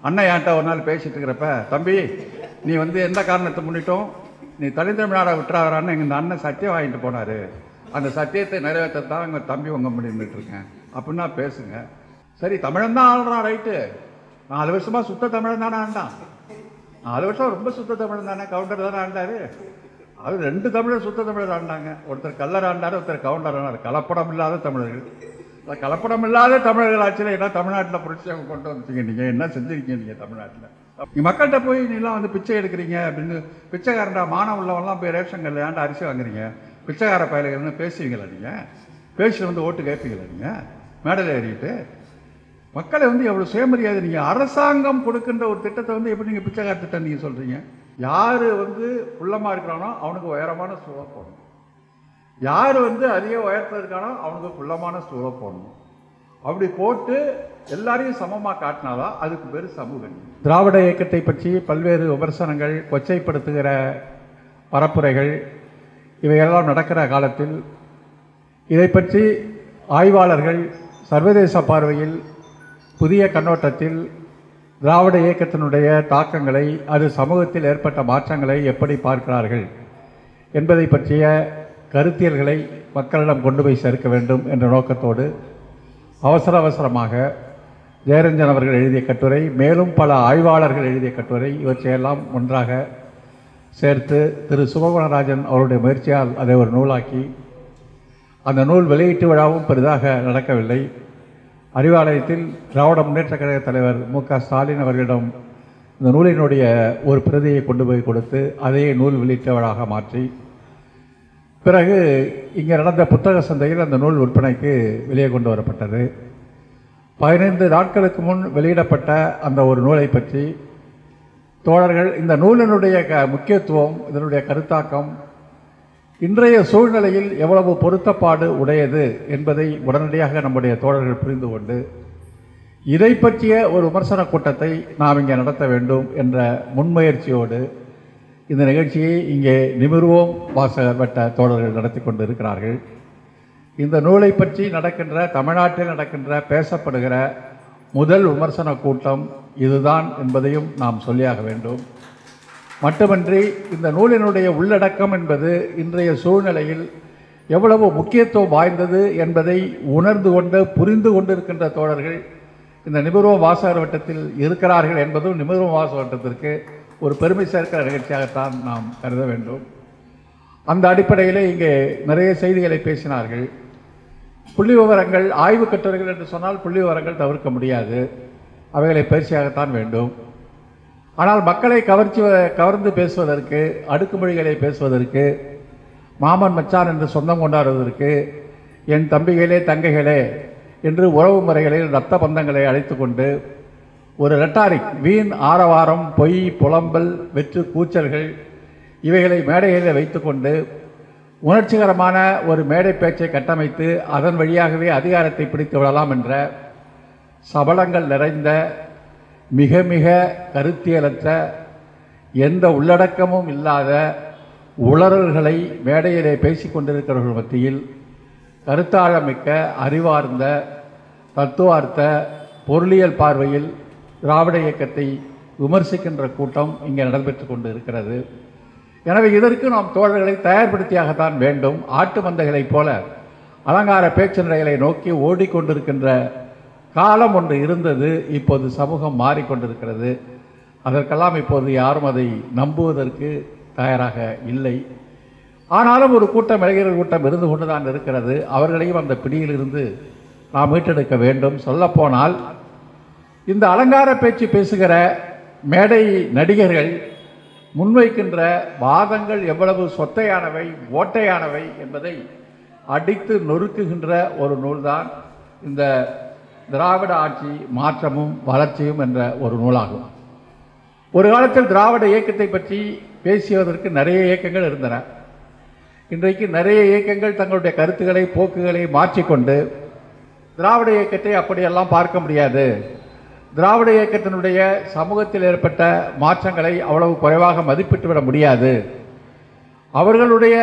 அண்ணன் என்கிட்ட ஒரு நாள் பேசிட்டு இருக்கிறப்ப தம்பி நீ வந்து எந்த காரணத்தை முன்னிட்டும் நீ தனித்தமிழ்நாடை விட்டுறாரான்னு எங்கள் இந்த அண்ணன் சத்தியம் வாங்கிட்டு போனார் அந்த சத்தியத்தை நிறைவேற்ற தான் எங்கள் தம்பி உங்க முடிந்துட்டு இருக்கேன் அப்படின்னா பேசுங்க சரி தமிழன் தான் ஆள்றான் ரைட்டு நாலு வருஷமா சுத்த தமிழன் தானே ஆண்டான் நாலு வருஷம் ரொம்ப சுத்த தமிழன் தானே கவுண்டர் தானே ஆண்டாரு அது ரெண்டு தமிழர் சுத்த தமிழர் ஆண்டாங்க ஒருத்தர் கல்லர் ஆண்டாரு ஒருத்தர் கவுண்டர் ஆனார் கலப்படம் இல்லாத தமிழர்கள் அந்த கலப்படம் இல்லாத தமிழர்கள் ஆட்சியில் என்ன தமிழ்நாட்டில் புரட்சி அவங்க கொண்டு வந்துட்டீங்க நீங்கள் என்ன செஞ்சிருக்கீங்க நீங்கள் தமிழ்நாட்டில் நீ மக்கள்கிட்ட போய் நீலாம் வந்து பிச்சை எடுக்கிறீங்க அப்படின்னு பிச்சைக்காரன்டா மானம் உள்ளவன்லாம் போய் ரேஷன் கல்ல ஏன்டா அரிசி வாங்குறீங்க பிச்சைக்கார பயலுகள்னு பேசுவீங்களா நீங்கள் பேசி வந்து ஓட்டு கேட்பீங்களா நீங்கள் மேடையில் ஏறிட்டு மக்களை வந்து எவ்வளோ சுயமரியாதை நீங்கள் அரசாங்கம் கொடுக்கின்ற ஒரு திட்டத்தை வந்து எப்படி நீங்கள் பிச்சைக்கார திட்டம் நீங்கள் சொல்கிறீங்க யார் வந்து உள்ளமாக இருக்கிறானோ அவனுக்கு உயரமான சூழல் போடணும் யார் வந்து அதிக உயரத்தில் இருக்கானோ அவனுக்கு குள்ளமான சூழல் போடணும் அப்படி போட்டு எல்லாரையும் சமமாக காட்டினாதான் அதுக்கு பேர் சமூக நீதி. திராவிட இயக்கத்தை பற்றி பல்வேறு விமர்சனங்கள் கொச்சைப்படுத்துகிற பரப்புரைகள் இவையெல்லாம் நடக்கிற காலத்தில் இதை பற்றி ஆய்வாளர்கள் சர்வதேச பார்வையில் புதிய கண்ணோட்டத்தில் திராவிட இயக்கத்தினுடைய தாக்கங்களை அது சமூகத்தில் ஏற்பட்ட மாற்றங்களை எப்படி பார்க்கிறார்கள் என்பதை பற்றிய கருத்தியல்களை மக்களிடம் கொண்டு போய் சேர்க்க வேண்டும் என்ற நோக்கத்தோடு அவசர அவசரமாக ஜெயரஞ்சன் அவர்கள் எழுதிய கட்டுரை மேலும் பல ஆய்வாளர்கள் எழுதிய கட்டுரை இவற்றையெல்லாம் ஒன்றாக சேர்த்து திரு சுபகுணராஜன் அவருடைய முயற்சியால் அதை ஒரு நூலாக்கி அந்த நூல் வெளியீட்டு விழாவும் பெரிதாக நடக்கவில்லை அறிவாலயத்தில் திராவிட முன்னேற்ற கழக தலைவர் மு க ஸ்டாலின் அவர்களிடம் இந்த நூலினுடைய ஒரு பிரதியை கொண்டு போய் கொடுத்து அதையே நூல் வெளியீட்டு விழாவாக மாற்றி பிறகு இங்கே நடந்த புத்தக சந்தையில் அந்த நூல் விற்பனைக்கு வெளியே கொண்டு வரப்பட்டது பதினைந்து நாட்களுக்கு முன் வெளியிடப்பட்ட அந்த ஒரு நூலை பற்றி தோழர்கள் இந்த நூலினுடைய க முக்கியத்துவம் இதனுடைய கருத்தாக்கம் இன்றைய சூழ்நிலையில் எவ்வளவு பொருத்தப்பாடு உடையது என்பதை உடனடியாக நம்முடைய தோழர்கள் புரிந்து கொண்டு இதை பற்றிய ஒரு விமர்சன கூட்டத்தை நாம் இங்கே நடத்த வேண்டும் என்ற முன்முயற்சியோடு இந்த நிகழ்ச்சியை இங்கே நிமிர்வோம் வாசகர் வட்ட தோழர்கள் நடத்தி கொண்டு இருக்கிறார்கள் இந்த நூலை பற்றி நடக்கின்ற தமிழ்நாட்டில் நடக்கின்ற பேசப்படுகிற முதல் விமர்சன கூட்டம் இதுதான் என்பதையும் நாம் சொல்லியாக வேண்டும் மட்டுமன்றி இந்த நூலினுடைய உள்ளடக்கம் என்பது இன்றைய சூழ்நிலையில் எவ்வளவு முக்கியத்துவம் வாய்ந்தது என்பதை உணர்ந்து கொண்டு புரிந்து கொண்டிருக்கின்ற தோழர்கள் இந்த நிபுணர் வாசகர் வட்டத்தில் இருக்கிறார்கள் என்பதும் நிபுணர் வாசகர் வட்டத்திற்கு ஒரு பெருமை சேர்க்கிற நிகழ்ச்சியாகத்தான் நாம் கருத வேண்டும் அந்த அடிப்படையில் இங்கே நிறைய செய்திகளை பேசினார்கள் புள்ளி விவரங்கள் ஆய்வு கட்டுரைகள் என்று சொன்னால் புள்ளி விவரங்கள் தவிர்க்க முடியாது அவைகளை பயிற்சியாகத்தான் வேண்டும் ஆனால் மக்களை கவர்ச்சி கவர்ந்து பேசுவதற்கு அடுக்குமொழிகளை பேசுவதற்கு மாமன் மச்சான் என்று சொந்தம் கொண்டாடுவதற்கு என் தம்பிகளே தங்கைகளே என்று உறவு முறைகளில் ரத்த பந்தங்களை அழைத்து கொண்டு ஒரு ரெட்டாரிக் வீண் ஆரவாரம் பொய் புலம்பல் வெற்று கூச்சல்கள் இவைகளை மேடைகளில் வைத்துக்கொண்டு உணர்ச்சிகரமான ஒரு மேடை பேச்சை கட்டமைத்து அதன் வழியாகவே அதிகாரத்தை பிடித்து விடலாம் என்ற சபலங்கள் நிறைந்த மிக மிக கருத்தியலற்ற எந்த உள்ளடக்கமும் இல்லாத உளறல்களை மேடையிலே பேசிக் கொண்டிருக்கிறவர்கள் மத்தியில் கருத்தாழமிக்க அறிவார்ந்த தத்துவார்த்த பொருளியல் பார்வையில் திராவிட இயக்கத்தை விமர்சிக்கின்ற கூட்டம் இங்கே நடைபெற்று கொண்டு இருக்கிறது எனவே இதற்கு நாம் தோழர்களை தயார்படுத்தியாகத்தான் வேண்டும் ஆட்டு மந்தைகளைப் போல அலங்கார பேச்சு நிலைகளை நோக்கி ஓடிக்கொண்டிருக்கின்ற காலம் ஒன்று இருந்தது இப்போது சமூகம் மாறிக்கொண்டிருக்கிறது அதற்கெல்லாம் இப்போது யாரும் அதை நம்புவதற்கு தயாராக இல்லை ஆனாலும் ஒரு கூட்டம் இளைஞர்கள் கூட்டம் இருந்து கொண்டுதான் இருக்கிறது அவர்களையும் அந்த பிடியிலிருந்து நாம் மீட்டெடுக்க வேண்டும் சொல்லப்போனால் இந்த அலங்கார பேச்சு பேசுகிற மேடை நடிகர்கள் முன்வைக்கின்ற வாதங்கள் எவ்வளவு சொத்தையானவை ஓட்டையானவை என்பதை அடித்து நொறுக்குகின்ற ஒரு நூல்தான் இந்த திராவிட ஆட்சி மாற்றமும் வளர்ச்சியும் என்ற ஒரு நூலாகும் ஒரு காலத்தில் திராவிட இயக்கத்தை பற்றி பேசியதற்கு நிறைய இயக்கங்கள் இருந்தன இன்றைக்கு நிறைய இயக்கங்கள் தங்களுடைய கருத்துக்களை போக்குகளை மாற்றிக்கொண்டு திராவிட இயக்கத்தை அப்படியெல்லாம் பார்க்க முடியாது திராவிட இயக்கத்தினுடைய சமூகத்தில் ஏற்பட்ட மாற்றங்களை அவ்வளவு குறைவாக மதிப்பிட்டு விட முடியாது அவர்களுடைய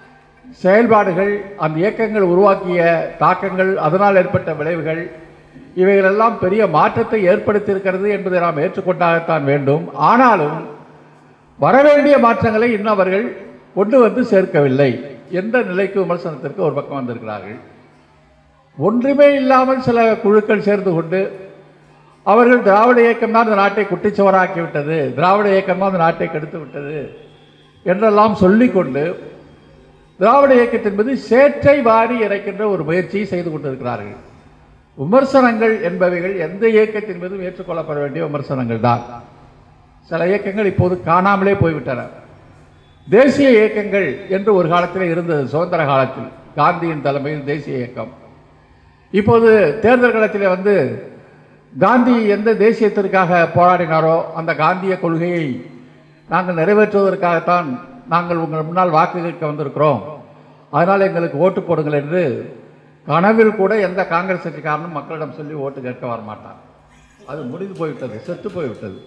செயல்பாடுகள் அந்த இயக்கங்கள் உருவாக்கிய தாக்கங்கள் அதனால் ஏற்பட்ட விளைவுகள் இவைகளெல்லாம் பெரிய மாற்றத்தை ஏற்படுத்தியிருக்கிறது என்பதை நாம் ஏற்றுக்கொண்டாகத்தான் வேண்டும் ஆனாலும் வரவேண்டிய மாற்றங்களை இன்னும் அவர்கள் கொண்டு வந்து சேர்க்கவில்லை எந்த நிலைக்கு விமர்சனத்திற்கு ஒரு பக்கம் வந்திருக்கிறார்கள் ஒன்றுமே இல்லாமல் சில குழுக்கள் சேர்ந்து கொண்டு அவர்கள் திராவிட இயக்கம் தான் இந்த நாட்டை குட்டிச்சுவராக்கி விட்டது திராவிட இயக்கம் தான் இந்த நாட்டை கெடுத்து விட்டது என்றெல்லாம் சொல்லிக்கொண்டு திராவிட இயக்கத்தின் மீது சேற்றை வாரி இறைக்கின்ற ஒரு முயற்சியை செய்து கொண்டிருக்கிறார்கள் விமர்சனங்கள் என்பவைகள் எந்த இயக்கத்தின் மீதும் ஏற்றுக்கொள்ளப்பட வேண்டிய விமர்சனங்கள் தான் சில இயக்கங்கள் இப்போது காணாமலே போய்விட்டன தேசிய இயக்கங்கள் என்று ஒரு காலத்தில் இருந்தது சுதந்திர காலத்தில் காந்தியின் தலைமையில் தேசிய இயக்கம் இப்போது தேர்தல் களத்தில் வந்து காந்தி எந்த தேசியத்திற்காக போராடினாரோ அந்த காந்திய கொள்கையை நாங்கள் நிறைவேற்றுவதற்காகத்தான் நாங்கள் உங்கள் முன்னால் வாக்கு கேட்க வந்திருக்கிறோம் அதனால் எங்களுக்கு ஓட்டு போடுங்கள் என்று கனவில் கூட எந்த காங்கிரஸ் கட்சிக்காரனும் மக்களிடம் சொல்லி ஓட்டு கேட்க வரமாட்டார் அது முடிந்து போய்விட்டது செத்து போய்விட்டது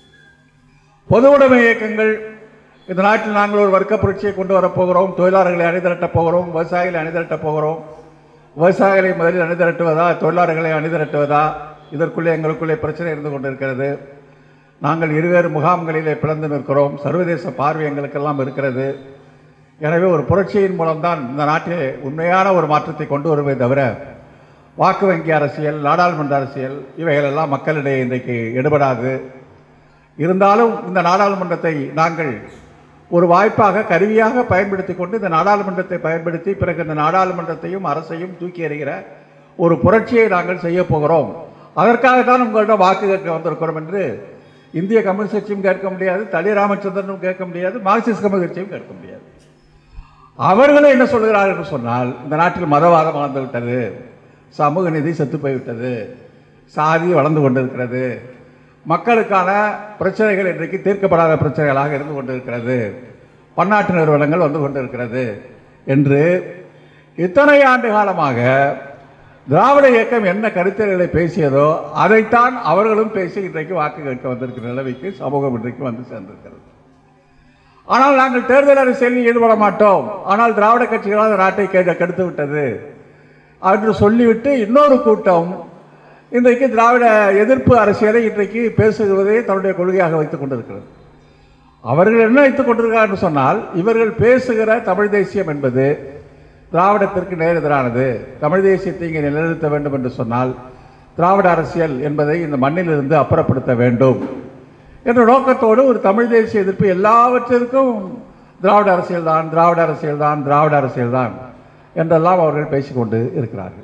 பொது உடைமை இயக்கங்கள் இந்த நாட்டில் நாங்கள் ஒரு வர்க்க புரட்சியை கொண்டு வரப்போகிறோம் தொழிலாளர்களை அணிதிரட்டப் போகிறோம் விவசாயிகளை அணிதிரட்டப் போகிறோம் விவசாயிகளை முதலில் அணிதிரட்டுவதா தொழிலாளர்களை அணிதிரட்டுவதா இதற்குள்ளே எங்களுக்குள்ளே பிரச்சனை இருந்து கொண்டிருக்கிறது நாங்கள் இருவேறு முகாம்களிலே பிளந்து நிற்கிறோம் சர்வதேச பார்வை எங்களுக்கெல்லாம் இருக்கிறது எனவே ஒரு புரட்சியின் மூலம்தான் இந்த நாட்டிலே உண்மையான ஒரு மாற்றத்தை கொண்டு வருவதை தவிர வாக்கு வங்கி அரசியல் நாடாளுமன்ற அரசியல் இவைகளெல்லாம் மக்களிடையே இன்றைக்கு எடுபடாது இருந்தாலும் இந்த நாடாளுமன்றத்தை நாங்கள் ஒரு வாய்ப்பாக கருவியாக பயன்படுத்தி கொண்டு இந்த நாடாளுமன்றத்தை பயன்படுத்தி பிறகு இந்த நாடாளுமன்றத்தையும் அரசையும் தூக்கி எறிகிற ஒரு புரட்சியை நாங்கள் செய்ய போகிறோம் அதற்காகத்தான் உங்களிடம் வாக்கு கேட்க வந்திருக்கிறோம் என்று இந்திய கம்யூனிஸ்ட் கட்சியும் கேட்க முடியாது தளி ராமச்சந்திரனும் கேட்க முடியாது மார்க்சிஸ்ட் கம்யூனிஸ்ட் கட்சியும் கேட்க முடியாது அவர்களும் என்ன சொல்கிறார்கள் என்று சொன்னால் இந்த நாட்டில் மதவாதம் வளர்ந்து விட்டது சமூக நீதி செத்து போய்விட்டது சாதி வளர்ந்து கொண்டிருக்கிறது மக்களுக்கான பிரச்சனைகள் இன்றைக்கு தீர்க்கப்படாத பிரச்சனைகளாக இருந்து கொண்டிருக்கிறது பன்னாட்டு நிறுவனங்கள் வந்து கொண்டிருக்கிறது என்று இத்தனை ஆண்டு காலமாக திராவிட இயக்கம் என்ன கருத்துக்களை பேசியதோ அதைத்தான் அவர்களும் பேசி இன்றைக்கு வாக்கு கேட்க வந்திருக்கிற நிலைமைக்கு சமூகம் இன்றைக்கு வந்து சேர்ந்திருக்கிறது ஆனால் நாங்கள் தேர்தல் அரசியலில் ஈடுபட மாட்டோம் ஆனால் திராவிட கட்சிகளால் இந்த நாட்டை கெ- கெடுத்து விட்டது என்று சொல்லிவிட்டு இன்னொரு கூட்டம் இன்றைக்கு திராவிட எதிர்ப்பு அரசியலை இன்றைக்கு பேசுவதை தன்னுடைய கொள்கையாக வைத்துக் கொண்டிருக்கிறது அவர்கள் என்ன வைத்துக் கொண்டிருக்கிறார் என்று சொன்னால் இவர்கள் பேசுகிற தமிழ் தேசியம் என்பது திராவிடத்திற்கு நேர் எதிரானது தமிழ் தேசியத்தை இங்கே நிலைநிறுத்த வேண்டும் என்று சொன்னால் திராவிட அரசியல் என்பதை இந்த மண்ணிலிருந்து அப்புறப்படுத்த வேண்டும் என்ற நோக்கத்தோடு ஒரு தமிழ் தேசிய எதிர்ப்பு எல்லாவற்றிற்கும் திராவிட அரசியல் தான் திராவிட அரசியல் தான் திராவிட அரசியல் தான் என்றெல்லாம் அவர்கள் பேசிக்கொண்டு இருக்கிறார்கள்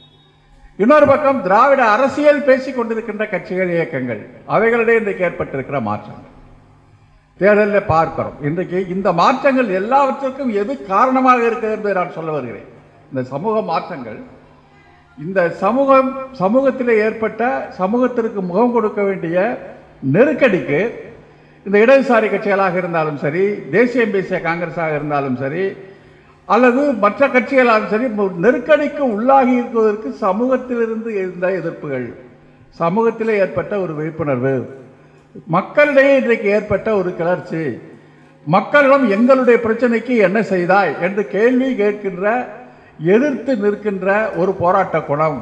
இன்னொரு பக்கம் திராவிட அரசியல் பேசிக் கொண்டிருக்கின்ற கட்சிகள் இயக்கங்கள் அவைகளிடையே இன்றைக்கு ஏற்பட்டிருக்கிற மாற்றங்கள் தேர்தலில் பார்க்கிறோம் இன்றைக்கு இந்த மாற்றங்கள் எல்லாவற்றுக்கும் எது காரணமாக இருக்கிறது என்பதை நான் சொல்ல வருகிறேன் இந்த சமூக மாற்றங்கள் இந்த சமூகம் சமூகத்தில் ஏற்பட்ட சமூகத்திற்கு முகம் கொடுக்க வேண்டிய நெருக்கடிக்கு இந்த இடதுசாரி கட்சிகளாக இருந்தாலும் சரி தேசியம் பேசிய காங்கிரஸாக இருந்தாலும் சரி அல்லது மற்ற கட்சிகளாலும் சரி மு- நெருக்கடிக்கு உள்ளாகி இருப்பதற்கு சமூகத்திலிருந்து இருந்த எதிர்ப்புகள் சமூகத்திலே ஏற்பட்ட ஒரு விழிப்புணர்வு மக்களிடையே இன்றைக்கு ஏற்பட்ட ஒரு கிளர்ச்சி மக்களிடம் எங்களுடைய பிரச்சனைக்கு என்ன செய்தாய் என்று கேள்வி கேட்கின்ற எதிர்த்து நிற்கின்ற ஒரு போராட்ட குணம்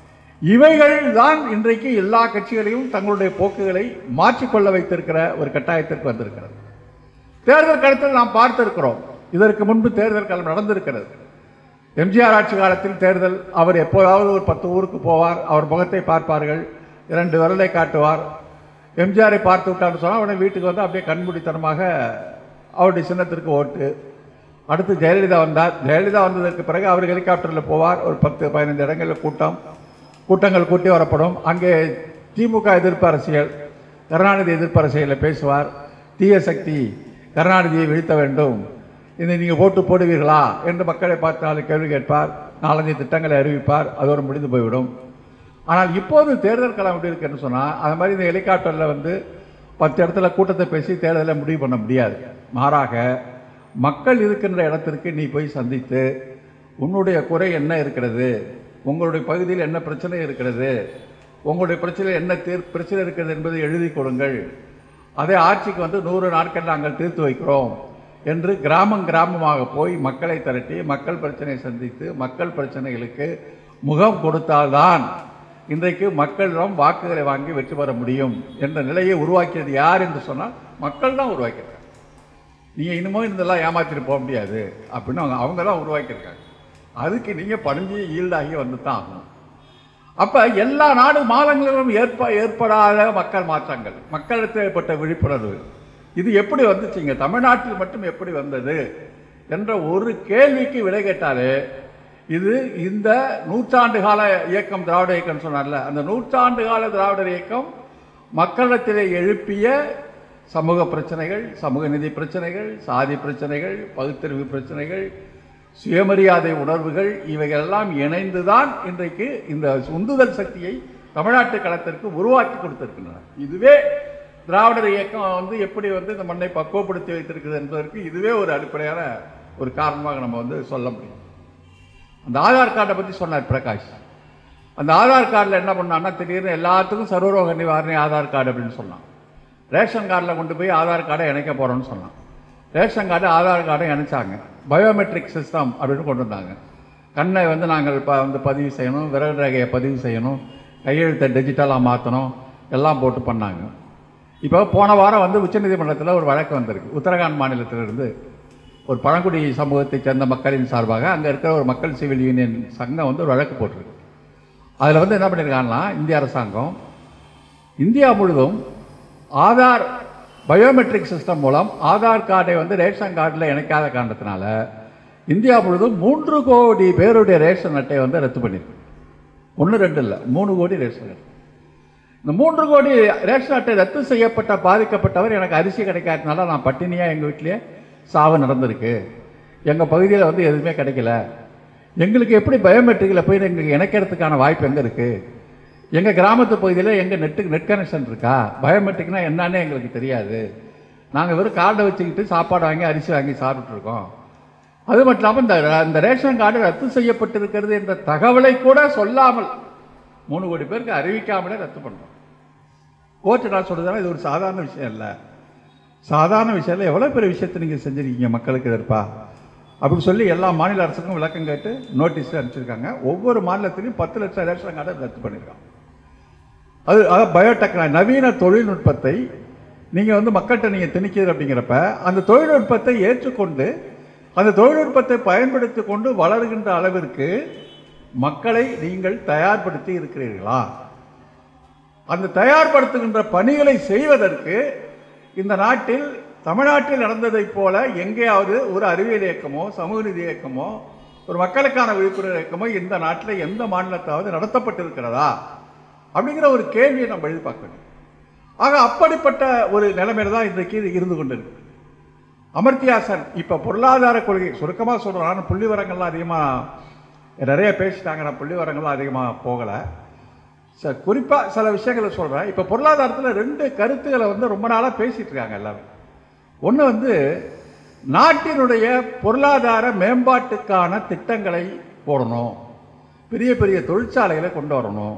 இவைகள் தான் இன்றைக்கு எல்லா கட்சிகளையும் தங்களுடைய போக்குகளை மாற்றிக்கொள்ள வைத்திருக்கிற ஒரு கட்டாயத்திற்கு வந்திருக்கிறது தேர்தல் களத்தில் நாம் பார்த்திருக்கிறோம் இதற்கு முன்பு தேர்தல் களம் நடந்திருக்கிறது எம்ஜிஆர் ஆட்சி காலத்தில் தேர்தல் அவர் எப்போதாவது ஒரு பத்து ஊருக்கு போவார் அவர் முகத்தை பார்ப்பார்கள் இரண்டு விரலை காட்டுவார் எம்ஜிஆரை பார்த்து விட்டான்னு சொன்னால் உடனே வீட்டுக்கு வந்து அப்படியே கண்மூடித்தனமாக அவருடைய சின்னத்திற்கு ஓட்டு அடுத்து ஜெயலலிதா வந்தார் ஜெயலலிதா வந்ததற்கு பிறகு அவர் ஹெலிகாப்டரில் போவார் ஒரு பத்து பதினைந்து இடங்களில் கூட்டம் கூட்டங்கள் கூட்டி வரப்படும் அங்கே திமுக எதிர்ப்பு அரசியல் கருணாநிதி எதிர்ப்பு அரசியலில் பேசுவார் தீய சக்தி கருணாநிதியை வீழ்த்த வேண்டும் இதை நீங்கள் ஓட்டு போடுவீர்களா என்று மக்களை பார்த்து நாலு கேள்வி கேட்பார் நாலஞ்சு திட்டங்களை அறிவிப்பார் அதோடு முடிந்து போய்விடும் ஆனால் இப்போது தேர்தல் களம் எப்படி இருக்குன்னு சொன்னால் அது மாதிரி இந்த ஹெலிகாப்டரில் வந்து பத்து இடத்துல கூட்டத்தை பேசி தேர்தலை முடிவு பண்ண முடியாது மாறாக மக்கள் இருக்கின்ற இடத்திற்கு நீ போய் சந்தித்து உன்னுடைய குறை என்ன இருக்கிறது உங்களுடைய பகுதியில் என்ன பிரச்சனை இருக்கிறது உங்களுடைய பிரச்சனை என்ன தீர் பிரச்சனை இருக்கிறது என்பதை எழுதி கொடுங்கள் அதை ஆட்சிக்கு வந்து நூறு நாட்கள் நாங்கள் தீர்த்து வைக்கிறோம் என்று கிராமம் கிராமமாக போய் மக்களை திரட்டி மக்கள் பிரச்சனையை சந்தித்து மக்கள் பிரச்சனைகளுக்கு முகம் கொடுத்தால்தான் இன்றைக்கு மக்களிடம் வாக்குகளை வாங்கி வெற்றி பெற முடியும் என்ற நிலையை உருவாக்கியது யார் என்று சொன்னால் மக்கள் தான் உருவாக்கியிருக்காங்க நீங்கள் இன்னமும் இதெல்லாம் ஏமாத்திட்டு போக முடியாது அப்படின்னு அவங்க அவங்க தான் உருவாக்கியிருக்காங்க அதுக்கு நீங்கள் பணிஞ்சு ஈல்டாகி வந்து தான் ஆகணும் அப்போ எல்லா நாடு மாநிலங்களிலும் ஏற்ப ஏற்படாத மக்கள் மாற்றங்கள் மக்களிடத்தில் ஏற்பட்ட விழிப்புணர்வு இது எப்படி வந்துச்சுங்க தமிழ்நாட்டில் மட்டும் எப்படி வந்தது என்ற ஒரு கேள்விக்கு விடை கேட்டாலே இது இந்த நூற்றாண்டு கால இயக்கம் திராவிட இயக்கம் சொன்னார்ல அந்த நூற்றாண்டு கால திராவிடர் இயக்கம் மக்களிடத்திலே எழுப்பிய சமூக பிரச்சனைகள் சமூக நிதி பிரச்சனைகள் சாதி பிரச்சனைகள் பகுத்தறிவு பிரச்சனைகள் சுயமரியாதை உணர்வுகள் இவைகளெல்லாம் இணைந்துதான் இன்றைக்கு இந்த உந்துதல் சக்தியை தமிழ்நாட்டு களத்திற்கு உருவாக்கி கொடுத்திருக்கின்றன இதுவே திராவிடர் இயக்கம் வந்து எப்படி வந்து இந்த மண்ணை பக்குவப்படுத்தி வைத்திருக்கிறது என்பதற்கு இதுவே ஒரு அடிப்படையான ஒரு காரணமாக நம்ம வந்து சொல்ல முடியும் அந்த ஆதார் கார்டை பற்றி சொன்னார் பிரகாஷ் அந்த ஆதார் கார்டில் என்ன பண்ணான்னா திடீர்னு எல்லாத்துக்கும் சர்வரோக நிவாரணி ஆதார் கார்டு அப்படின்னு சொன்னான் ரேஷன் கார்டில் கொண்டு போய் ஆதார் கார்டை இணைக்க போகிறோம்னு சொன்னான் ரேஷன் கார்டு ஆதார் கார்டை இணைச்சாங்க பயோமெட்ரிக் சிஸ்டம் அப்படின்னு கொண்டு வந்தாங்க கண்ணை வந்து நாங்கள் இப்போ வந்து பதிவு செய்யணும் விரல் ரேகையை பதிவு செய்யணும் கையெழுத்தை டிஜிட்டலாக மாற்றணும் எல்லாம் போட்டு பண்ணாங்க இப்போ போன வாரம் வந்து உச்சநீதிமன்றத்தில் ஒரு வழக்கு வந்திருக்கு உத்தரகாண்ட் மாநிலத்திலிருந்து ஒரு பழங்குடி சமூகத்தைச் சேர்ந்த மக்களின் சார்பாக அங்கே இருக்கிற ஒரு மக்கள் சிவில் யூனியன் சங்கம் வந்து ஒரு வழக்கு போட்டிருக்கு அதில் வந்து என்ன பண்ணியிருக்காங்கன்னா இந்திய அரசாங்கம் இந்தியா முழுதும் ஆதார் பயோமெட்ரிக் சிஸ்டம் மூலம் ஆதார் கார்டை வந்து ரேஷன் கார்டில் இணைக்காத காரணத்தினால இந்தியா முழுதும் மூன்று கோடி பேருடைய ரேஷன் அட்டையை வந்து ரத்து பண்ணியிருக்கு ஒன்று ரெண்டு இல்லை மூணு கோடி ரேஷன் அட்டை இந்த மூன்று கோடி ரேஷன் அட்டை ரத்து செய்யப்பட்ட பாதிக்கப்பட்டவர் எனக்கு அரிசி கிடைக்காதனால நான் பட்டினியாக எங்கள் வீட்டிலேயே சாவு நடந்திருக்கு எங்கள் பகுதியில் வந்து எதுவுமே கிடைக்கல எங்களுக்கு எப்படி பயோமெட்ரிக்கில் போய் எங்களுக்கு இணைக்கிறதுக்கான வாய்ப்பு எங்கே இருக்குது எங்கள் கிராமத்து பகுதியில் எங்கள் நெட்டு நெட் கனெக்ஷன் இருக்கா பயோமெட்ரிக்னா என்னன்னே எங்களுக்கு தெரியாது நாங்கள் வெறும் கார்டை வச்சுக்கிட்டு சாப்பாடு வாங்கி அரிசி வாங்கி சாப்பிட்ருக்கோம் அது மட்டும் இல்லாமல் இந்த இந்த ரேஷன் கார்டு ரத்து செய்யப்பட்டிருக்கிறது என்ற தகவலை கூட சொல்லாமல் மூணு கோடி பேருக்கு அறிவிக்காமலே ரத்து பண்ணுறோம் கோர்ட்டு நான் சொல்றதுனா இது ஒரு சாதாரண விஷயம் இல்லை சாதாரண விஷயம் இல்லை எவ்வளோ பெரிய விஷயத்தை நீங்கள் செஞ்சுருக்கீங்க மக்களுக்கு எதிர்ப்பா அப்படின்னு சொல்லி எல்லா மாநில அரசுக்கும் விளக்கம் கேட்டு நோட்டீஸ் அனுப்பிச்சிருக்காங்க ஒவ்வொரு மாநிலத்திலையும் பத்து லட்சம் ரேஷன் கார்டை ரத்து பண்ணியிருக்காங்க அது அதாவது பயோடெக்னாலஜி நவீன தொழில்நுட்பத்தை நீங்கள் வந்து மக்கள்கிட்ட நீங்கள் திணிக்கிறது அப்படிங்கிறப்ப அந்த தொழில்நுட்பத்தை ஏற்றுக்கொண்டு அந்த தொழில்நுட்பத்தை பயன்படுத்தி கொண்டு வளர்கின்ற அளவிற்கு மக்களை நீங்கள் தயார்படுத்தி இருக்கிறீர்களா அந்த தயார்படுத்துகின்ற பணிகளை செய்வதற்கு இந்த நாட்டில் தமிழ்நாட்டில் நடந்ததைப் போல எங்கேயாவது ஒரு அறிவியல் இயக்கமோ சமூக நீதி இயக்கமோ ஒரு மக்களுக்கான விழிப்புணர்வு இயக்கமோ இந்த நாட்டில் எந்த மாநிலத்தாவது நடத்தப்பட்டிருக்கிறதா அப்படிங்கிற ஒரு கேள்வியை நம்ம எழுதி பார்க்க வேண்டும் ஆக அப்படிப்பட்ட ஒரு நிலைமையில தான் இன்றைக்கு இது இருந்து கொண்டிருக்கு அமர்த்தியாசன் இப்போ பொருளாதார கொள்கை சுருக்கமாக சொல்கிறேன் நான் புள்ளி விவரங்கள்லாம் அதிகமாக நிறைய பேசிட்டாங்க நான் புள்ளி விவரங்கள்லாம் அதிகமாக போகலை ச குறிப்பாக சில விஷயங்களை சொல்கிறேன் இப்போ பொருளாதாரத்தில் ரெண்டு கருத்துக்களை வந்து ரொம்ப நாளாக பேசிகிட்டு இருக்காங்க எல்லாரும் ஒன்று வந்து நாட்டினுடைய பொருளாதார மேம்பாட்டுக்கான திட்டங்களை போடணும் பெரிய பெரிய தொழிற்சாலைகளை கொண்டு வரணும்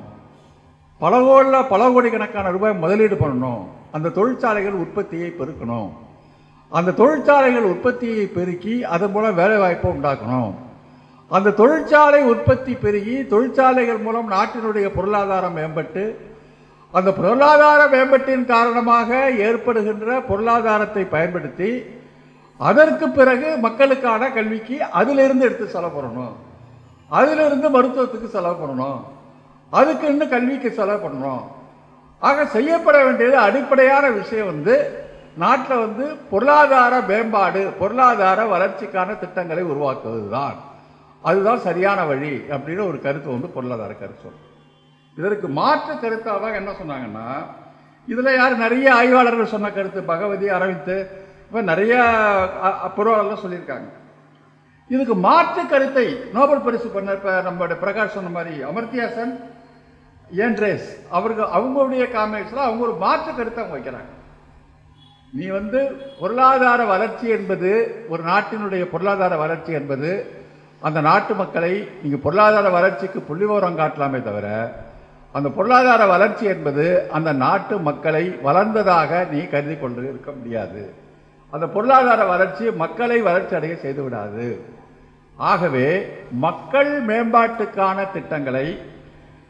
பல கோடில பல கோடிக்கணக்கான ரூபாய் முதலீடு பண்ணணும் அந்த தொழிற்சாலைகள் உற்பத்தியை பெருக்கணும் அந்த தொழிற்சாலைகள் உற்பத்தியை பெருக்கி அதன் மூலம் வேலைவாய்ப்பை உண்டாக்கணும் அந்த தொழிற்சாலை உற்பத்தி பெருகி தொழிற்சாலைகள் மூலம் நாட்டினுடைய பொருளாதாரம் மேம்பட்டு அந்த பொருளாதார மேம்பட்டின் காரணமாக ஏற்படுகின்ற பொருளாதாரத்தை பயன்படுத்தி அதற்கு பிறகு மக்களுக்கான கல்விக்கு அதிலிருந்து எடுத்து செலவு பண்ணணும் அதிலிருந்து மருத்துவத்துக்கு செலவு பண்ணணும் அதுக்கு இன்னும் கல்விக்கு செலவு பண்ணணும் ஆக செய்யப்பட வேண்டியது அடிப்படையான விஷயம் வந்து நாட்டில் வந்து பொருளாதார மேம்பாடு பொருளாதார வளர்ச்சிக்கான திட்டங்களை உருவாக்குவது தான் அதுதான் சரியான வழி அப்படின்னு ஒரு கருத்து வந்து பொருளாதார கருத்து சொல்லும் இதற்கு மாற்று கருத்தாக என்ன சொன்னாங்கன்னா இதில் யார் நிறைய ஆய்வாளர்கள் சொன்ன கருத்து பகவதி அரவிந்த் இப்போ நிறைய பொருளாளர்கள் சொல்லியிருக்காங்க இதுக்கு மாற்று கருத்தை நோபல் பரிசு பண்ண இப்போ நம்மளுடைய பிரகாஷ் சொன்ன மாதிரி அமர்த்தியாசன் ஏன்ட்ரேஸ் அவருக்கு அவங்களுடைய காமெண்ட்ஸில் அவங்க ஒரு மாற்று கருத்தை அவங்க வைக்கிறாங்க நீ வந்து பொருளாதார வளர்ச்சி என்பது ஒரு நாட்டினுடைய பொருளாதார வளர்ச்சி என்பது அந்த நாட்டு மக்களை நீங்கள் பொருளாதார வளர்ச்சிக்கு புள்ளிவிவரம் காட்டலாமே தவிர அந்த பொருளாதார வளர்ச்சி என்பது அந்த நாட்டு மக்களை வளர்ந்ததாக நீ கருதி கொண்டு இருக்க முடியாது அந்த பொருளாதார வளர்ச்சி மக்களை வளர்ச்சி அடைய செய்து விடாது ஆகவே மக்கள் மேம்பாட்டுக்கான திட்டங்களை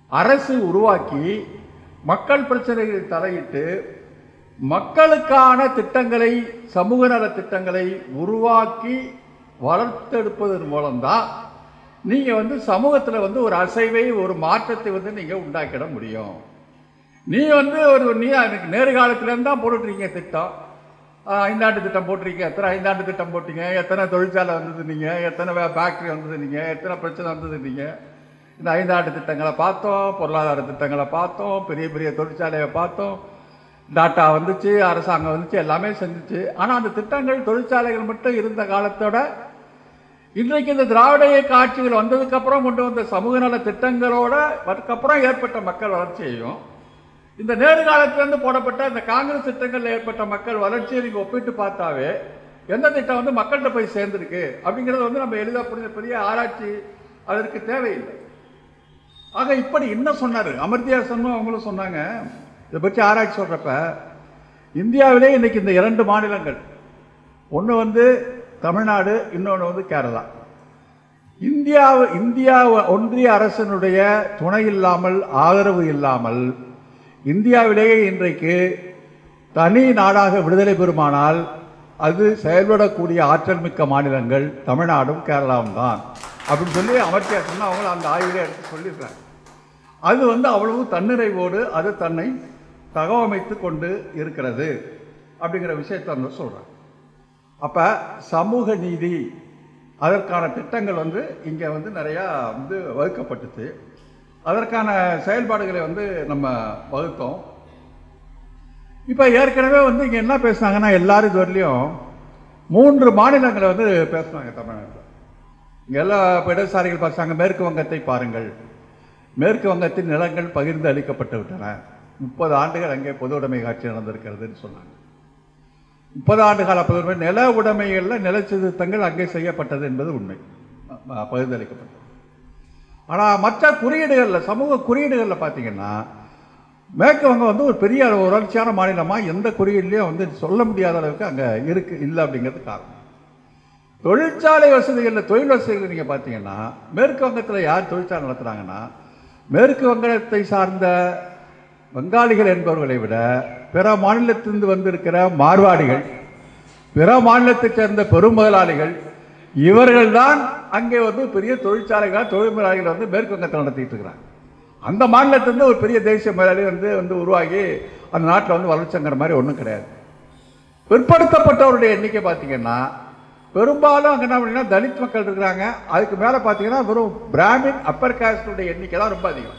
அரசு உருவாக்கி மக்கள் பிரச்சனைகளை தலையிட்டு மக்களுக்கான திட்டங்களை சமூக நல திட்டங்களை உருவாக்கி வளர்த்தெடுப்பதன் மூலம்தான் நீங்க வந்து சமூகத்துல வந்து ஒரு அசைவை ஒரு மாற்றத்தை வந்து நீங்க உண்டாக்கிட முடியும் நீ வந்து ஒரு நீ எனக்கு நேரு காலத்துல இருந்தா போட்டுருக்கீங்க திட்டம் ஆஹ் ஐந்தாண்டு திட்டம் போட்டிருக்கீங்க எத்தனை ஐந்தாண்டு திட்டம் போட்டீங்க எத்தனை தொழிற்சாலை வந்தது நீங்க எத்தனை ஃபேக்டரி வந்தது நீங்க எத்தனை பிரச்சனை வந்தது நீங்க இந்த ஐந்தாண்டு திட்டங்களை பார்த்தோம் பொருளாதார திட்டங்களை பார்த்தோம் பெரிய பெரிய தொழிற்சாலையை பார்த்தோம் டாட்டா வந்துச்சு அரசாங்கம் வந்துச்சு எல்லாமே செஞ்சுச்சு ஆனால் அந்த திட்டங்கள் தொழிற்சாலைகள் மட்டும் இருந்த காலத்தோட இன்றைக்கு இந்த திராவிட இயக்க ஆட்சிகள் வந்ததுக்கு அப்புறம் கொண்டு வந்த சமூக நல திட்டங்களோட அதுக்கப்புறம் ஏற்பட்ட மக்கள் வளர்ச்சியையும் இந்த நேரு காலத்திலிருந்து போடப்பட்ட இந்த காங்கிரஸ் திட்டங்கள்ல ஏற்பட்ட மக்கள் வளர்ச்சியை நீங்க ஒப்பிட்டு பார்த்தாவே எந்த திட்டம் வந்து மக்கள்கிட்ட போய் சேர்ந்திருக்கு அப்படிங்கிறது வந்து நம்ம எளிதாக புரிஞ்ச பெரிய ஆராய்ச்சி அதற்கு தேவையில்லை ஆக இப்படி என்ன சொன்னாரு அமர்த்தியாசனும் அவங்களும் சொன்னாங்க இதை பற்றி ஆராய்ச்சி சொல்றப்ப இந்தியாவிலே இன்னைக்கு இந்த இரண்டு மாநிலங்கள் ஒன்று வந்து தமிழ்நாடு இன்னொன்று வந்து கேரளா இந்தியா இந்தியா ஒன்றிய அரசினுடைய துணை இல்லாமல் ஆதரவு இல்லாமல் இந்தியாவிலேயே இன்றைக்கு தனி நாடாக விடுதலை பெறுமானால் அது செயல்படக்கூடிய ஆற்றல் மிக்க மாநிலங்கள் தமிழ்நாடும் கேரளாவும் தான் அப்படின்னு சொல்லி அமர்த்தியா சொன்னா அவங்க அந்த ஆய்விலே எடுத்து சொல்லியிருக்காங்க அது வந்து அவ்வளவு தன்னிறைவோடு அது தன்னை தகவமைத்து கொண்டு இருக்கிறது அப்படிங்கிற விஷயத்தை வந்து சொல்றாங்க அப்ப சமூக நீதி அதற்கான திட்டங்கள் வந்து இங்க வந்து நிறைய வந்து வகுக்கப்பட்டுச்சு அதற்கான செயல்பாடுகளை வந்து நம்ம வகுத்தோம் இப்ப ஏற்கனவே வந்து இங்க என்ன பேசுனாங்கன்னா எல்லாரும் இது வரலையும் மூன்று மாநிலங்களை வந்து பேசுனாங்க தமிழ்நாட்டில் இங்க எல்லா இப்ப இடதுசாரிகள் பேசுறாங்க மேற்கு வங்கத்தை பாருங்கள் மேற்கு வங்கத்தின் நிலங்கள் பகிர்ந்து அளிக்கப்பட்டு விட்டன முப்பது ஆண்டுகள் அங்கே பொது உடைமை ஆட்சி நடந்திருக்கிறதுன்னு சொன்னாங்க முப்பது ஆண்டு கால பொது உடைமை நில உடைமைகளில் நிலச்சிருத்தங்கள் அங்கே செய்யப்பட்டது என்பது உண்மை அஹ் பகிர்ந்து அளிக்கப்பட்டது ஆனால் மற்ற குறியீடுகளில் சமூக குறியீடுகளில் பார்த்தீங்கன்னா மேற்கு வங்கம் வந்து ஒரு பெரிய அளவு வளர்ச்சியான மாநிலமாக எந்த குறியீடுலையும் வந்து சொல்ல முடியாத அளவுக்கு அங்கே இருக்கு இல்லை அப்படிங்கிறது காரணம் தொழிற்சாலை வசதிகளில் தொழில் வசதிகள் நீங்கள் பார்த்தீங்கன்னா மேற்கு வங்கத்தில் யார் தொழிற்சாலை நடத்துகிறாங்கன்னா மேற்கு வங்கத்தை சார்ந்த வங்காளிகள் என்பவர்களை விட பிற மாநிலத்திலிருந்து வந்திருக்கிற மார்வாடிகள் பிற மாநிலத்தைச் சேர்ந்த பெரும் முதலாளிகள் இவர்கள்தான் அங்கே வந்து பெரிய தொழிற்சாலைகள் தொழில் முதலாளிகள் வந்து மேற்கு வங்கத்தில் நடத்திட்டு இருக்கிறாங்க அந்த மாநிலத்திலிருந்து ஒரு பெரிய தேசிய முதலாளி வந்து வந்து உருவாகி அந்த நாட்டில் வந்து வளர்ச்சிங்கிற மாதிரி ஒன்றும் கிடையாது பிற்படுத்தப்பட்டவருடைய எண்ணிக்கை பார்த்தீங்கன்னா பெரும்பாலும் அங்கே என்ன பண்ணீங்கன்னா தலித் மக்கள் இருக்கிறாங்க அதுக்கு மேலே பார்த்தீங்கன்னா வெறும் பிராமின் அப்பர் காஸ்டுடைய எண்ணிக்கை தான் ரொம்ப அதிகம்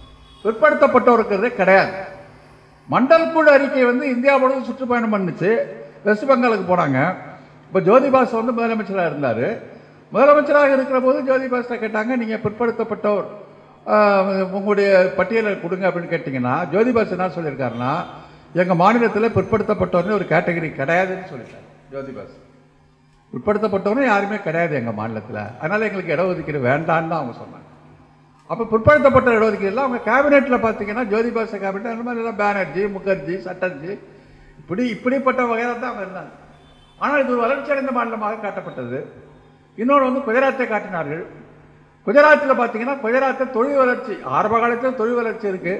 பிற்படுத்தப்பட்டவருக்கிறதே கிடையாது மண்டல் குழு அறிக்கை வந்து இந்தியா முழுவதும் சுற்றுப்பயணம் பண்ணுச்சு வெஸ்ட் பெங்காலுக்கு போனாங்க இப்போ ஜோதிபாஸ் வந்து முதலமைச்சராக இருந்தார் முதலமைச்சராக இருக்கிற போது ஜோதிபாஸ்ட கேட்டாங்க நீங்கள் பிற்படுத்தப்பட்டவர் ஆஹ், உங்களுடைய பட்டியலை கொடுங்க அப்படின்னு கேட்டிங்கன்னா ஜோதிபாஸ் என்ன சொல்லியிருக்காருன்னா எங்கள் மாநிலத்தில் பிற்படுத்தப்பட்டவர்னு ஒரு கேட்டகரி கிடையாதுன்னு சொல்லிட்டார் ஜோதிபாஸ் பிற்படுத்தப்பட்டவரும் யாருமே கிடையாது எங்கள் மாநிலத்தில் அதனால் எங்களுக்கு இடஒதுக்கீடு வேண்டான்னு தான் அவங்க சொன்னாங்க அப்போ பிற்படுத்தப்பட்ட இடஒதுக்கீடுல அவங்க கேபினெட்டில் பார்த்தீங்கன்னா ஜோதிபாச கேபினெட் அந்த மாதிரி எல்லாம் பானர்ஜி முகர்ஜி சட்டர்ஜி இப்படி இப்படிப்பட்ட வகையில் தான் அவங்க இருந்தாங்க ஆனால் இது ஒரு வளர்ச்சியடைந்த மாநிலமாக காட்டப்பட்டது இன்னொன்று வந்து குஜராத்தை காட்டினார்கள் குஜராத்தில் பார்த்தீங்கன்னா குஜராத்தில் தொழில் வளர்ச்சி ஆரம்ப காலத்தில் தொழில் வளர்ச்சி இருக்கு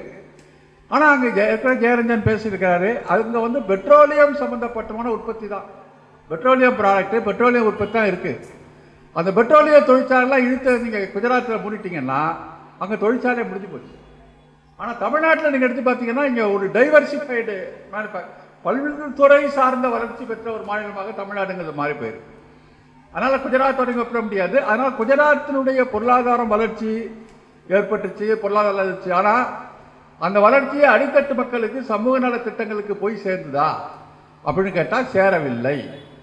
ஆனால் அங்கே ஜெய ஜெயரஞ்சன் பேசியிருக்கிறாரு அங்கே வந்து பெட்ரோலியம் சம்பந்தப்பட்டமான உற்பத்தி தான் பெட்ரோலியம் ப்ராடக்ட் பெட்ரோலியம் உற்பத்தி தான் இருக்கு அந்த பெட்ரோலிய தொழிற்சாலைலாம் இழுத்து நீங்கள் குஜராத்தில் மூடிட்டீங்கன்னா அங்கே தொழிற்சாலை முடிஞ்சு போச்சு ஆனால் தமிழ்நாட்டில் நீங்கள் எடுத்து பார்த்தீங்கன்னா இங்கே ஒரு டைவர்சிஃபைடு பல்வேறு துறை சார்ந்த வளர்ச்சி பெற்ற ஒரு மாநிலமாக தமிழ்நாடுங்கிறது மாறி போயிருக்கு அதனால குஜராத்தோட இங்க ஒப்பிட முடியாது அதனால் குஜராத்தினுடைய பொருளாதாரம் வளர்ச்சி ஏற்பட்டுச்சு பொருளாதார வளர்ச்சி ஆனா அந்த வளர்ச்சியை அடித்தட்டு மக்களுக்கு சமூக நல திட்டங்களுக்கு போய் சேர்ந்ததா அப்படின்னு கேட்டா சேரவில்லை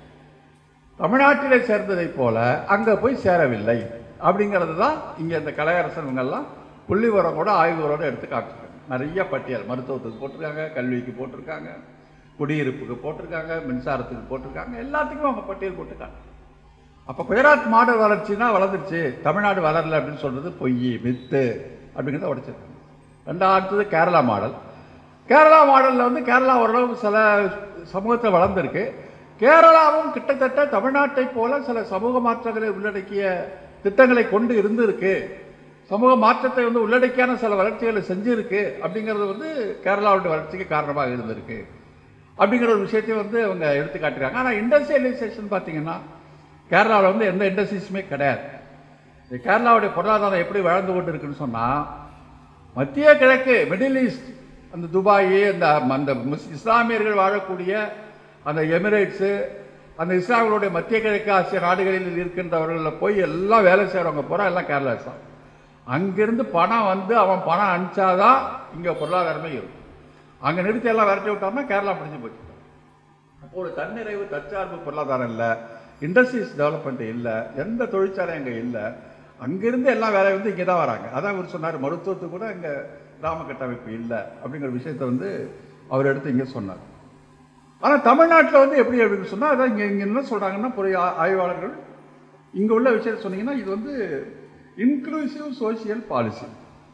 தமிழ்நாட்டிலே சேர்ந்ததைப் போல அங்க போய் சேரவில்லை அப்படிங்கிறது தான் இங்க இந்த கலையரசன்கள்லாம் புள்ளி உரங்களோட ஆய்வு உரோட எடுத்து காட்டுறாங்க நிறைய பட்டியல் மருத்துவத்துக்கு போட்டிருக்காங்க கல்விக்கு போட்டிருக்காங்க குடியிருப்புக்கு போட்டிருக்காங்க மின்சாரத்துக்கு போட்டிருக்காங்க எல்லாத்துக்கும் அவங்க பட்டியல் போட்டு காட்டுறாங்க அப்போ குஜராத் மாடல் வளர்ச்சினா வளர்ந்துருச்சு தமிழ்நாடு வளரல அப்படின்னு சொல்றது பொய் மித்து அப்படிங்கிறத உடைச்சிருக்காங்க ரெண்டாவது கேரளா மாடல் கேரளா மாடலில் வந்து கேரளா ஓரளவு சில சமூகத்தில் வளர்ந்துருக்கு கேரளாவும் கிட்டத்தட்ட தமிழ்நாட்டை போல சில சமூக மாற்றங்களை உள்ளடக்கிய திட்டங்களை கொண்டு இருந்திருக்கு சமூக மாற்றத்தை வந்து உள்ளடக்கியான சில வளர்ச்சிகளை செஞ்சிருக்கு அப்படிங்கிறது வந்து கேரளாவுடைய வளர்ச்சிக்கு காரணமாக இருந்திருக்கு அப்படிங்கிற ஒரு விஷயத்தையும் வந்து அவங்க எடுத்து காட்டுறாங்க ஆனால் இண்டஸ்ட்ரியலைசேஷன் பார்த்தீங்கன்னா கேரளாவில் வந்து எந்த இண்டஸ்ட்ரீஸுமே கிடையாது இந்த கேரளாவுடைய பொருளாதாரம் எப்படி வளர்ந்து கொண்டு இருக்குன்னு சொன்னால் மத்திய கிழக்கு மிடில் ஈஸ்ட் அந்த துபாய் அந்த அந்த முஸ்- இஸ்லாமியர்கள் வாழக்கூடிய அந்த எமிரேட்ஸு அந்த இஸ்லாமியர்களுடைய மத்திய கிழக்கு ஆசிய நாடுகளில் இருக்கின்றவர்களில் போய் எல்லாம் வேலை செய்கிறவங்க பூரா எல்லாம் கேரளா தான் அங்கிருந்து பணம் வந்து அவன் பணம் அனுப்பிச்சாதான் இங்கே பொருளாதாரமே இருக்கும் அங்கே நிறுத்தி எல்லாம் விரட்டி விட்டோம்னா கேரளா முடிஞ்சு போச்சு அப்போ ஒரு தன்னிறைவு தற்சார்பு பொருளாதாரம் இல்லை இண்டஸ்ட்ரீஸ் டெவலப்மெண்ட் இல்லை எந்த தொழிற்சாலையும் அங்கே இல்லை அங்கிருந்து எல்லாம் வேலை வந்து இங்கே தான் வராங்க அதான் இவர் சொன்னார் மருத்துவத்துக்கு கூட இங்கே கிராம கட்டமைப்பு இல்லை அப்படிங்கிற விஷயத்தை வந்து அவர் எடுத்து இங்கே சொன்னார் ஆனால் தமிழ்நாட்டில் வந்து எப்படி அப்படின்னு சொன்னால் அதான் இங்கே இங்கே என்ன சொல்கிறாங்கன்னா பொறிய ஆ- ஆய்வாளர்கள் இங்கே உள்ள விஷயத்தை சொன்னீங்கன்னா இது வந்து இன்க்ளூசிவ் சோஷியல் பாலிசி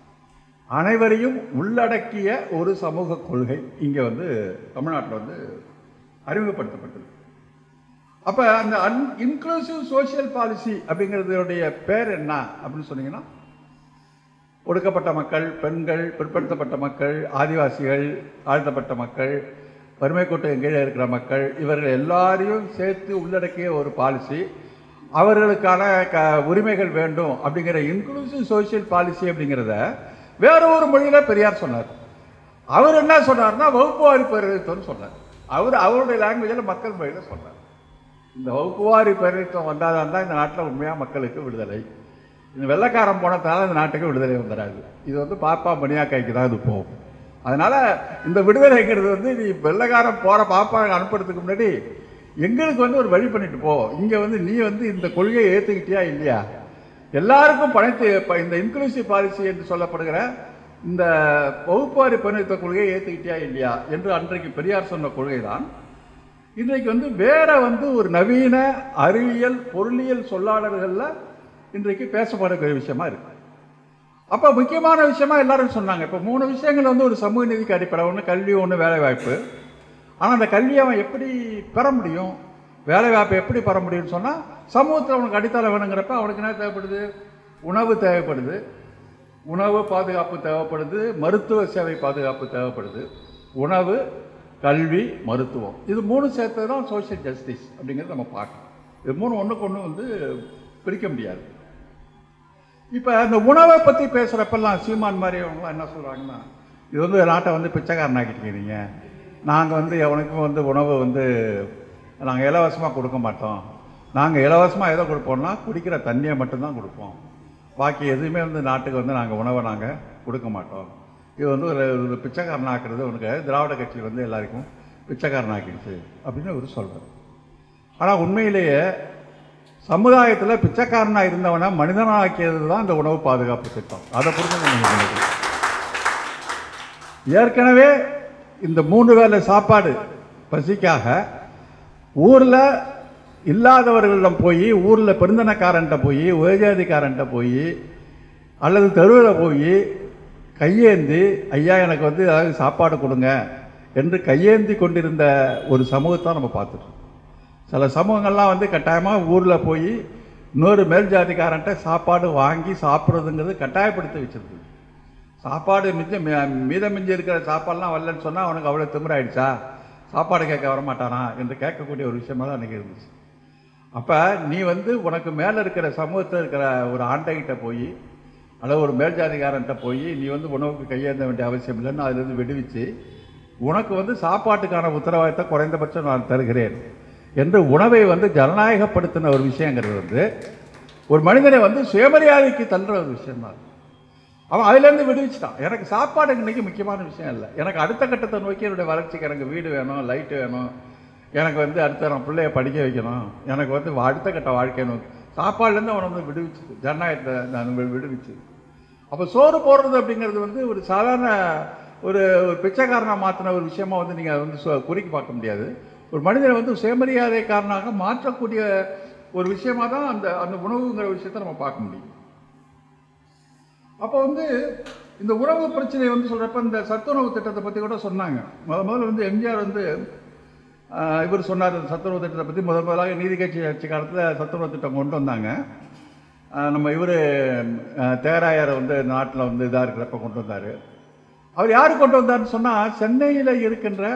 அனைவரையும் உள்ளடக்கிய ஒரு சமூக கொள்கை இங்கே வந்து தமிழ்நாட்டில் வந்து அறிமுகப்படுத்தப்பட்டது அப்போ அந்த அன் இன்க்ளூசிவ் சோஷியல் பாலிசி அப்படிங்கிறதுடைய பேர் என்ன அப்படின்னு சொன்னீங்கன்னா ஒடுக்கப்பட்ட மக்கள் பெண்கள் பிற்படுத்தப்பட்ட மக்கள் ஆதிவாசிகள் தாழ்த்தப்பட்ட மக்கள் வறுமை கோட்டுக்கு கீழே இருக்கிற மக்கள் இவர்கள் எல்லாரையும் சேர்த்து உள்ளடக்கிய ஒரு பாலிசி அவர்களுக்கான க உரிமைகள் வேண்டும் அப்படிங்கிற இன்க்ளூசிவ் சோஷியல் பாலிசி அப்படிங்கிறத வேற ஒரு மொழியில பெரியார் சொன்னார் அவர் என்ன சொன்னார்னா வகுப்புவாரி பேரழித்தம்னு சொன்னார் அவர் அவருடைய லாங்குவேஜில் மக்கள் மொழியில் சொன்னார் இந்த வகுப்புவாரி பேரழித்தம் வந்தாதான் தான் இந்த நாட்டில் உண்மையாக மக்களுக்கு விடுதலை இந்த வெள்ளைக்காரன் போனதுனால இந்த நாட்டுக்கு விடுதலை வந்துடாது இது வந்து பாப்பா மணியாக்காய்க்கு தான் இது போகும் அதனால இந்த விடுதலைங்கிறது வந்து நீ வெள்ளைக்காரன் போற பாப்பா அனுப்புறதுக்கு முன்னாடி எங்களுக்கு வந்து ஒரு வழி பண்ணிட்டு போ இங்க வந்து நீ வந்து இந்த கொள்கையை ஏத்துக்கிட்டியா இல்லையா எல்லாருக்கும் பணத்தை இப்ப இந்த இன்க்ளூசிவ் பாலிசி என்று சொல்லப்படுகிற இந்த வகுப்பாரி பணித்த கொள்கையை ஏத்துக்கிட்டியா இல்லையா என்று அன்றைக்கு பெரியார் சொன்ன கொள்கை தான் இன்றைக்கு வந்து வேற வந்து ஒரு நவீன அறிவியல் பொருளியல் சொல்லாளர்கள்ல இன்றைக்கு பேசப்படக்கூடிய விஷயமா இருக்கு அப்ப முக்கியமான விஷயமா எல்லாரும் சொன்னாங்க இப்ப மூணு விஷயங்கள் வந்து ஒரு சமூக நீதிக்கு அடிப்படை ஒன்று கல்வி ஒன்று வேலை வாய்ப்பு ஆனா அந்த கல்வியை அவன் எப்படி பெற முடியும் வேலை வாய்ப்பை எப்படி பெற முடியும்னு சொன்னா சமூகத்தில் அவனுக்கு அடித்தளம் வேணுங்கிறப்ப அவனுக்கு என்ன தேவைப்படுது உணவு தேவைப்படுது உணவு பாதுகாப்பு தேவைப்படுது மருத்துவ சேவை பாதுகாப்பு தேவைப்படுது உணவு கல்வி மருத்துவம் இது மூணு சேர்த்தது தான் சோஷியல் ஜஸ்டிஸ் அப்படிங்கிறத நம்ம பார்க்கணும் இது மூணு ஒன்றுக்கு ஒன்று வந்து பிரிக்க முடியாது இப்போ இந்த உணவை பற்றி பேசுகிறப்பெல்லாம் சீமான் மாதிரி அவங்களாம் என்ன சொல்கிறாங்கன்னா இது வந்து நாட்டை வந்து பிச்சைக்காரன் ஆக்கிட்டீங்க நாங்கள் வந்து எவனுக்கும் வந்து உணவு வந்து நாங்கள் இலவசமாக கொடுக்க மாட்டோம் நாங்கள் இலவசமாக எதை கொடுப்போம்னா குடிக்கிற தண்ணியை மட்டும்தான் கொடுப்போம் பாக்கி எதுவுமே வந்து நாட்டுக்கு வந்து நாங்கள் உணவை நாங்கள் கொடுக்க மாட்டோம் இது வந்து ஒரு ஒரு பிச்சைக்காரன் ஆக்குறது உனக்கு திராவிட கட்சி வந்து எல்லாருக்கும் பிச்சைக்காரன் ஆக்கிடுச்சு அப்படின்னு அவர் சொல்கிறார் ஆனால் உண்மையிலேயே சமுதாயத்தில் பிச்சைக்காரனாக இருந்தவனை மனிதனாக்கியது தான் இந்த உணவு பாதுகாப்பு திட்டம் அதை புரிஞ்சு ஏற்கனவே இந்த மூணு வேளை சாப்பாடு பசிக்காக ஊரில் இல்லாதவர்களிடம் போய் ஊரில் பெருந்தனக்காரன்ட்ட போய் உயர்ஜாதிக்காரன்ட்ட போய் அல்லது தெருவில் போய் கையேந்தி ஐயா எனக்கு வந்து ஏதாவது சாப்பாடு கொடுங்க என்று கையேந்தி கொண்டிருந்த ஒரு சமூகத்தை நம்ம பார்த்துட்டோம் சில சமூகங்கள்லாம் வந்து கட்டாயமாக ஊரில் போய் இன்னொரு மேல் ஜாதிக்காரன்ட்ட சாப்பாடு வாங்கி சாப்பிட்றதுங்கிறது கட்டாயப்படுத்தி வச்சிருக்கு சாப்பாடு மிச்சம் மீ- மீதம் மிஞ்சி இருக்கிற சாப்பாடுலாம் வரலன்னு சொன்னால் அவனுக்கு அவ்வளோ திமிராயிடுச்சா சாப்பாடு கேட்க வர மாட்டானா என்று கேட்கக்கூடிய ஒரு விஷயமா தான் அன்றைக்கி இருந்துச்சு அப்போ நீ வந்து உனக்கு மேலே இருக்கிற சமூகத்தில் இருக்கிற ஒரு ஆண்டைகிட்ட போய் அல்லது ஒரு மேல்ஜாதிகாரன்ட்ட போய் நீ வந்து உணவுக்கு கையேந்த வேண்டிய அவசியம் இல்லைன்னு அதுலேருந்து விடுவிச்சு உனக்கு வந்து சாப்பாட்டுக்கான உத்தரவாதத்தை குறைந்தபட்சம் நான் தருகிறேன் என்று உணவை வந்து ஜனநாயகப்படுத்தின ஒரு விஷயங்கிறது வந்து ஒரு மனிதனை வந்து சுயமரியாதைக்கு தள்ளுற ஒரு விஷயம் தான் அவன் அதுலேருந்து விடுவிச்சிட்டான் எனக்கு சாப்பாடு இன்னைக்கு முக்கியமான விஷயம் இல்லை எனக்கு அடுத்த கட்டத்தை நோக்கி என்னுடைய வளர்ச்சிக்கு எனக்கு வீடு வேணும் லைட்டு வேணும் எனக்கு வந்து அடுத்த நான் பிள்ளைய படிக்க வைக்கணும் எனக்கு வந்து அடுத்த கட்ட வாழ்க்கை வேணும் சாப்பாடுலேருந்து அவனை வந்து விடுவிச்சு ஜனநாயகத்தை நான் வி- விடுவிச்சு அப்போ சோறு போடுறது அப்படிங்கிறது வந்து ஒரு சாதாரண ஒரு ஒரு பிச்சைக்காரனை மாற்றின ஒரு விஷயமா வந்து நீங்கள் வந்து சொ- குறிக்கி பார்க்க முடியாது ஒரு மனிதனை வந்து சுயமரியாதைக்காரனாக மாற்றக்கூடிய ஒரு விஷயமா தான் அந்த அந்த உணவுங்கிற விஷயத்தை நம்ம பார்க்க முடியும் அப்போ வந்து இந்த உணவு பிரச்சனை வந்து சொல்கிறப்ப இந்த சத்துணவு திட்டத்தை பற்றி கூட சொன்னாங்க முத முதல்ல வந்து எம்ஜிஆர் வந்து ஆஹ், இவர் சொன்னார் இந்த சத்துணவு திட்டத்தை பற்றி முதல் முதலாக நீதி கட்சி ஆட்சி காலத்தில் சத்துணவு திட்டம் கொண்டு வந்தாங்க அஹ், நம்ம இவர் தேராயர் வந்து நாட்டில் வந்து இதாக இருக்கிறப்ப கொண்டு வந்தார் அவர் யார் கொண்டு வந்தாருன்னு சொன்னால் சென்னையில் இருக்கின்ற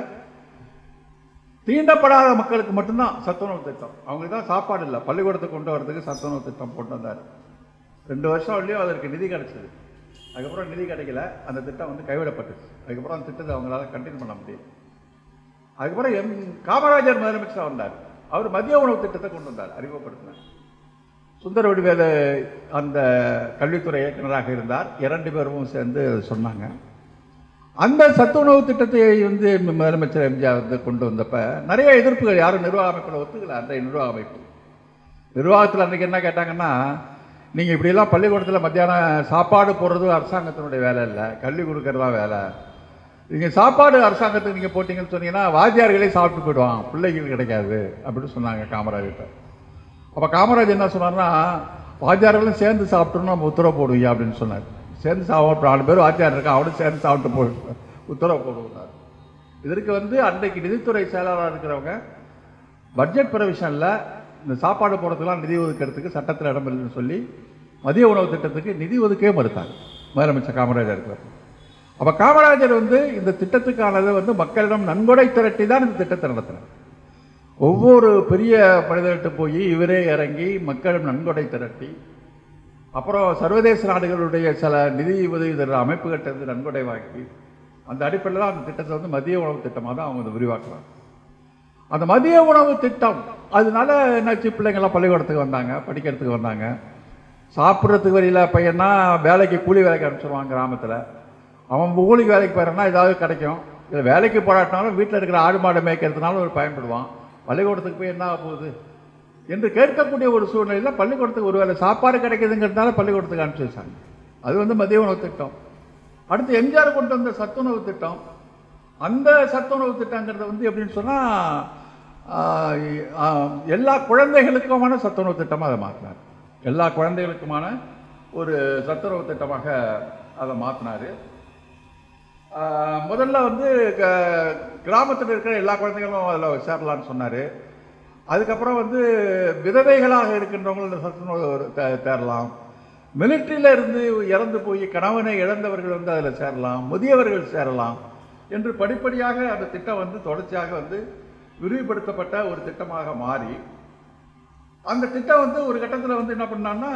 தீண்டப்படாத மக்களுக்கு மட்டும்தான் சத்துணவு திட்டம் அவங்களுக்கு தான் சாப்பாடு இல்லை பள்ளிக்கூடத்துக்கு கொண்டு வரதுக்கு சத்துணவு திட்டம் கொண்டு வந்தார் ரெண்டு வருஷம் வரலையும் அதற்கு நிதி கிடைச்சது அதுக்கப்புறம் நிதி கிடைக்கல அந்த திட்டம் வந்து கைவிடப்பட்டுச்சு அதுக்கப்புறம் அந்த திட்டத்தை அவங்களால கண்டினியூ பண்ண முடியும் அதுக்கப்புறம் எம் காமராஜர் முதலமைச்சர் வந்தார் அவர் மதிய உணவு திட்டத்தை கொண்டு வந்தார் அறிமுகப்படுத்தினார் சுந்தர வடிவேலு அந்த கல்வித்துறை இயக்குனராக இருந்தார் இரண்டு பேரும் சேர்ந்து சொன்னாங்க அந்த சத்துணவு திட்டத்தை வந்து முதலமைச்சர் எம்ஜிஆர் வந்து கொண்டு வந்தப்ப நிறைய எதிர்ப்புகள் யாரும் நிர்வாக அமைப்பில் ஒத்துக்கல அந்த நிர்வாக அமைப்பு நிர்வாகத்தில் அன்றைக்கி என்ன கேட்டாங்கன்னா நீங்கள் இப்படியெல்லாம் பள்ளிக்கூடத்தில் மத்தியானம் சாப்பாடு போடுறது அரசாங்கத்தினுடைய வேலை இல்லை கல்வி கொடுக்கறதா வேலை நீங்கள் சாப்பாடு அரசாங்கத்துக்கு நீங்கள் போட்டிங்கன்னு சொன்னீங்கன்னா வாத்தியார்களே சாப்பிட்டு போயிடுவான் பிள்ளைகளுக்கு கிடைக்காது அப்படின்னு சொன்னாங்க காமராஜர்கிட்ட அப்போ காமராஜ் என்ன சொன்னார்னா வாத்தியார்களும் சேர்ந்து சாப்பிட்டோம்னு நம்ம உத்தரவு போடுவீங்க அப்படின்னு சொன்னார் சேர்ந்து சாப்பிட நாலு பேர் வாத்தியார் இருக்கான் அவனும் சேர்ந்து சாப்பிட்டு போ உத்தரவு போடுவார் இதற்கு வந்து அன்றைக்கு நிதித்துறை செயலாளராக இருக்கிறவங்க பட்ஜெட் ப்ரொவிஷனில் இந்த சாப்பாடு போடுறதுக்கெல்லாம் நிதி ஒதுக்கிறதுக்கு சட்டத்தில் இடம் இல்லைன்னு சொல்லி மதிய உணவு திட்டத்துக்கு நிதி ஒதுக்கவே மறுத்தாங்க முதலமைச்சர் காமராஜர் இருக்கிறப்ப அப்போ காமராஜர் வந்து இந்த திட்டத்துக்கானதை வந்து மக்களிடம் நன்கொடை திரட்டி தான் இந்த திட்டத்தை நடத்தினார் ஒவ்வொரு பெரிய மனிதர்கிட்ட போய் இவரே இறங்கி மக்களிடம் நன்கொடை திரட்டி அப்புறம் சர்வதேச நாடுகளுடைய சில நிதி உதவி தர அமைப்புகிட்ட இருந்து நன்கொடை வாங்கி அந்த அடிப்படையில் தான் அந்த திட்டத்தை வந்து மதிய உணவு திட்டமாக தான் அவங்க வந்து விரிவாக்குறாங்க அந்த மதிய உணவு திட்டம் அதனால என்னாச்சு பிள்ளைங்கள்லாம் பள்ளிக்கூடத்துக்கு வந்தாங்க படிக்கிறதுக்கு வந்தாங்க சாப்பிட்றதுக்கு வரையில பையனா வேலைக்கு கூலி வேலைக்கு அனுப்பிச்சிருவான் கிராமத்தில் அவன் கூலிக்கு வேலைக்கு போயிடறனா ஏதாவது கிடைக்கும் இல்லை வேலைக்கு போராட்டினாலும் வீட்டில் இருக்கிற ஆடு மாடு மேய்க்கிறதுனால ஒரு பயன்படுவான் பள்ளிக்கூடத்துக்கு போய் என்ன ஆக போகுது என்று கேட்கக்கூடிய ஒரு சூழ்நிலையில் பள்ளிக்கூடத்துக்கு ஒருவேளை சாப்பாடு கிடைக்குதுங்கிறதுனால பள்ளிக்கூடத்துக்கு அனுப்பிச்சி வச்சாங்க அது வந்து மதிய உணவு திட்டம் அடுத்து எம்ஜிஆர் கொண்டு வந்த சத்துணவு திட்டம் அந்த சத்துணவு திட்டங்கிறத வந்து எப்படின்னு சொன்னால் எல்லா குழந்தைகளுக்குமான சத்துணவு திட்டமாக அதை மாற்றினார் எல்லா குழந்தைகளுக்குமான ஒரு சத்துணவு திட்டமாக அதை மாற்றினார் முதல்ல வந்து க- கிராமத்தில் இருக்கிற எல்லா குழந்தைகளும் அதில் சேரலான்னு சொன்னார் அதுக்கப்புறம் வந்து விதவைகளாக இருக்கின்றவங்க இந்த சத்துணவு தே- தேரலாம் மிலிட்ரியில இருந்து இறந்து போய் கணவனை இழந்தவர்கள் வந்து அதில் சேரலாம் முதியவர்கள் சேரலாம் என்று படிப்படியாக அந்த திட்டம் வந்து தொடர்ச்சியாக வந்து விரிவுபடுத்தப்பட்ட ஒரு திட்டமாக மாறி அந்த திட்டம் வந்து ஒரு கட்டத்தில் வந்து என்ன பண்ணான்னா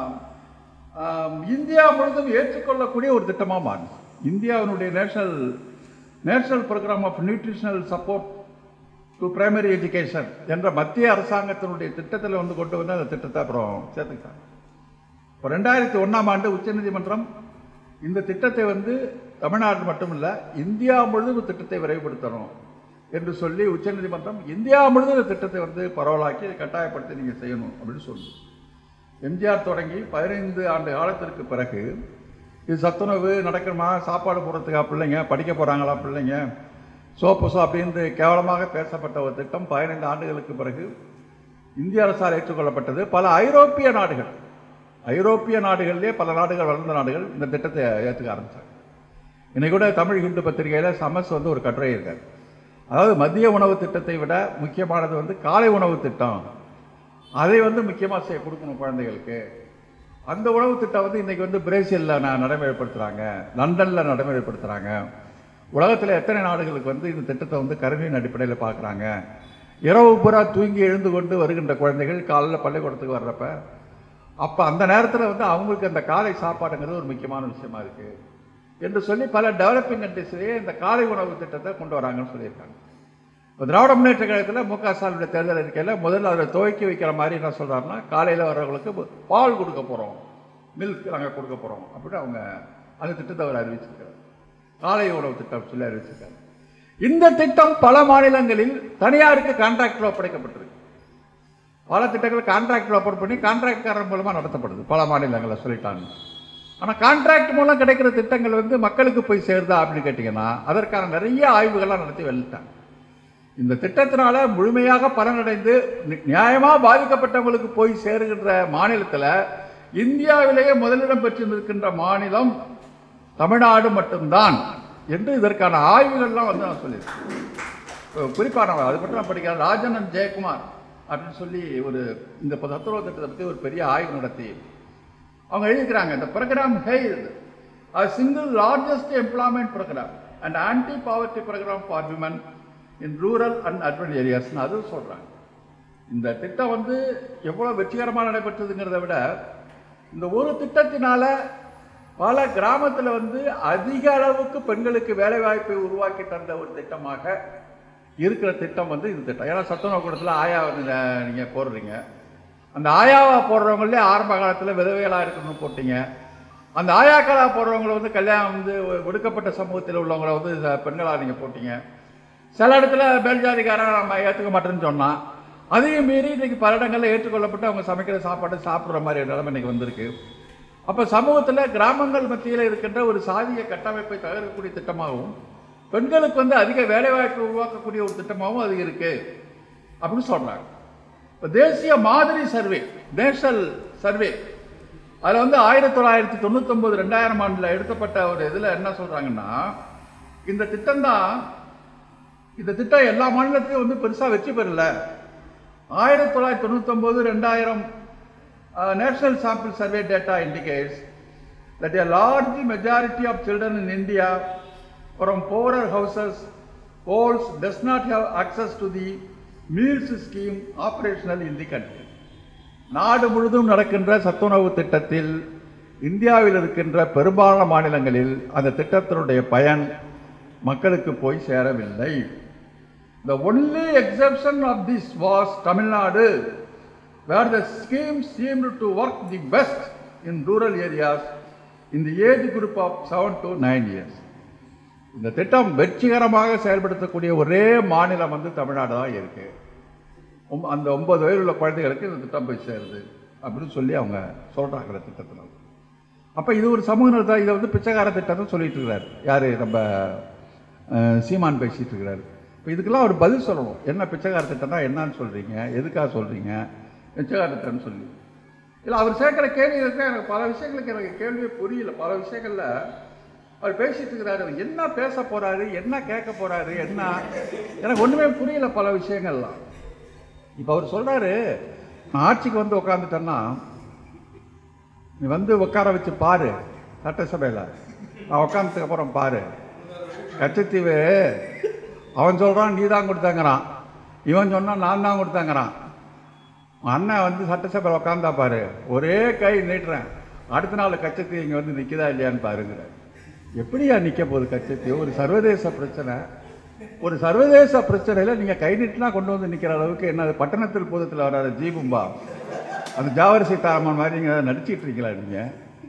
ஆம், இந்தியா முழுவதும் ஏற்றுக்கொள்ளக்கூடிய ஒரு திட்டமாக மாறிச்சு இந்தியாவினுடைய national national programme of nutritional support to primary education என்ற மத்திய அரசாங்கத்தினுடைய திட்டத்தில் வந்து கொண்டு வந்து அந்த திட்டத்தை அப்புறம் சேர்த்துக்கிட்டாங்க இப்போ ரெண்டாயிரத்தி ஒன்றாம் ஆண்டு உச்சநீதிமன்றம் இந்த திட்டத்தை வந்து தமிழ்நாடு மட்டுமில்ல இந்தியா முழுவதும் திட்டத்தை விரைவுபடுத்தணும் என்று சொல்லி உச்சநீதிமன்றம் இந்தியா முழுவதும் இந்த திட்டத்தை வந்து பரவலாக்கி இதை கட்டாயப்படுத்தி நீங்கள் செய்யணும் அப்படின்னு சொல்லி எம்ஜிஆர் தொடங்கி பதினைந்து ஆண்டு காலத்திற்கு பிறகு இது சத்துணவு நடக்கணுமா சாப்பாடு போடுறதுக்கா பிள்ளைங்க படிக்க போகிறாங்களா பிள்ளைங்க சோப்பு சோ அப்படின்னு கேவலமாக பேசப்பட்ட ஒரு திட்டம் பதினைந்து ஆண்டுகளுக்கு பிறகு இந்திய அரசால் ஏற்றுக்கொள்ளப்பட்டது பல ஐரோப்பிய நாடுகள் ஐரோப்பிய நாடுகளிலே பல நாடுகள் வளர்ந்த நாடுகள் இந்த திட்டத்தை ஏற்றுக்க ஆரம்பித்தாங்க இன்னைக்கு கூட தமிழ் ஹிந்து பத்திரிகையில் சமஸ் வந்து ஒரு கட்டுரை இருக்காரு அதாவது மதிய உணவு திட்டத்தை விட முக்கியமானது வந்து காலை உணவு திட்டம் அதை வந்து முக்கியமாக செய்ய கொடுக்கணும் குழந்தைகளுக்கு அந்த உணவு திட்டம் வந்து இன்னைக்கு வந்து பிரேசிலில் ந நடைமுறைப்படுத்துகிறாங்க லண்டனில் நடைமுறைப்படுத்துகிறாங்க உலகத்தில் எத்தனை நாடுகளுக்கு வந்து இந்த திட்டத்தை வந்து கருணையின் அடிப்படையில் பார்க்குறாங்க இரவு பூரா தூங்கி எழுந்து கொண்டு வருகின்ற குழந்தைகள் காலையில் பள்ளிக்கூடத்துக்கு வர்றப்ப அப்போ அந்த நேரத்தில் வந்து அவங்களுக்கு அந்த காலை சாப்பாடுங்கிறது ஒரு முக்கியமான விஷயமா இருக்குது என்று சொல்லி பல டெவலப்பிங் கண்ட்ரிஸ்லேயே இந்த காலை உணவு திட்டத்தை கொண்டு வராங்கன்னு சொல்லியிருக்காங்க இப்போ திராவிட முன்னேற்ற கழகத்தில் மு க ஸ்டாலினுடைய தேர்தல் அறிக்கையில் முதல்ல அதில் துவக்கி வைக்கிற மாதிரி என்ன சொல்கிறாருன்னா காலையில் வர்றவங்களுக்கு பால் கொடுக்க போகிறோம் மில்க் நாங்கள் கொடுக்க போகிறோம் அப்படின்னு அவங்க அந்த திட்டத்தை அவர் அறிவிச்சிருக்காரு காலை உணவு திட்டம் சொல்லி அறிவிச்சிருக்காரு இந்த திட்டம் பல மாநிலங்களில் தனியாருக்கு கான்ட்ராக்டில் ஒப்படைக்கப்பட்டிருக்கு பல திட்டங்கள் கான்ட்ராக்டில் ஒப்படை பண்ணி கான்ட்ராக்ட்காரர் மூலமாக நடத்தப்படுது பல மாநிலங்களில் சொல்லிட்டாங்க ஆனால் கான்ட்ராக்ட் மூலம் கிடைக்கிற திட்டங்கள் வந்து மக்களுக்கு போய் சேருதா அப்படின்னு கேட்டிங்கன்னா அதற்கான நிறைய ஆய்வுகள்லாம் நடத்தி வெளியிட்டாங்க இந்த திட்டத்தினால முழுமையாக பலனடைந்து நி- நியாயமா பாதிக்கப்பட்டவங்களுக்கு போய் சேருகின்ற மாநிலத்தில் இந்தியாவிலேயே முதலிடம் பெற்று நிற்கின்ற மாநிலம் தமிழ்நாடு மட்டும்தான் என்று இதற்கான ஆய்வுகள்லாம் வந்து நான் சொல்லியிருக்கேன் குறிப்பானவர் அது மட்டும் நான் படிக்கிறேன் ராஜனன் ஜெயக்குமார் அப்படின்னு சொல்லி ஒரு இந்த சத்துணவு திட்டத்தை பற்றி ஒரு பெரிய ஆய்வு நடத்தி அவங்க எழுதிக்கிறாங்க இந்த programme held a single largest employment program and anti poverty program for women in rural and urban areas னு அதுவும் சொல்றாங்க இந்த திட்டம் வந்து எவ்வளவு வெற்றிகரமாக நடைபெற்றதுங்கிறத விட இந்த ஒரு திட்டத்தினால பல கிராமத்துல வந்து அதிக அளவுக்கு பெண்களுக்கு வேலை வாய்ப்பை உருவாக்கி தந்த ஒரு திட்டமாக இருக்கிற திட்டம் வந்து இந்த திட்டம் ஏன்னா சத்துணவு கூடத்தில் ஆயா வந்து நீங்க போடுறீங்க அந்த ஆயாவா போடுறவங்களே ஆரம்ப காலத்துல விதவைகளா இருக்கணும்னு போட்டீங்க அந்த ஆயாக்களா போடுறவங்களை வந்து கல்யாணம் வந்து ஒடுக்கப்பட்ட சமூகத்தில் உள்ளவங்கள வந்து இந்த பெண்களா நீங்க போட்டீங்க சில இடத்துல மேல்ஜாதிக்காரன் நம்ம ஏற்றுக்க மாட்டேன்னு சொன்னான் அதையும் மீறி இன்னைக்கு பல இடங்கள்ல ஏற்றுக்கொள்ளப்பட்டு அவங்க சமைக்கிற சாப்பாடு சாப்பிட்ற மாதிரி நிலைமை இன்னைக்கு வந்திருக்கு அப்ப சமூகத்துல கிராமங்கள் மத்தியில் இருக்கின்ற ஒரு சாதிய கட்டமைப்பை தகர்க்கக்கூடிய திட்டமாகவும் பெண்களுக்கு வந்து அதிக வேலைவாய்ப்பு உருவாக்கக்கூடிய ஒரு திட்டமாகவும் அது இருக்கு அப்படின்னு சொல்றாங்க இப்ப தேசிய மாதிரி சர்வே நேஷனல் சர்வே அதுல வந்து ஆயிரத்தி தொள்ளாயிரத்தி தொண்ணூத்தொன்பது ரெண்டாயிரம் ஆண்டுல எடுக்கப்பட்ட ஒரு இதுல என்ன சொல்றாங்கன்னா இந்த திட்டம் தான் இந்த திட்டம் எல்லா மாநிலத்திலும் வந்து பெருசா வெற்றி பெறல ஆயிரத்தி தொள்ளாயிரத்தி தொண்ணூத்தொன்பது ரெண்டாயிரம் national sample survey data indicates that a large majority of children in India from poorer houses holds does not have access to the meals scheme operational in the country. நாடு முழுதும் நடக்கின்ற சத்துணவு திட்டத்தில் இந்தியாவில் இருக்கின்ற பெரும்பாலான மாநிலங்களில் அந்த திட்டத்தினுடைய பயன் மக்களுக்கு போய் சேரவில்லை The only exception of this was Tamil Nadu, where the scheme seemed to work the best in rural areas in the age group of 7 to 9 years. இந்த திட்டம் வெற்றிகரமாக செயல்படுத்தக்கூடிய ஒரே மாநிலம் வந்து தமிழ்நாடு தான் இருக்கு ஒம்- அந்த ஒன்பது வயது உள்ள குழந்தைகளுக்கு இந்த திட்டம் போய் சேருது அப்படின்னு சொல்லி அவங்க சொல்றாங்க இந்த திட்டத்தில் அப்ப இது ஒரு சமூக நலத்தை இதை வந்து பிச்சைக்கார திட்டம்னு சொல்லிட்டு இருக்கிறார் யாரு நம்ம அஹ், சீமான் பேசிட்டு இருக்கிறாரு இப்போ இதுக்கெல்லாம் ஒரு பதில் சொல்லணும் என்ன பிச்சைக்கார திட்டம்னா என்னன்னு சொல்றீங்க எதுக்காக சொல்றீங்க பிச்சைக்கார திட்டம்னு சொல்லி இல்லை அவர் சேர்க்கிற கேள்விகளுக்கு எனக்கு பல விஷயங்களுக்கு எனக்கு கேள்வியே புரியல பல விஷயங்கள்ல அவர் பேசிட்டு இருக்கிறாரு அவர் என்ன பேச போறாரு என்ன கேட்க போறாரு என்ன எனக்கு ஒண்ணுமே புரியல பல விஷயங்கள்லாம் இப்போ அவர் சொல்றாரு நான் ஆட்சிக்கு வந்து உட்காந்துட்டேன்னா நீ வந்து உட்கார வச்சு பாரு சட்டசபையில் நான் உட்காந்ததுக்கு அப்புறம் பாரு கச்சத்தீவு அவன் சொல்றான் நீ தான் கொடுத்தாங்கிறான் இவன் சொன்னான் நான் தான் கொடுத்தாங்கிறான் உன் அண்ணன் வந்து சட்டசபையில் உட்காந்தா பாரு ஒரே கை நீட்டுறேன் அடுத்த நாள் கச்சத்தீவு இங்கே வந்து நிற்குதா இல்லையான்னு பாருங்கிற எப்படியா நிற்க போகுது கச்சத்தீவு ஒரு சர்வதேச பிரச்சனை ஒரு சர்வதேச பிரச்சனையில் நீங்கள் கை நீட்டினா கொண்டு வந்து நிற்கிற அளவுக்கு என்ன அது பட்டணத்தில் பூதத்தில் வராத ஜீபும்பா அந்த ஜாவரி சீதாராமன் மாதிரி நீங்கள் நடிச்சிட்டு இருக்கீங்களா நீங்கள்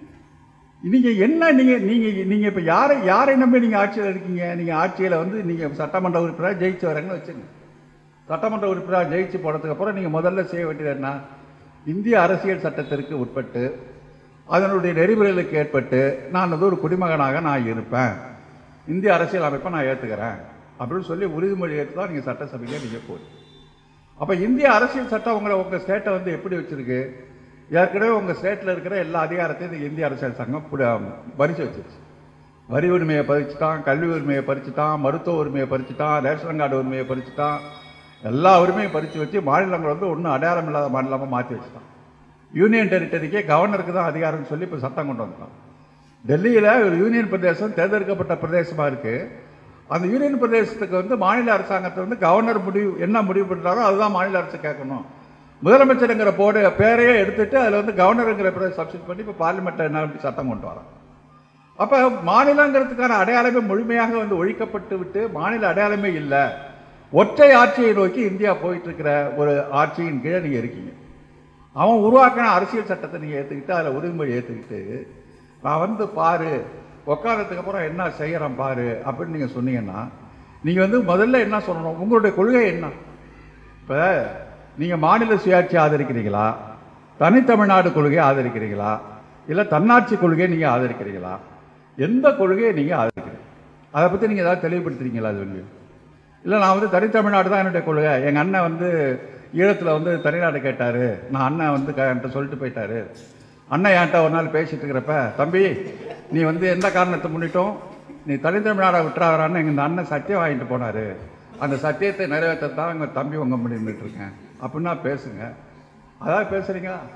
நீங்க என்ன நீங்க நீங்க நீங்க இப்ப யாரை யாரை நம்பி நீங்க ஆட்சியில் இருக்கீங்க நீங்க ஆட்சியில வந்து நீங்க சட்டமன்ற உறுப்பினராக ஜெயிச்சு வரேங்கன்னு வச்சுங்க சட்டமன்ற உறுப்பினராக ஜெயிச்சு போனதுக்கு அப்புறம் நீங்க முதல்ல செய்ய வேண்டியது என்ன இந்திய அரசியல் சட்டத்திற்கு உட்பட்டு அதனுடைய நெறிமுறைகளுக்கு ஏற்பட்டு நான் வந்து ஒரு குடிமகனாக நான் இருப்பேன் இந்திய அரசியல் அமைப்பை நான் ஏத்துக்கிறேன் அப்படின்னு சொல்லி உறுதிமொழி ஏற்று தான் நீங்க சட்டசபையில நீங்க போய் அப்ப இந்திய அரசியல் சட்டம் உங்களை உங்க ஸ்டேட்டை வந்து எப்படி வச்சிருக்கு ஏற்கனவே உங்க ஸ்டேட்ல இருக்கிற எல்லா அதிகாரத்தையும் இந்த இந்திய அரசியல் சங்கம் புட- பறிச்சு வச்சிருச்சு வரி உரிமையை பறிச்சுட்டான் கல்வி உரிமையை பறிச்சுட்டான் மருத்துவ உரிமையை பறிச்சுட்டான் ரேஷன் கார்டு உரிமையை பறிச்சுட்டான் எல்லா உரிமையும் பறிச்சு வச்சு மாநிலங்கள் வந்து ஒன்றும் அடையாளம் இல்லாத மாநிலமாக மாற்றி வச்சுட்டான் யூனியன் டெரிட்டரிக்கே கவர்னருக்கு தான் அதிகாரம்னு சொல்லி இப்போ சட்டம் கொண்டு வந்துட்டான் டெல்லியில் ஒரு யூனியன் பிரதேசம் தேர்ந்தெடுக்கப்பட்ட பிரதேசமாக இருக்கு அந்த யூனியன் பிரதேசத்துக்கு வந்து மாநில அரசாங்கத்தை வந்து கவர்னர் முடிவு என்ன முடிவு பண்ணுறாரோ அதுதான் மாநில அரசு கேட்கணும் முதலமைச்சருங்கிற போர்டு பேரையே எடுத்துட்டு அதில் வந்து கவர்னருங்கிற பேரை சப்ஸ்டிட் பண்ணி இப்போ பார்லிமெண்ட்டை என்ன சட்டம் கொண்டு வரோம் அப்போ மாநிலங்கிறதுக்கான அடையாளமே முழுமையாக வந்து ஒழிக்கப்பட்டு விட்டு மாநில அடையாளமே இல்லை ஒற்றை ஆட்சியை நோக்கி இந்தியா போயிட்டு இருக்கிற ஒரு ஆட்சியின் கீழே நீங்கள் இருக்கீங்க அவன் உருவாக்கின அரசியல் சட்டத்தை நீங்கள் ஏற்றுக்கிட்டு அதில் உறுதிமொழி ஏற்றுக்கிட்டு நான் வந்து பாரு உட்காரத்துக்கு அப்புறம் என்ன செய்கிறேன் பாரு அப்படின்னு நீங்கள் சொன்னீங்கன்னா நீங்கள் வந்து முதல்ல என்ன சொல்லணும் உங்களுடைய கொள்கை என்ன இப்போ நீங்கள் மாநில சுயாட்சி ஆதரிக்கிறீங்களா தனித்தமிழ்நாடு கொள்கையை ஆதரிக்கிறீங்களா இல்லை தன்னாட்சி கொள்கையை நீங்கள் ஆதரிக்கிறீங்களா எந்த கொள்கையை நீங்கள் ஆதரிக்கிறீங்க அதை பற்றி நீங்கள் ஏதாவது தெளிவுபடுத்துறீங்களா அது வந்து இல்லை நான் வந்து தனித்தமிழ்நாடு தான் என்னுடைய கொள்கை எங்கள் அண்ணன் வந்து ஈழத்தில் வந்து தனிநாடு கேட்டார் நான் அண்ணன் வந்து க- என்கிட்ட சொல்லிட்டு போயிட்டாரு அண்ணன் என்கிட்ட ஒரு நாள் பேசிட்டு இருக்கிறப்ப தம்பி நீ வந்து எந்த காரணத்தை முன்னிட்டும் நீ தனித்தமிழ்நாடை விட்டுறாரான்னு எங்கள் அண்ணன் சத்தியம் வாங்கிட்டு போனார் அந்த சத்தியத்தை நிறைவேற்ற தான் எங்கள் தம்பி உங்க முடிவு இருக்கேன் அப்படின்னா பேசுங்க அதாவது பேசுறீங்களா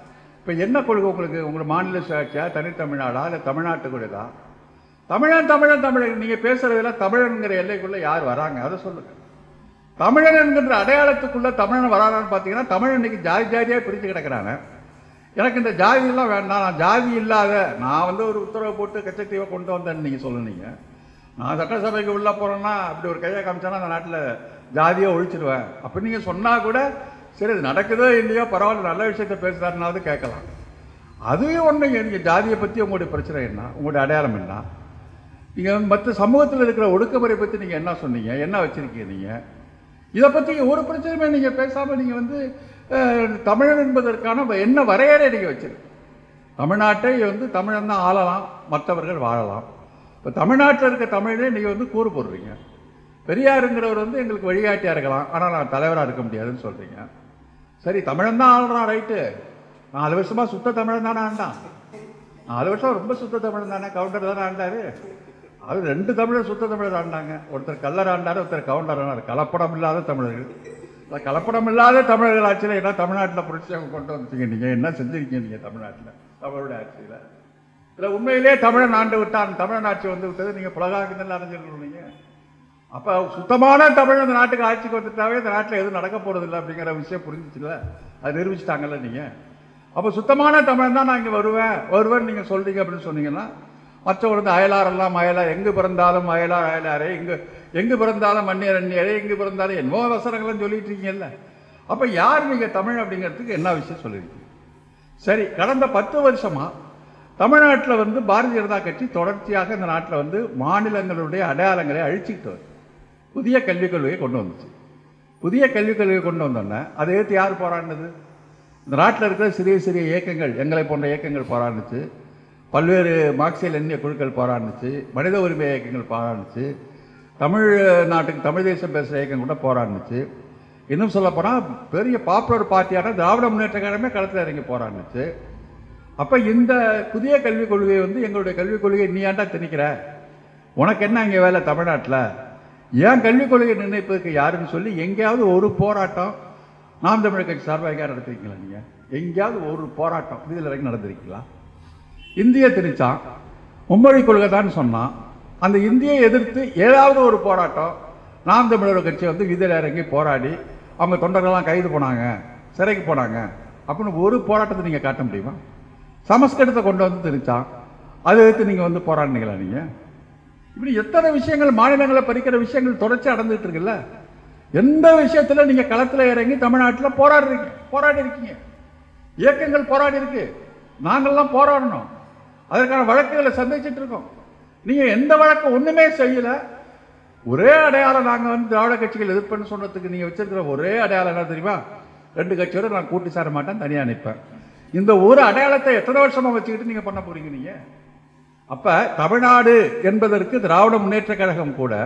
இப்போ என்ன கொள்கை உங்களுக்கு உங்களுக்கு மாநில சுயாட்சியா தனித்தமிழ்நாடா இல்லை தமிழ்நாட்டு கொள்கைதா தமிழன் தமிழன் தமிழன் நீங்கள் பேசுறதுல தமிழன்கிற எல்லைக்குள்ளே யார் வராங்க அதை சொல்லுங்க தமிழன் என்கின்ற அடையாளத்துக்குள்ள தமிழன் வரானான்னு பார்த்தீங்கன்னா தமிழன் இன்னைக்கு ஜாதி ஜாதியாக பிரித்து கிடக்கிறானே எனக்கு இந்த ஜாதியெல்லாம் வேண்டாம் நான் ஜாதி இல்லாத நான் வந்து ஒரு உத்தரவை போட்டு கச்சத்தீவை கொண்டு வந்தேன்னு நீங்கள் சொல்லுனீங்க நான் சட்டசபைக்கு உள்ளே போகிறேன்னா அப்படி ஒரு கையை காமிச்சானா அந்த நாட்டில் ஜாதியை ஒழிச்சிடுவேன் அப்போ நீங்கள் சொன்னால் கூட சரி இது நடக்குதோ இல்லையோ பரவாயில்ல நல்ல விஷயத்த பேசுகிறாருனாவது கேட்கலாம் அதுவே ஒன்று நீங்கள் ஜாதியை பற்றி உங்களுடைய பிரச்சனை என்ன உங்களுடைய அடையாளம் என்ன நீங்கள் மற்ற சமூகத்தில் இருக்கிற ஒடுக்குமுறை பற்றி நீங்கள் என்ன சொன்னீங்க என்ன வச்சுருக்கீங்க நீங்கள் இதை பற்றி ஒரு பிரச்சனையுமே நீங்கள் பேசாமல் நீங்கள் வந்து அஹ், தமிழன் என்பதற்கான என்ன வரையறை நீங்கள் வச்சிருக்கு தமிழ்நாட்டை வந்து தமிழன் தான் ஆளலாம் மற்றவர்கள் வாழலாம் இப்போ தமிழ்நாட்டில் இருக்க தமிழே நீங்கள் வந்து கூறு போடுறீங்க பெரியாருங்கிறவர் வந்து எங்களுக்கு வழிகாட்டியாக இருக்கலாம் ஆனால் நான் தலைவராக இருக்க முடியாதுன்னு சொல்கிறீங்க சரி தமிழன் தான் ஆளுறான் ரைட்டு நாலு வருஷமாக சுத்த தமிழன் தானே ஆண்டான் நாலு வருஷம் ரொம்ப சுத்த தமிழன் தானே கவுண்டர் தானே ஆண்டாரு அவர் ரெண்டு தமிழர் சுத்த தமிழர் ஆண்டாங்க ஒருத்தர் கல்லர் ஆண்டாரு ஒருத்தர் கவுண்டர் ஆனார் கலப்படம் இல்லாத தமிழர்கள் இந்த கலப்படம் இல்லாத தமிழர்கள் ஆட்சியில் என்ன தமிழ்நாட்டில் புரட்சி அவங்க கொண்டு வந்துட்டீங்க நீங்கள் என்ன செஞ்சிருக்கீங்க நீங்கள் தமிழ்நாட்டில் தமிழருடைய ஆட்சியில் இதில் உண்மையிலே தமிழன் ஆண்டு விட்டான் தமிழன் ஆட்சி வந்து விட்டது நீங்கள் புலகாக்கிதல் அறிஞ்சிருக்கணும் நீங்கள் அப்போ சுத்தமான தமிழ் இந்த நாட்டுக்கு ஆட்சிக்கு வந்துட்டாவே இந்த நாட்டில் எதுவும் நடக்க போகிறதில்ல அப்படிங்கிற விஷயம் புரிஞ்சிச்சுல அது நிரூபிச்சிட்டாங்கல்ல நீங்கள் அப்போ சுத்தமான தமிழன் தான் நான் இங்கே வருவேன் வருவேன் நீங்கள் சொல்றீங்க அப்படின்னு சொன்னீங்கன்னா மற்றவர் வந்து அயலாரெல்லாம் அயலார் எங்கு பிறந்தாலும் அயலார் அயலாரே எங்கு எங்கு பிறந்தாலும் மன்னியர் அந்நியரே எங்கு பிறந்தாலும் என்னவோ அவசரங்களும் சொல்லிட்டு இருக்கீங்கல்ல அப்போ யார் நீங்கள் தமிழ் அப்படிங்கிறதுக்கு என்ன விஷயம் சொல்லியிருக்கீங்க சரி கடந்த பத்து வருஷமா தமிழ்நாட்டில் வந்து பாரதிய ஜனதா கட்சி தொடர்ச்சியாக இந்த நாட்டில் வந்து மாநிலங்களுடைய அடையாளங்களை அழிச்சிக்கிட்டு வருது புதிய கல்விக் கொள்கையை கொண்டு வந்துச்சு புதிய கல்விக் கொள்கையை கொண்டு வந்தோன்னே அதை எடுத்து யார் போராடினது இந்த நாட்டில் இருக்கிற சிறிய சிறிய இயக்கங்கள் எங்களை போன்ற இயக்கங்கள் போராடினுச்சு பல்வேறு மார்க்சியல் எண்ணிய குழுக்கள் போராடினுச்சு மனித உரிமை இயக்கங்கள் போராடினுச்சு தமிழ் நாட்டுக்கு தமிழ் தேசம் பேசுகிற இயக்கம் கூட போராடினுச்சு இன்னும் சொல்லப்போனால் பெரிய பாப்புலர் பார்ட்டியான திராவிட முன்னேற்ற கழகமே களத்தில் இறங்கி போராடினுச்சு அப்போ இந்த புதிய கல்விக் கொள்கையை வந்து எங்களுடைய கல்விக் கொள்கையை நீ ஏன்டா திணிக்கிற உனக்கு என்ன இங்கே வேலை தமிழ்நாட்டில் ஏன் கல்விக் கொள்கையை நிர்ணயிப்பதற்கு யாருன்னு சொல்லி எங்கேயாவது ஒரு போராட்டம் நாம் தமிழர் கட்சி சார்பாக எங்கேயாவது நடத்திருக்கீங்களா நீங்கள் எங்கேயாவது ஒரு போராட்டம் இதில் வரைக்கும் நடந்திருக்கீங்களா இந்திய திணிச்சான் மும்மொழி கொள்கை தான் சொன்னான் அந்த இந்தியை எதிர்த்து ஏதாவது ஒரு போராட்டம் நாம் தமிழர் கட்சி வந்து வீதியில் இறங்கி போராடி அவங்க தொண்டர்கள்லாம் கைது போனாங்க சிறைக்கு போனாங்க அப்படின்னு ஒரு போராட்டத்தை நீங்கள் காட்ட முடியுமா சமஸ்கிருதத்தை கொண்டு வந்து திணிச்சான் அதை எதிர்த்து நீங்கள் வந்து போராடினீங்களா நீங்கள் இப்படி எத்தனை விஷயங்கள் மாநிலங்களை பறிக்கிற விஷயங்கள் தொடர்ச்சி நடந்துட்டு இருக்குல்ல எந்த விஷயத்துல நீங்க களத்துல இறங்கி தமிழ்நாட்டில் போராடுறீங்க போராடி இருக்கீங்க இயக்கங்கள் போராடி இருக்கு நாங்கள்லாம் போராடணும் அதற்கான வழக்குகளை சந்திச்சிட்டு இருக்கோம் நீங்க எந்த வழக்கு ஒண்ணுமே செய்யல ஒரே அடையாளம் நாங்க வந்து திராவிட கட்சிகள் எதிர்ப்புன்னு சொன்னதுக்கு நீங்க வச்சிருக்கிற ஒரே அடையாளம் என்ன தெரியுமா ரெண்டு கட்சியோட நான் கூட்டி சேர மாட்டேன் தனியா நிற்பேன் இந்த ஒரு அடையாளத்தை எத்தனை வருஷமா வச்சுக்கிட்டு நீங்க பண்ண போறீங்க நீங்க அப்ப தமிழ்நாடு என்பதற்கு திராவிட முன்னேற்ற கழகம் கூட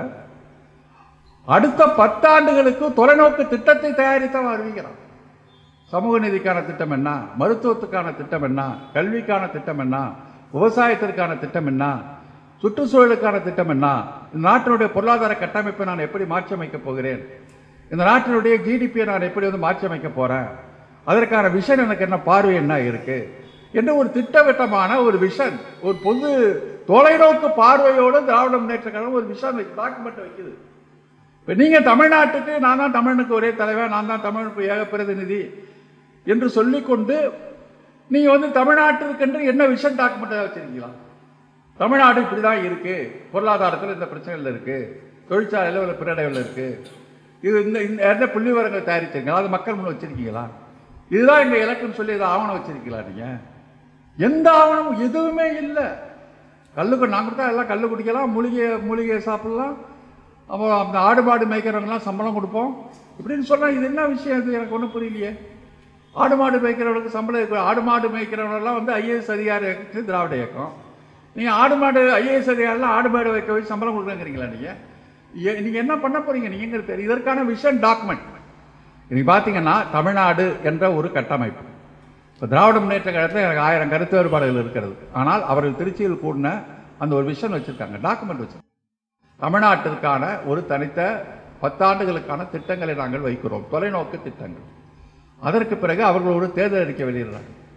அடுத்த பத்தாண்டுகளுக்கு தொலைநோக்கு திட்டத்தை தயாரித்து அவன் அறிவிக்கிறான் சமூக நீதிக்கான திட்டம் என்ன மருத்துவத்துக்கான திட்டம் என்ன கல்விக்கான திட்டம் என்ன விவசாயத்திற்கான திட்டம் என்ன சுற்றுச்சூழலுக்கான திட்டம் என்ன இந்த நாட்டினுடைய பொருளாதார கட்டமைப்பை நான் எப்படி மாற்றி அமைக்கப் போகிறேன் இந்த நாட்டினுடைய ஜிடிபியை நான் எப்படி வந்து மாற்றி அமைக்க போறேன் அதற்கான விஷன் எனக்கு என்ன பார்வை என்ன இருக்கு என்று ஒரு திட்டவட்டமான ஒரு விஷன் ஒரு பொது தொலைநோக்கு பார்வையோடு திராவிட முன்னேற்ற கழகம் ஒரு விஷன் டாக்குமெண்ட் வைக்குது இப்போ நீங்கள் தமிழ்நாட்டுக்கு நான் தான் தமிழனுக்கு ஒரே தலைவர் நான் தான் தமிழுக்கு ஏக பிரதிநிதி என்று சொல்லிக்கொண்டு நீங்கள் வந்து தமிழ்நாட்டிற்கென்று என்ன விஷன் டாக்குமெண்ட்டாக வச்சிருக்கீங்களா தமிழ்நாடு இப்படி தான் இருக்கு பொருளாதாரத்தில் இந்த பிரச்சனைகள் இருக்கு தொழிற்சாலையில் உள்ள பின்னடைவில் இருக்கு இது இந்த இந்த என்ன புள்ளி விவரங்கள் தயாரிச்சிருக்கீங்களா அது மக்கள் முன் வச்சிருக்கீங்களா இதுதான் எங்கள் இலக்குன்னு சொல்லி இதை ஆவணம் வச்சிருக்கீங்களா நீங்கள் எந்த ஆவணமும் எதுவுமே இல்லை கல்லுக்கு நாங்கள் தான் எல்லாம் கல்லு குடிக்கலாம் மூலிகை மூலிகையை சாப்பிடலாம் அப்புறம் அந்த ஆடு மாடு மேய்க்கிறவங்கலாம் சம்பளம் கொடுப்போம் இப்படின்னு சொன்னால் இது என்ன விஷயம் இது எனக்கு ஒன்றும் புரியலையே ஆடு மாடு மேய்க்கிறவங்களுக்கு சம்பளம் இருக்கு. ஆடு மாடு மேய்க்கிறவங்கலாம் வந்து ஐஏஎஸ் அதிகாரி இயக்கத்து திராவிட இயக்கம் நீங்கள் ஆடு மாடு ஐஏஎஸ் அதிகாரிலாம் ஆடு மாடு வைக்க வச்சு சம்பளம் கொடுக்குறீங்களா நீங்கள் நீங்கள் என்ன பண்ண போறீங்க நீங்கள் தெரியும் இதற்கான விஷன் டாக்குமெண்ட் இன்னைக்கு பார்த்தீங்கன்னா தமிழ்நாடு என்ற ஒரு கட்டமைப்பு இப்போ திராவிட முன்னேற்ற கழகத்தில் எனக்கு ஆயிரம் கருத்து வேறுபாடுகள் இருக்கிறது ஆனால் அவர்கள் திருச்சியில் கூடின அந்த ஒரு விஷன் வச்சுருக்காங்க டாக்குமெண்ட் வச்சு தமிழ்நாட்டிற்கான ஒரு தனித்த பத்தாண்டுகளுக்கான திட்டங்களை நாங்கள் வைக்கிறோம் தொலைநோக்கு திட்டங்கள் அதற்கு பிறகு அவர்கள் ஒரு தேர்தல் அறிக்கை வெளியிடுறாங்க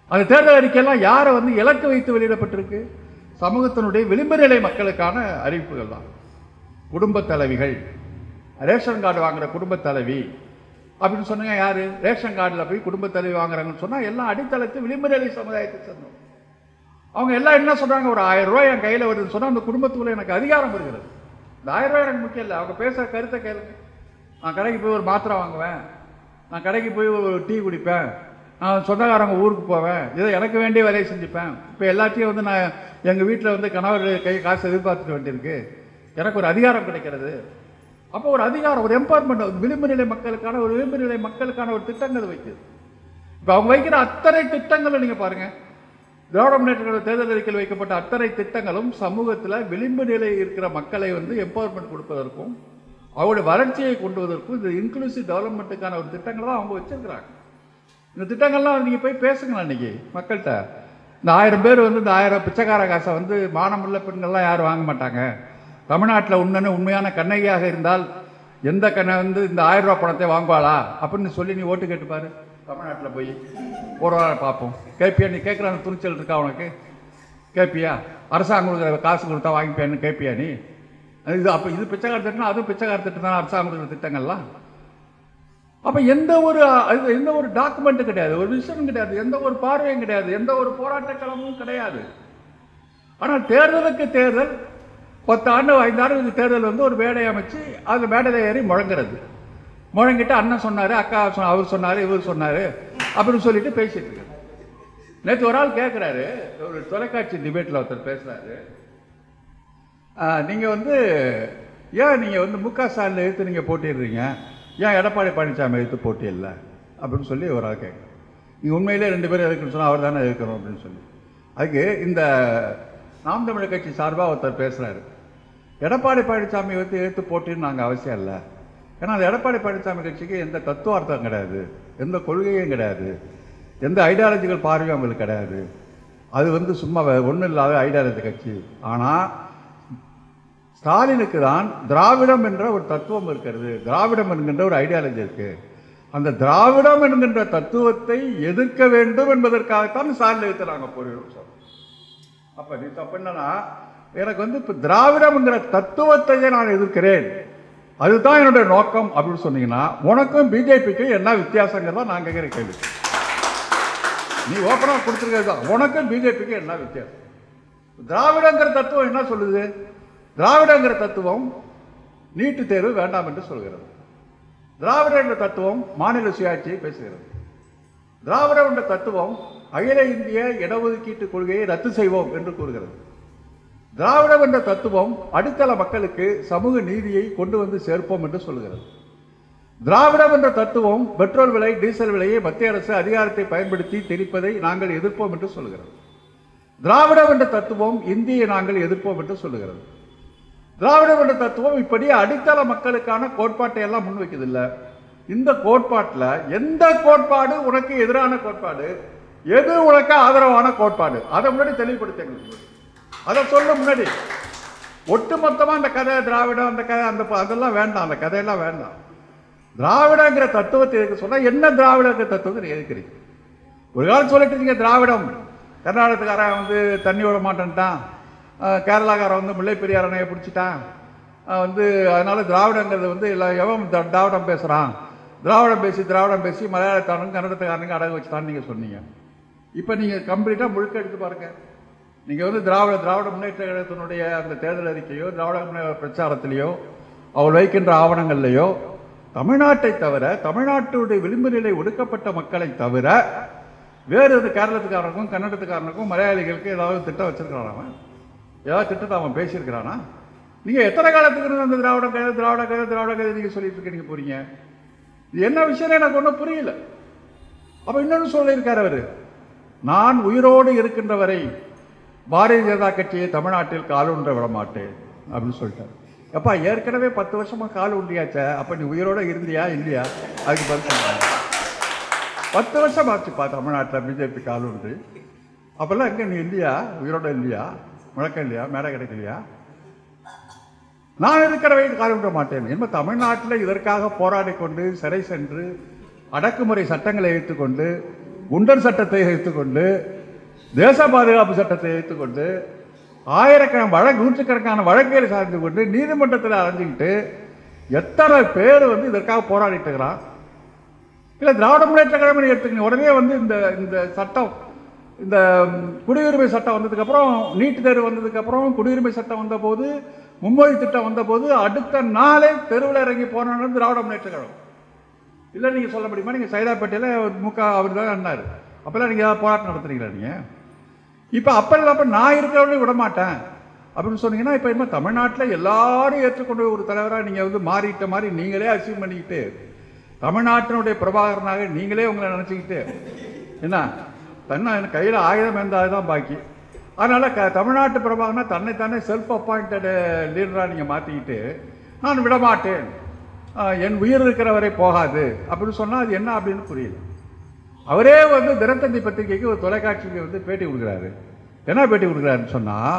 அந்த தேர்தல் அறிக்கையெல்லாம் யாரை வந்து இலக்கு வைத்து வெளியிடப்பட்டிருக்கு சமூகத்தினுடைய விளிம்பு நிலை மக்களுக்கான அறிவிப்புகள் தான் குடும்பத் தலைவிகள் ரேஷன் கார்டு வாங்குற குடும்பத் தலைவி அப்படின்னு சொன்னாங்க யாரு ரேஷன் கார்டில் போய் குடும்பத் தலைவி வாங்குறாங்கன்னு சொன்னால் எல்லாம் அடித்தளத்து விளிம்பு நிலை சமுதாயத்தை சேர்ந்தவங்க அவங்க எல்லாம் என்ன சொல்றாங்க ஒரு ஆயிரம் ரூபாய் என் கையில் வருதுன்னு சொன்னால் அந்த குடும்பத்துக்குள்ள எனக்கு அதிகாரம் வருகிறது இந்த ஆயிரம் ரூபாய் எனக்கு முக்கியம் இல்லை அவங்க பேசுகிற கருத்தை கேளுங்க நான் கடைக்கு போய் ஒரு மாத்திரை வாங்குவேன் நான் கடைக்கு போய் ஒரு டீ குடிப்பேன் நான் சொந்தக்காரங்க ஊருக்கு போவேன் இதை எனக்கு வேண்டிய வேலையை செஞ்சுப்பேன் இப்போ எல்லாத்தையும் வந்து நான் எங்கள் வீட்டில் வந்து கணவர் கை காசு எதிர்பார்த்துட்டு வேண்டியிருக்கு எனக்கு ஒரு அதிகாரம் கிடைக்கிறது அப்போ ஒரு அதிகாரம் ஒரு எம்பவர்மெண்ட் விளிம்பு நிலை மக்களுக்கான ஒரு விளிம்பு நிலை மக்களுக்கான ஒரு திட்டங்கள் வைக்குது இப்போ அவங்க வைக்கிற அத்தனை திட்டங்களை நீங்கள் பாருங்க திராவிட முன்னேற்ற கழக தேர்தல் அறிக்கையில் வைக்கப்பட்ட அத்தனை திட்டங்களும் சமூகத்தில் விளிம்பு நிலை இருக்கிற மக்களை வந்து எம்பவர்மெண்ட் கொடுப்பதற்கும் அவருடைய வளர்ச்சியை கொண்டு வருவதற்கும் இந்த இன்க்ளூசிவ் டெவலப்மெண்ட்டுக்கான ஒரு திட்டங்களை தான் அவங்க வச்சிருக்கிறாங்க இந்த திட்டங்கள்லாம் நீங்கள் போய் பேசுங்களா இன்னைக்கு மக்கள்கிட்ட இந்த ஆயிரம் பேர் வந்து இந்த ஆயிரம் பிச்சைக்கார காசை வந்து மானமுள்ள பெண்கள்லாம் யாரும் வாங்க மாட்டாங்க தமிழ்நாட்டில் உண்மையான உண்மையான கண்ணகியாக இருந்தால் எந்த கண்ணை வந்து இந்த ஆயிரம் ரூபாய் பணத்தை வாங்குவாளா அப்படின்னு சொல்லி நீ ஓட்டு கேட்டு பாரு தமிழ்நாட்டில் போய் ஒரு வாரம் பார்ப்போம் கேட்பியா நீ கேட்குற அந்த துணிச்சல் இருக்கா உனக்கு கேட்பியா அரசாங்கம் கொடுக்குற காசு கொடுத்தா வாங்கிப்பியான்னு கேட்பியா நீ இது அப்போ இது பிச்சைக்கார திட்டம் அதுவும் பிச்சைக்கார திட்டம் தான் அரசாங்கம் கொடுக்குற திட்டங்கள்லாம் அப்ப எந்த ஒரு அது எந்த ஒரு டாக்குமெண்ட்டும் கிடையாது ஒரு விஷயம் கிடையாது எந்த ஒரு பார்வையும் கிடையாது எந்த ஒரு போராட்ட களமும் கிடையாது ஆனால் தேர்தலுக்கு தேர்தல் பத்து ஆண்டு ஐந்து ஆண்டு இது தேர்தல் வந்து ஒரு மேடை அமைச்சு அந்த மேடையில் ஏறி முழங்குறது முழங்கிட்டு அண்ணன் சொன்னாரு அக்கா சொ- அவர் சொன்னாரு இவர் சொன்னாரு அப்படின்னு சொல்லிட்டு பேசிட்டு இருக்காரு நேற்று ஒரு ஆள் கேட்குறாரு ஒரு தொலைக்காட்சி டிபேட்டில் ஒருத்தர் பேசுறாரு ஆஹ், நீங்க வந்து ஏன் நீங்க வந்து மு க ஸ்டாலின் எடுத்து நீங்க போட்டிடுறீங்க ஏன் எடப்பாடி பழனிசாமி எடுத்து போட்டியில்லை அப்படின்னு சொல்லி ஒரு ஆள் கேட்குறேன் நீங்க உண்மையிலே ரெண்டு பேரும் எதுக்குன்னு சொன்னா அவர் தானே இருக்கிறோம் அப்படின்னு சொல்லி அதுக்கு இந்த நாம் தமிழர் கட்சி சார்பாக ஒருத்தர் பேசுறாரு எடப்பாடி பழனிசாமி வந்து எடுத்து போட்டின்னு நாங்கள் அவசியம் இல்லை ஏன்னா அந்த எடப்பாடி பழனிசாமி கட்சிக்கு எந்த தத்துவார்த்தம் கிடையாது எந்த கொள்கையும் கிடையாது எந்த ஐடியாலஜிக்கல் பார்வையும் அவங்களுக்கு கிடையாது அது வந்து சும்மா ஒன்றும் இல்லாத ஐடியாலஜி கட்சி ஆனால் ஸ்டாலினுக்கு தான் திராவிடம் என்ற ஒரு தத்துவம் இருக்கிறது திராவிடம் என்கின்ற ஒரு ஐடியாலஜி இருக்கு அந்த திராவிடம் என்கின்ற தத்துவத்தை எதிர்க்க வேண்டும் என்பதற்காகத்தான் ஸ்டாலின் எடுத்து நாங்கள் போரிடுவோம் சார் அப்ப நீ தப்பு என்னன்னா எனக்கு வந்து இப்ப திராவிடம்ங்கிற தத்துவத்தையே நான் எதிர்க்கிறேன் அதுதான் என்னுடைய நோக்கம் அப்படின்னு சொன்னீங்கன்னா உனக்கும் பிஜேபிக்கும் என்ன வித்தியாசங்கிறதா நான் கேட்குற கேள்வி நீ ஓப்பனாக கொடுத்துருக்கிறது தான் உனக்கும் பிஜேபிக்கும் என்ன வித்தியாசம் திராவிடங்கிற தத்துவம் என்ன சொல்லுது திராவிடங்கிற தத்துவம் நீட்டு தேர்வு வேண்டாம் என்று சொல்கிறது திராவிட என்ற தத்துவம் மாநில சுயாட்சியை பேசுகிறது திராவிடம் என்ற தத்துவம் அகில இந்திய இடஒதுக்கீட்டு கொள்கையை ரத்து செய்வோம் என்று கூறுகிறது திராவிடம் என்ற தத்துவம் அடித்தள மக்களுக்கு சமூக நீதியை கொண்டு வந்து சேர்ப்போம் என்று சொல்கிறது திராவிடம் என்ற தத்துவம் பெட்ரோல் விலை டீசல் விலையை மத்திய அரசு அதிகாரத்தை பயன்படுத்தி திணிப்பதை நாங்கள் எதிர்ப்போம் என்று சொல்கிறது திராவிடம் என்ற தத்துவம் இந்தியை நாங்கள் எதிர்ப்போம் என்று சொல்லுகிறது திராவிடம் என்ற தத்துவம் இப்படி அடித்தள மக்களுக்கான கோட்பாட்டை எல்லாம் முன்வைக்குது இல்ல இந்த கோட்பாட்டில் எந்த கோட்பாடு உனக்கு எதிரான கோட்பாடு எது உனக்கு ஆதரவான கோட்பாடு அதை முன்னாடி தெளிவுபடுத்த எங்களுக்கு அதை சொல்ல முன்னாடி ஒட்டுமொத்தமா அந்த கதை திராவிடம் அந்த கதை அந்த ப- அதெல்லாம் வேண்டாம் அந்த கதையெல்லாம் வேண்டாம் திராவிடங்கிற தத்துவத்தை எதுக்கு சொன்னா என்ன திராவிடங்கிற தத்துவத்தை நீ எதுக்குறீங்க ஒரு காலம் சொல்லிட்டு இருக்கீங்க திராவிடம் கர்நாடகத்துக்காரன் வந்து தண்ணி விட மாட்டேன்ட்டான் அஹ் கேரளாக்காரன் வந்து முல்லை பெரியார் அணையை பிடிச்சிட்டான் அஹ் வந்து அதனால திராவிடங்கிறது வந்து இல்லை எவன் த- திராவிடம் பேசுகிறான் திராவிடம் பேசி திராவிடம் பேசி மலையாளத்தானும் கன்னடத்துக்காரனுக்கு அடகு வச்சுட்டான்னு நீங்கள் சொன்னீங்க இப்போ நீங்கள் கம்ப்ளீட்டாக முழுக்க எடுத்து பாருங்க நீங்கள் வந்து திராவிட திராவிட முன்னேற்ற கழகத்தினுடைய அந்த தேர்தல் அறிக்கையோ திராவிட முன்னேற்ற பிரச்சாரத்திலேயோ அவள் வைக்கின்ற ஆவணங்கள்லையோ தமிழ்நாட்டை தவிர தமிழ்நாட்டுடைய விளிம்பு நிலை ஒடுக்கப்பட்ட மக்களை தவிர வேறு எது கேரளத்துக்காரனுக்கும் கன்னடத்துக்காரனுக்கும் மலையாளிகளுக்கு ஏதாவது திட்டம் வச்சிருக்கிறான் அவன் ஏதாவது திட்டத்தை அவன் பேசியிருக்கிறானா நீங்க எத்தனை காலத்துக்கு இருந்து அந்த திராவிட கதை திராவிட கதை திராவிட கதை நீங்க சொல்லிட்டு இருக்கீங்க போறீங்க இது என்ன விஷயம் எனக்கு ஒன்றும் புரியல அப்ப இன்னொன்னு சொல்லியிருக்காரு அவரு நான் உயிரோடு இருக்கின்ற வரை பாரதிய ஜனதா கட்சியை தமிழ்நாட்டில் கால் ஊன்ற விட மாட்டேன் அப்படின்னு சொல்லிட்டாரு அப்பா ஏற்கனவே பத்து வருஷமா கால் உண்டியாச்சே அப்ப நீ உயிரோட இருந்தியா இல்லையா அதுக்கு பதில் சொல்லுங்க பத்து வருஷம் ஆச்சுப்பா தமிழ்நாட்டில் பிஜேபி கால் உண்டு அப்பெல்லாம் எங்க நீ இல்லையா உயிரோட இல்லையா முழக்கம் இல்லையா மேடை கிடைக்கலையா நான் இருக்கிற வயது கால் விட மாட்டேன் என்ப தமிழ்நாட்டில் இதற்காக போராடி கொண்டு சிறை சென்று அடக்குமுறை சட்டங்களை வைத்துக்கொண்டு குண்டர் சட்டத்தை வைத்துக்கொண்டு தேச பாதுகாப்பு சட்டத்தை வைத்துக்கொண்டு ஆயிரக்கணக்கான வழக்கு நூற்றுக்கணக்கான வழக்குகளை சார்ந்து கொண்டு நீதிமன்றத்தில் அலைஞ்சிக்கிட்டு எத்தனை பேர் வந்து இதற்காக போராடிட்டு இருக்கிறான் இல்லை திராவிட முன்னேற்ற கழகம் எடுத்துக்கணும் உடனே வந்து இந்த இந்த சட்டம் இந்த ம், குடியுரிமை சட்டம் வந்ததுக்கப்புறம் நீட் தேர்வு வந்ததுக்கப்புறம் குடியுரிமை சட்டம் வந்தபோது மும்மொழி திட்டம் வந்தபோது அடுத்த நாளே தெருவில் இறங்கி போனது திராவிட முன்னேற்ற கழகம் இல்லை நீங்கள் சொல்ல முடியுமா நீங்கள் சைதாப்பேட்டையில் முக அவர் தான் அண்ணார் அப்போல்லாம் நீங்கள் ஏதாவது போராட்டம் நடத்துறீங்களா நீங்கள் இப்போ அப்போ இல்லாம நான் இருக்கிறவனையும் விட மாட்டேன் அப்படின்னு சொன்னீங்கன்னா இப்போ என்ன தமிழ்நாட்டில் எல்லாரும் ஏற்றுக்கொண்ட ஒரு தலைவராக நீங்கள் வந்து மாறிட்ட மாதிரி நீங்களே அச்சீவ் பண்ணிக்கிட்டு தமிழ்நாட்டினுடைய பிரபாகரனாக நீங்களே உங்களை நினச்சிக்கிட்டு என்ன தன்னை கையில் ஆயுதம் இருந்தால் தான் பாக்கி அதனால் க தமிழ்நாட்டு பிரபாகரனா தன்னைத்தானே செல்ஃப் அப்பாயிண்டட் லீடராக நீங்கள் மாற்றிக்கிட்டு நான் விட மாட்டேன் ஆஹ், என் உயிர் இருக்கிற வரை போகாது அப்படின்னு சொன்னால் அது என்ன அப்படின்னு புரியல அவரே வந்து தினத்தந்தி பத்திரிகைக்கு ஒரு தொலைக்காட்சிக்கு வந்து பேட்டி கொடுக்குறாரு என்ன பேட்டி கொடுக்குறாருன்னு சொன்னால்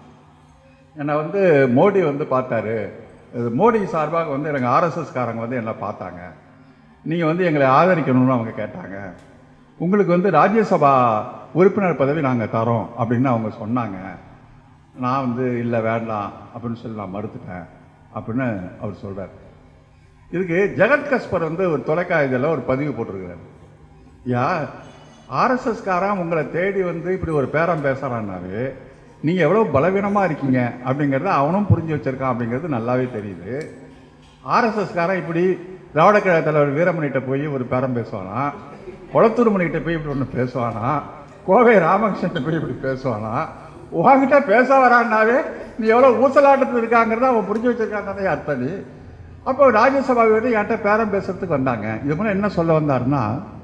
என்னை வந்து மோடி வந்து பார்த்தாரு இது மோடி சார்பாக வந்து எனக்கு ஆர்எஸ்எஸ் காரங்க வந்து என்னை பார்த்தாங்க நீங்கள் வந்து எங்களை ஆதரிக்கணும்னு அவங்க கேட்டாங்க உங்களுக்கு வந்து ராஜ்யசபா உறுப்பினர் பதவி நாங்கள் தரோம் அப்படின்னு அவங்க சொன்னாங்க நான் வந்து இல்லை வேண்டாம் அப்படின்னு சொல்லி நான் மறுத்துட்டேன் அப்படின்னு அவர் சொல்றார் இதுக்கு ஜெகத் கஸ்பர் வந்து ஒரு தொலைக்காட்சியில் ஒரு பதிவு போட்டிருக்கிறார் யா ஆர்எஸ்எஸ் காரன் உங்களை தேடி வந்து இப்படி ஒரு பேரம் பேசுறான்னாவே நீங்க எவ்வளவு பலவீனமா இருக்கீங்க அப்படிங்கறத அவனும் புரிஞ்சு வச்சிருக்கான் அப்படிங்கிறது நல்லாவே தெரியுது ஆர்எஸ்எஸ் காரன் இப்படி திராவிட கழக தலைவர் வீரமணிகிட்ட போய் ஒரு பேரம் பேசுவானா குளத்தூர் மணிகிட்ட போய் இப்படி ஒன்று பேசுவானா கோவை ராமகிருஷ்ணன் போய் இப்படி பேசுவானா உங்ககிட்ட பேச வரான்னாவே நீ எவ்வளோ ஊசலாட்டத்தில் இருக்காங்கிறத அவன் புரிஞ்சு வச்சிருக்காங்க அர்த்தம் நீ அப்போ ராஜ்யசபா வந்து என்கிட்ட பேரம் பேசுறதுக்கு வந்தாங்க இது மூலம் என்ன சொல்ல வந்தாருன்னா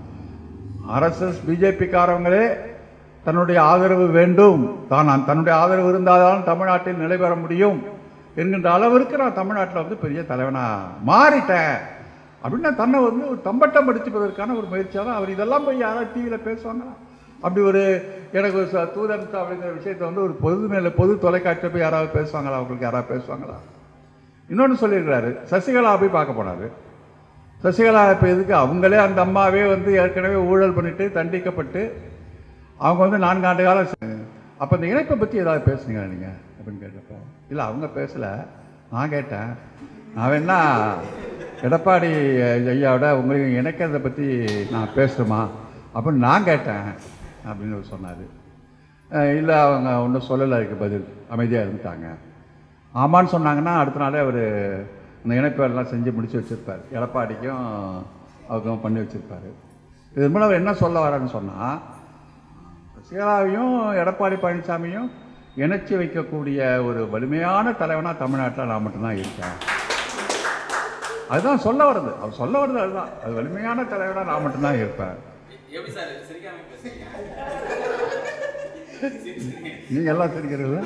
ஆர்எஸ்எஸ் பிஜேபிக்காரவங்களே தன்னுடைய ஆதரவு வேண்டும் தான் தன்னுடைய ஆதரவு இருந்தால்தான் தமிழ்நாட்டில் நிலை பெற முடியும் என்கின்ற அளவிற்கு நான் தமிழ்நாட்டில் வந்து பெரிய தலைவனா மாறிட்டேன் அப்படின்னு நான் தன்னை வந்து ஒரு தம்பட்டம் படிச்சுப்பதற்கான ஒரு முயற்சியாக தான் அவர் இதெல்லாம் போய் யாராவது டிவியில் பேசுவாங்களா அப்படி ஒரு எனக்கு ஒரு ச- தூதன் அப்படிங்கிற விஷயத்தை வந்து ஒரு பொது மேல பொது தொலைக்காட்சியில் போய் யாராவது பேசுவாங்களா அவங்களுக்கு யாராவது பேசுவாங்களா இன்னொன்று சொல்லியிருக்கிறாரு சசிகலா போய் பார்க்க போனாரு சசிகலா இப்போ எதுக்கு அவங்களே அந்த அம்மாவே வந்து ஏற்கனவே ஊழல் பண்ணிட்டு தண்டிக்கப்பட்டு அவங்க வந்து நான்கு ஆண்டு காலம் அப்போ இந்த இணைப்பை பற்றி ஏதாவது பேசுனீங்களா நீங்கள் அப்படின்னு கேட்டப்ப இல்லை அவங்க பேசலை நான் கேட்டேன் நான் வேணா எடப்பாடி ஐயாவோட உங்களுக்கு இணைக்கிறத பற்றி நான் பேசணுமா அப்படின்னு நான் கேட்டேன் அப்படின்னு அவர் சொன்னார் இல்லை அவங்க ஒன்றும் சொல்லலை அதுக்கு பதில் அமைதியாக இருந்துட்டாங்க ஆமான்னு சொன்னாங்கன்னா அடுத்த நாளே அவர் அந்த இணைப்பு எல்லாம் செஞ்சு முடிச்சு வச்சுருப்பார் எடப்பாடிக்கும் அவருக்கும் பண்ணி வச்சுருப்பாரு இது மூலம் அவர் என்ன சொல்ல வரான்னு சொன்னால் சசிகலாவையும் எடப்பாடி பழனிசாமியும் இணைச்சி வைக்கக்கூடிய ஒரு வலிமையான தலைவனாக தமிழ்நாட்டில் நான் மட்டும்தான் இருக்கேன் அதுதான் சொல்ல வருது அவர் சொல்ல வருது அதுதான் அது வலிமையான தலைவனாக நான் மட்டும்தான் இருப்பேன் எப்படி சார் சிரிக்காம பேசுறீங்க நீங்கள் எல்லாம் தெரிகிறீங்களா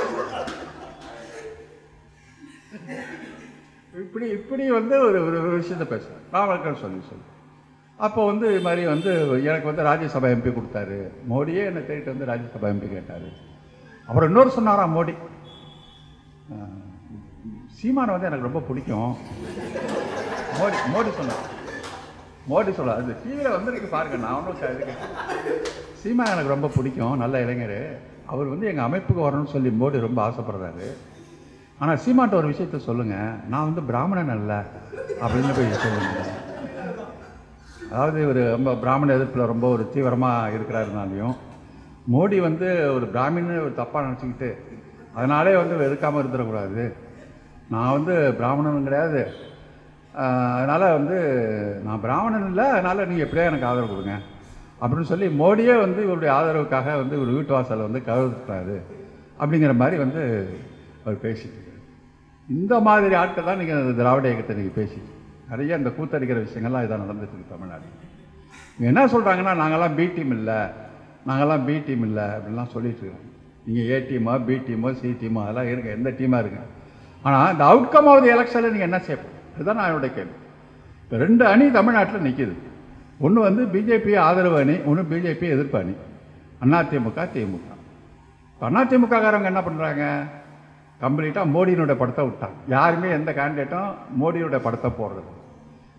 இப்படி இப்படி வந்து ஒரு ஒரு ஒரு விஷயத்த பேசுகிறேன் ராமக்கர் சொல்லி சொல்லி அப்போ வந்து இது மாதிரி வந்து எனக்கு வந்து ராஜ்யசபா எம்பி கொடுத்தாரு மோடியே என்னை தேடிட்டு வந்து ராஜ்யசபா எம்பி கேட்டார் அப்புறம் இன்னொரு சொன்னாராம் மோடி அஹ், சீமானை வந்து எனக்கு ரொம்ப பிடிக்கும் மோடி மோடி சொன்னார் மோடி சொல்ல அது டிவியில் வந்திருக்கு பாருங்க நான் ஒன்றும் இதுக்கு சீமா எனக்கு ரொம்ப பிடிக்கும் நல்ல இளைஞர் அவர் வந்து எங்கள் அமைப்புக்கு வரணும்னு சொல்லி மோடி ரொம்ப ஆசைப்படுறாரு ஆனால் சீமாட்ட ஒரு விஷயத்த சொல்லுங்கள் நான் வந்து பிராமணன் அல்ல அப்படின்னு போய் சொல்லுங்க அதாவது ஒரு ரொம்ப பிராமண எதிர்ப்பில் ரொம்ப ஒரு தீவிரமாக இருக்கிறாருனாலையும் மோடி வந்து ஒரு பிராமின்னு ஒரு தப்பாக நினச்சிக்கிட்டு அதனாலே வந்து வெறுக்காமல் இருந்துடக்கூடாது நான் வந்து பிராமணனும் கிடையாது ஆஹ் அதனால வந்து நான் பிராமணன் இல்லை அதனால நீங்கள் எப்படியா எனக்கு ஆதரவு கொடுங்க அப்படின்னு சொல்லி மோடியே வந்து இவருடைய ஆதரவுக்காக வந்து ஒரு வீட்டு வாசலை வந்து கவர்த்துட்டாரு அப்படிங்கிற மாதிரி வந்து அவர் பேசிட்டு இருக்காரு. இந்த மாதிரி ஆட்கள் தான் நீங்கள் திராவிட இயக்கத்தை நீங்கள் பேசிட்டு நிறைய இந்த கூத்தடிக்கிற விஷயங்கள்லாம் இதான் நடந்துட்டு இருக்கு தமிழ்நாடு இவங்க என்ன சொல்கிறாங்கன்னா நாங்கள்லாம் பி டீம் இல்லை நாங்கள்லாம் பி டீம் இல்லை அப்படின்லாம் சொல்லிட்டு இருக்காங்க நீங்கள் ஏ டீமோ பி டீமோ சி டீமோ அதெல்லாம் இருங்க எந்த டீமாக இருங்க ஆனால் இந்த அவுட்கம் ஆஃப் தி எலெக்ஷனில் நீங்கள் என்ன செய்யணும் இதுதான் நான் என்னுடைய கேள்வி இப்போ ரெண்டு அணி தமிழ்நாட்டில் நிற்கிது ஒன்று வந்து பிஜேபி ஆதரவு அணி ஒன்று பிஜேபி எதிர்ப்பு அணி அதிமுக திமுக இப்போ அதிமுககாரங்க என்ன பண்ணுறாங்க கம்ப்ளீட்டாக மோடியினுடைய படத்தை விட்டாங்க யாருமே எந்த கேண்டிடேட்டும் மோடியினுடைய படத்தை போடுறது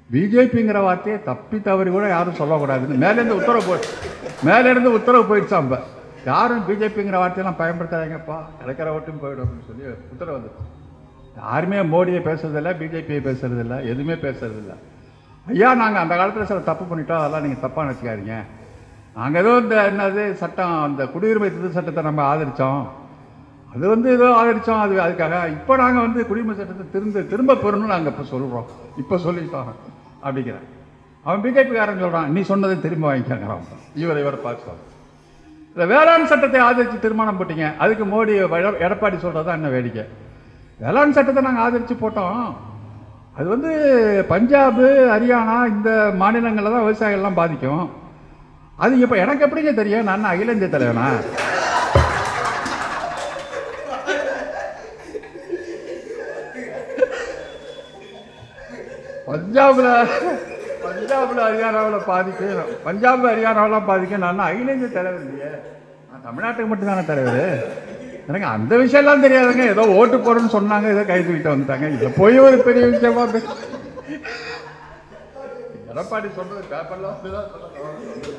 பிஜேபிங்கிற வார்த்தையை தப்பி தவறி கூட யாரும் சொல்லக்கூடாதுன்னு மேலேருந்து உத்தரவு போய் மேலேருந்து உத்தரவு போயிடுச்சாம் இப்போ யாரும் பிஜேபிங்கிற வார்த்தையெல்லாம் பயன்படுத்தாதீங்கப்பா கிடைக்கிற ஓட்டும் போயிடும் அப்படின்னு சொல்லி உத்தரவு வந்துச்சு யாருமே மோடியை பேசுறதில்ல பிஜேபியை பேசுறதில்ல எதுவுமே பேசுறதில்ல ஐயா நாங்கள் அந்த காலத்தில் சில தப்பு பண்ணிட்டோம் அதெல்லாம் நீங்கள் தப்பாக நினச்சிக்காதீங்க நாங்கள் ஏதோ இந்த என்னது சட்டம் அந்த குடியுரிமை திருத்த சட்டத்தை நம்ம ஆதரித்தோம் அது வந்து ஏதோ ஆதரித்தோம் அது அதுக்காக இப்போ நாங்கள் வந்து குடியுரிமை சட்டத்தை திரும்ப திரும்ப பெறணும்னு நாங்கள் இப்போ சொல்கிறோம் இப்போ சொல்லிட்டோம் அப்படிங்கிறேன் அவன் பிஜேபிக்காரன் சொல்கிறான் நீ சொன்னதை திரும்ப வாங்கிக்கிறான் இவர் இவரை பார்த்து சொல்கிறான் இந்த வேளாண் சட்டத்தை ஆதரித்து தீர்மானம் போட்டீங்க அதுக்கு மோடி எட- எடப்பாடி சொல்கிறது தான் என்ன வேடிக்கை வேளாண் சட்டத்தை நாங்கள் ஆதரித்து போட்டோம் அது வந்து பஞ்சாபு ஹரியானா இந்த மாநிலங்களில் தான் விவசாயிகள்லாம் பாதிக்கும் அது இப்போ எனக்கு எப்படிங்க தெரியும் நான் என்ன அகில இந்திய தலைவனா பஞ்சாபில் பஞ்சாபில் ஹரியானாவில் பாதிக்கும் பஞ்சாப் ஹரியானாவெலாம் பாதிக்கும் நான் என்ன அகில இந்திய தலைவர் இல்லையே நான் தமிழ்நாட்டுக்கு மட்டும்தானே தலைவர் எனக்கு அந்த விஷயம்லாம் தெரியாதுங்க ஏதோ ஓட்டு போடுறேன்னு சொன்னாங்க ஏதோ கை தூக்கிட்டு வந்துட்டாங்க இதை போய் ஒரு பெரிய விஷயமா பே- எடப்பாடி சொல்றது பேப்பர்ல வந்துதான் சொல்றாங்க.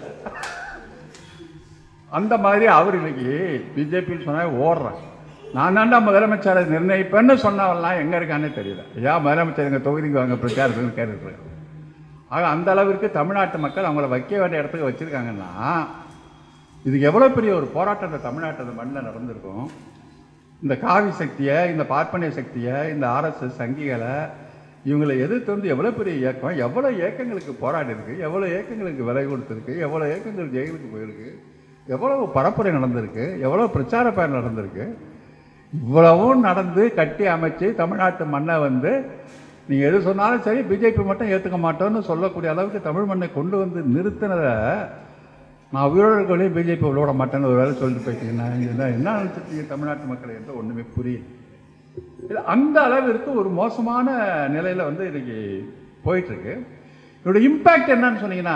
அந்த மாதிரி அவர் இன்னைக்கு பிஜேபின்னு சொன்னா ஓடுறேன் நான் தாண்டா முதலமைச்சரை நிர்ணயிப்பேன்னு சொன்னவெல்லாம் எங்க இருக்கானே தெரியல ஐயா முதலமைச்சர் எங்க தொகுதிக்கு வாங்க பிரச்சாரத்துக்கு கேட்டுருக்காங்க ஆக அந்த அளவிற்கு தமிழ்நாட்டு மக்கள் அவங்கள வைக்க வேண்டிய இடத்துக்கு வச்சிருக்காங்கன்னா இதுக்கு எவ்வளோ பெரிய ஒரு போராட்டம் இந்த தமிழ்நாட்டு அந்த மண்ணில் நடந்திருக்கும் இந்த காவி சக்தியை இந்த பார்ப்பனிய சக்தியை இந்த ஆர்எஸ்எஸ் சங்கிகளை இவங்களை எதிர்த்து வந்து எவ்வளோ பெரிய இயக்கம் எவ்வளோ இயக்கங்களுக்கு போராடி இருக்கு எவ்வளோ இயக்கங்களுக்கு விலை கொடுத்துருக்கு எவ்வளோ இயக்கங்கள் ஜெயிலுக்கு போயிருக்கு எவ்வளவு பரப்புரை நடந்திருக்கு எவ்வளோ பிரச்சார பயணம் நடந்திருக்கு இவ்வளவும் நடந்து கட்டி அமைச்சு தமிழ்நாட்டு மண்ணை வந்து நீங்கள் எது சொன்னாலும் சரி பிஜேபி மட்டும் ஏற்றுக்க மாட்டோம்னு சொல்லக்கூடிய அளவுக்கு தமிழ் மண்ணை கொண்டு வந்து நிறுத்தினதை நான் உயிரோடு இருக்கவளையும் பிஜேபி விட மாட்டேன்னு ஒரு வேலை சொல்லிட்டு போயிட்டீங்கன்னா என்ன என்ன நினச்சிருக்கீங்க தமிழ்நாட்டு மக்களை என்று ஒன்றுமே புரியல இது அந்த அளவிற்கு ஒரு மோசமான நிலையில் வந்து இன்னைக்கு போயிட்டுருக்கு இதோட இம்பேக்ட் என்னன்னு சொன்னீங்கன்னா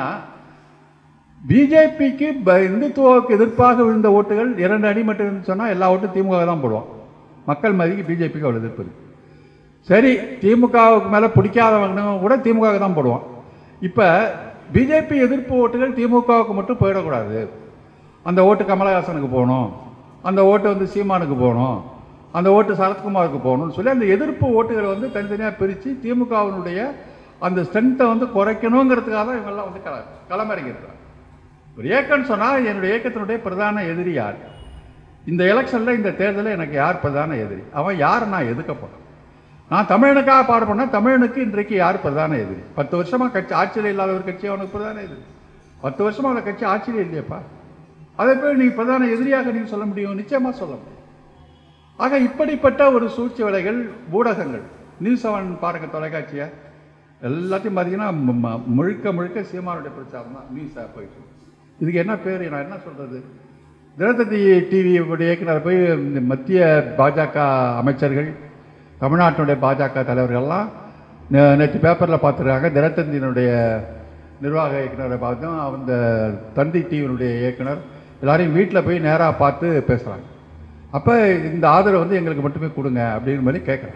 பிஜேபிக்கு இந்துத்துவக்கு எதிர்ப்பாக விழுந்த ஓட்டுகள் இரண்டு அணி மட்டும் இருந்து சொன்னால் எல்லா ஓட்டும் திமுக தான் போடுவோம் மக்கள் மதிக்கு பிஜேபிக்கு அவ்வளோ எதிர்ப்பு இருக்கு சரி திமுகவுக்கு மேலே பிடிக்காதவங்க கூட திமுக தான் போடுவான் இப்போ பிஜேபி எதிர்ப்பு ஓட்டுகள் திமுகவுக்கு மட்டும் போயிடக்கூடாது அந்த ஓட்டு கமலஹாசனுக்கு போகணும் அந்த ஓட்டு வந்து சீமானுக்கு போகணும் அந்த ஓட்டு சரத்குமாருக்கு போகணும்னு சொல்லி அந்த எதிர்ப்பு ஓட்டுகளை வந்து தனித்தனியாக பிரித்து திமுகவினுடைய அந்த ஸ்ட்ரென்த்தை வந்து குறைக்கணுங்கிறதுக்காக தான் இவங்கெல்லாம் வந்து கள களமிறங்கியிருக்கிறாங்க ஒரு இயக்கம்னு சொன்னால் என்னுடைய இயக்கத்தினுடைய பிரதான எதிரி யார் இந்த எலெக்ஷனில் இந்த தேர்தலில் எனக்கு யார் பிரதான எதிரி அவன் யார் நான் எதுக்க போகிறேன் நான் தமிழனுக்காக பாடுபண்ணா தமிழனுக்கு இன்றைக்கு யார் பிரதான எதிரி பத்து வருஷமா கட்சி ஆட்சியில் இல்லாத ஒரு கட்சி அவனுக்கு பிரதான எதிரி பத்து வருஷமா அந்த கட்சி ஆட்சியில் இல்லையப்பா அதை போய் நீ பிரதான எதிரியாக நீ சொல்ல முடியும் நிச்சயமா சொல்ல முடியும் ஆக இப்படிப்பட்ட ஒரு சூழ்ச்சி வேலைகள் ஊடகங்கள் நியூஸ் செவன் பாருங்க தொலைக்காட்சியை எல்லாத்தையும் பார்த்தீங்கன்னா ம- ம- முழுக்க முழுக்க சீமானுடைய பிரச்சாரம் தான் நியூஸாக போயிட்டு இருக்கு. இதுக்கு என்ன பேர் நான் என்ன சொல்றது தினத்தந்தி டிவி இயக்குனர் போய் இந்த மத்திய பாஜக அமைச்சர்கள் தமிழ்நாட்டினுடைய பாஜக தலைவர்கள்லாம் நே- நேற்று பேப்பரில் பார்த்துருக்காங்க தினத்தந்தியினுடைய நிர்வாக இயக்குனரை பார்த்தோம் அந்த தந்தி டிவியினுடைய இயக்குனர் எல்லாரையும் வீட்டில் போய் நேராக பார்த்து பேசுகிறாங்க அப்போ இந்த ஆதரவு வந்து எங்களுக்கு மட்டுமே கொடுங்க அப்படின்னு மாதிரி கேட்குறாங்க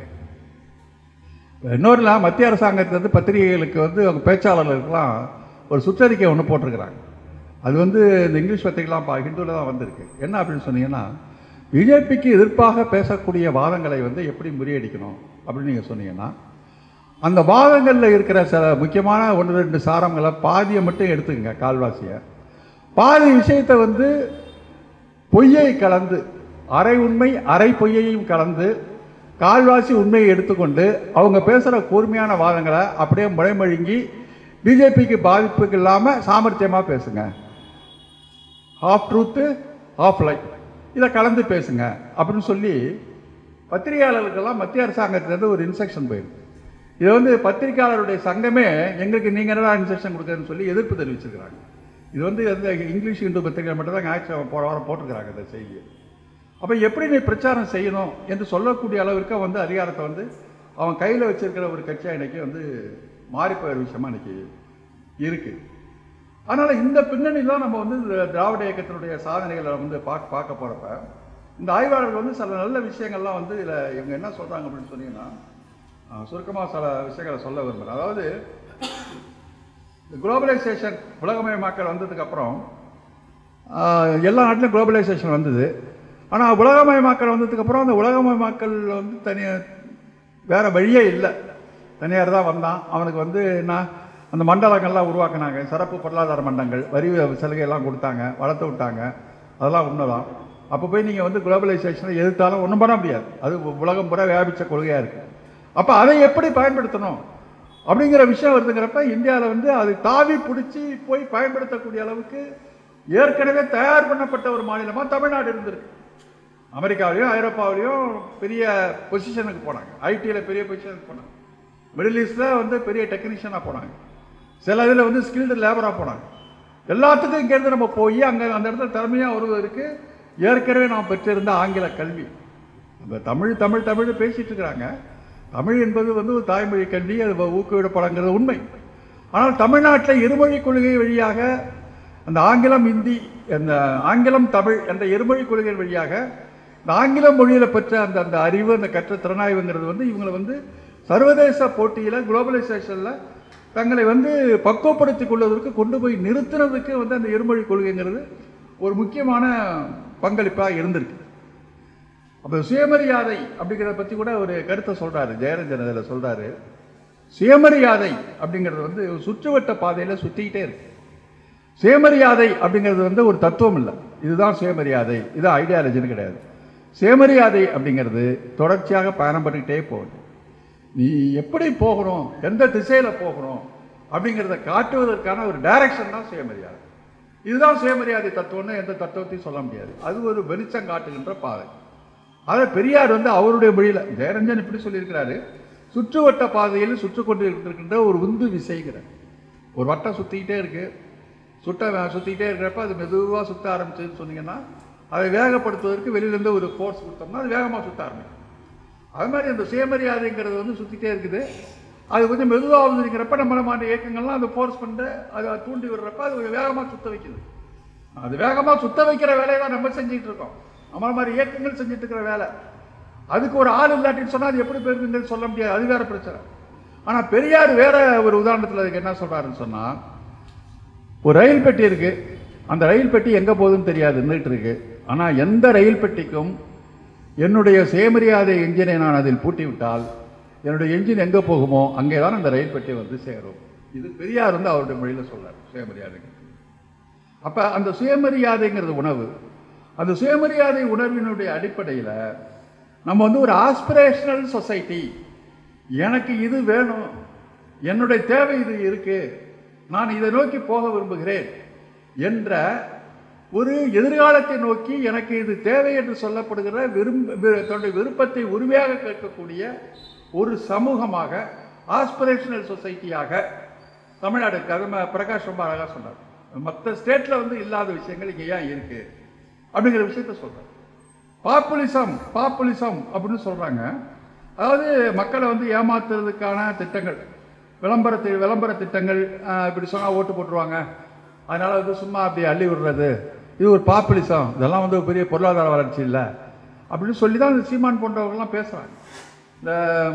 இன்னொருலாம் மத்திய அரசாங்கத்திலேருந்து பத்திரிகைகளுக்கு வந்து அவங்க பேச்சாளர்களுக்கெல்லாம் ஒரு சுற்றறிக்கை ஒன்று போட்டிருக்கிறாங்க அது வந்து இந்த இங்கிலீஷ் பத்திரிகைலாம் பா ஹிந்துவில் தான் வந்திருக்கு என்ன அப்படின்னு சொன்னீங்கன்னா பிஜேபிக்கு எதிர்ப்பாக பேசக்கூடிய வாதங்களை வந்து எப்படி முறியடிக்கணும் அப்படின்னு நீங்கள் சொன்னீங்கன்னா அந்த வாதங்களில் இருக்கிற சில முக்கியமான ஒன்று ரெண்டு சாரங்களை பாதியை மட்டும் எடுத்துக்கங்க கால்வாசியை பாதி விஷயத்தை வந்து பொய்யை கலந்து அரை உண்மை அரை பொய்யையும் கலந்து கால்வாசி உண்மையை எடுத்துக்கொண்டு அவங்க பேசுகிற கூர்மையான வாதங்களை அப்படியே முறைமழுங்கி பிஜேபிக்கு பாதிப்புக்கு இல்லாமல் சாமர்த்தியமாக பேசுங்க ஹாஃப் ட்ரூத்து ஹாஃப் லைஃப் இதை கலந்து பேசுங்க அப்படின்னு சொல்லி பத்திரிகையாளர்களுக்கெல்லாம் மத்திய அரசாங்கத்திலேருந்து ஒரு இன்ஸ்ட்ரக்ஷன் போயிருக்கு இது வந்து பத்திரிகையாளருடைய சங்கமே எங்களுக்கு நீங்கள் என்னடா இன்ஸ்ட்ரக்ஷன் கொடுக்குறேன்னு சொல்லி எதிர்ப்பு தெரிவிச்சிருக்கிறாங்க இது வந்து இந்த இங்கிலீஷ் இந்து பத்திரிகை மட்டும் தான் ஆக்சுவல் போன வாரம் போட்டிருக்கிறாங்க இந்த செய்தியை அப்போ எப்படி நீ பிரச்சாரம் செய்யணும் என்று சொல்லக்கூடிய அளவிற்கு வந்து அதிகாரத்தை வந்து அவன் கையில் வச்சிருக்கிற ஒரு கட்சியாக இன்னைக்கு வந்து மாறி போயிற விஷயமா இன்னைக்கு இருக்கு அதனால் இந்த பின்னணியில் தான் நம்ம வந்து இந்த திராவிட இயக்கத்தினுடைய சாதனைகளை வந்து பார்க்க பார்க்க போகிறப்ப இந்த ஆய்வாளர்கள் வந்து சில நல்ல விஷயங்கள்லாம் வந்து இதில் இவங்க என்ன சொல்கிறாங்க அப்படின்னு சொன்னீங்கன்னா சுருக்கமாக சில விஷயங்களை சொல்ல விரும்புகிறேன் அதாவது இந்த குளோபலைசேஷன் உலகமயமாக்கல் வந்ததுக்கப்புறம் எல்லா நாட்டிலும் குளோபலைசேஷன் வந்தது ஆனால் உலகமயமாக்கல் வந்ததுக்கப்புறம் அந்த உலகமயமாக்கல் வந்து தனியாக வேறு வழியே இல்லை தனியார் தான் வந்தான் அவனுக்கு வந்து என்ன அந்த மண்டலங்கள்லாம் உருவாக்குனாங்க சிறப்பு பொருளாதார மண்டங்கள் வரி சலுகையெல்லாம் கொடுத்தாங்க வளர்த்து விட்டாங்க அதெல்லாம் உண்மைதான் அப்போ போய் நீங்கள் வந்து குளோபலைசேஷனை எதிர்த்தாலும் ஒன்றும் பண்ண முடியாது அது உலகம் பூரா வியாபித்த கொள்கையாக இருக்குது அப்போ அதை எப்படி பயன்படுத்தணும் அப்படிங்கிற விஷயம் வருதுங்கிறப்ப இந்தியாவில் வந்து அது தாவி பிடிச்சி போய் பயன்படுத்தக்கூடிய அளவுக்கு ஏற்கனவே தயார் பண்ணப்பட்ட ஒரு மாநிலமாக தமிழ்நாடு இருந்திருக்கு அமெரிக்காவிலையும் ஐரோப்பாவிலையும் பெரிய பொசிஷனுக்கு போனாங்க ஐடியில் பெரிய பொசிஷனுக்கு போனாங்க மிடில் ஈஸ்டில் வந்து பெரிய டெக்னீஷியனாக போனாங்க சில இதில் வந்து ஸ்கில்டு லேபராக போனாங்க எல்லாத்துக்கும் இங்கேருந்து நம்ம போய் அங்கே அந்த இடத்துல திறமையாக வருவதற்கு ஏற்கனவே நாம் பெற்றிருந்த ஆங்கில கல்வி நம்ம தமிழ் தமிழ் தமிழ் பேசிட்டு இருக்கிறாங்க தமிழ் என்பது வந்து ஒரு தாய்மொழி கல்வி அது ஊக்குவிடப்படங்கிறது உண்மை ஆனால் தமிழ்நாட்டில் இருமொழி கொள்கை வழியாக அந்த ஆங்கிலம் இந்தி அந்த ஆங்கிலம் தமிழ் என்ற இருமொழி கொள்கை வழியாக இந்த ஆங்கில மொழியில் பெற்ற அந்த அந்த அறிவு அந்த கற்ற திறனாய்வுங்கிறது வந்து இவங்களை வந்து சர்வதேச போட்டியில் குளோபலைசேஷனில் தங்களை வந்து பக்குவப்படுத்திக் கொள்வதற்கு கொண்டு போய் நிறுத்துறதுக்கு வந்து அந்த இருமொழி கொள்கைங்கிறது ஒரு முக்கியமான பங்களிப்பாக இருந்திருக்கு அப்போ சுயமரியாதை அப்படிங்கிறத பற்றி கூட ஒரு கருத்தை சொல்கிறாரு ஜெயரஞ்சன் அதில் சொல்கிறாரு சுயமரியாதை அப்படிங்கிறது வந்து சுற்றுவட்ட பாதையில் சுற்றிக்கிட்டே இருக்கு சுயமரியாதை அப்படிங்கிறது வந்து ஒரு தத்துவம் இல்லை இதுதான் சுயமரியாதை இது ஐடியாலஜின்னு கிடையாது சுயமரியாதை அப்படிங்கிறது தொடர்ச்சியாக பயணம் பண்ணிக்கிட்டே போகுது நீ எப்படி போகணும் எந்த திசையில் போகணும் அப்படிங்கிறத காட்டுவதற்கான ஒரு டைரக்ஷன் தான் சுயமரியாதை இதுதான் சுயமரியாதை தத்துவம்னு எந்த தத்துவத்தையும் சொல்ல முடியாது அது ஒரு வெளிச்சம் காட்டுகின்ற பாதை அதை பெரியார் வந்து அவருடைய மொழியில் ஜெயரஞ்சன் இப்படி சொல்லியிருக்கிறாரு சுற்றுவட்ட பாதையில் சுற்று கொண்டு இருக்கின்ற ஒரு உந்து விசைங்கிறார் ஒரு வட்டம் சுற்றிக்கிட்டே இருக்கு சுட்ட சுற்றிக்கிட்டே இருக்கிறப்ப அது மெதுவாக சுற்ற ஆரம்பிச்சதுன்னு சொன்னீங்கன்னா அதை வேகப்படுத்துவதற்கு வெளியிலேருந்து ஒரு ஃபோர்ஸ் கொடுத்தோம்னா அது வேகமாக சுற்ற ஆரம்பிக்கும் அது மாதிரி அந்த சுயமரியாதைங்கிறது வந்து சுற்றிட்டே இருக்குது அது கொஞ்சம் மெதுவாகுதுங்கிறப்ப நம்ம நம்ம அந்த இயக்கங்கள்லாம் அதை ஃபோர்ஸ் பண்ணிட்டு அதை தூண்டி விடுறப்ப அது கொஞ்சம் வேகமாக சுத்த வைக்குது அது வேகமாக சுத்த வைக்கிற வேலையை தான் நம்ம செஞ்சுட்டு இருக்கோம் நம்மள மாதிரி இயக்கங்கள் செஞ்சுட்டு இருக்கிற வேலை அதுக்கு ஒரு ஆள் இல்லாட்டின்னு சொன்னால் அது எப்படி போயிருக்குங்கிறது சொல்ல முடியாது அது வேற பிரச்சனை ஆனால் பெரியார் வேற ஒரு உதாரணத்தில் அதுக்கு என்ன சொல்றாருன்னு சொன்னால் ஒரு ரயில் பெட்டி இருக்கு அந்த ரயில் பெட்டி எங்கே போகுதுன்னு தெரியாது நின்றுட்டு இருக்கு ஆனால் எந்த ரயில் பெட்டிக்கும் என்னுடைய சுயமரியாதை என்ஜினை நான் அதில் பூட்டி விட்டால் என்னுடைய என்ஜின் எங்கே போகுமோ அங்கே தான் அந்த ரயில் பெட்டி வந்து சேரும் இது பெரியார் வந்து அவருடைய மொழியில் சொல்றார் சுயமரியாதை அப்போ அந்த சுயமரியாதைங்கிறது உணவு அந்த சுயமரியாதை உணர்வினுடைய அடிப்படையில் நம்ம வந்து ஒரு ஆஸ்பிரேஷனல் சொசைட்டி எனக்கு இது வேணும் என்னுடைய தேவை இது இருக்கு நான் இதை நோக்கி போக விரும்புகிறேன் என்ற ஒரு எதிர்காலத்தை நோக்கி எனக்கு இது தேவை என்று சொல்லப்படுகிற விரும்ப வி- தன்னுடைய விருப்பத்தை உரிமையாக கேட்கக்கூடிய ஒரு சமூகமாக ஆஸ்பிரேஷனல் சொசைட்டியாக தமிழ்நாடு இருக்கு அது ம- பிரகாஷ் ரொம்ப அழகாக சொன்னார் மற்ற ஸ்டேட்டில் வந்து இல்லாத விஷயங்கள் இங்கே ஏன் இருக்கு அப்படிங்கிற விஷயத்த சொல்றார் பாப்புலிசம் பாப்புலிசம் அப்படின்னு சொல்றாங்க அதாவது மக்களை வந்து ஏமாத்துறதுக்கான திட்டங்கள் விளம்பரத்தை விளம்பர திட்டங்கள் ஆஹ், இப்படி சொன்னா ஓட்டு போட்டுருவாங்க அதனால வந்து சும்மா அப்படி அள்ளி விடுறது இது ஒரு பாப்புலிசம் இதெல்லாம் வந்து ஒரு பெரிய பொருளாதார வளர்ச்சி இல்லை அப்படின்னு சொல்லி தான் இந்த சீமான் போன்றவர்கள்லாம் பேசுறாங்க இந்த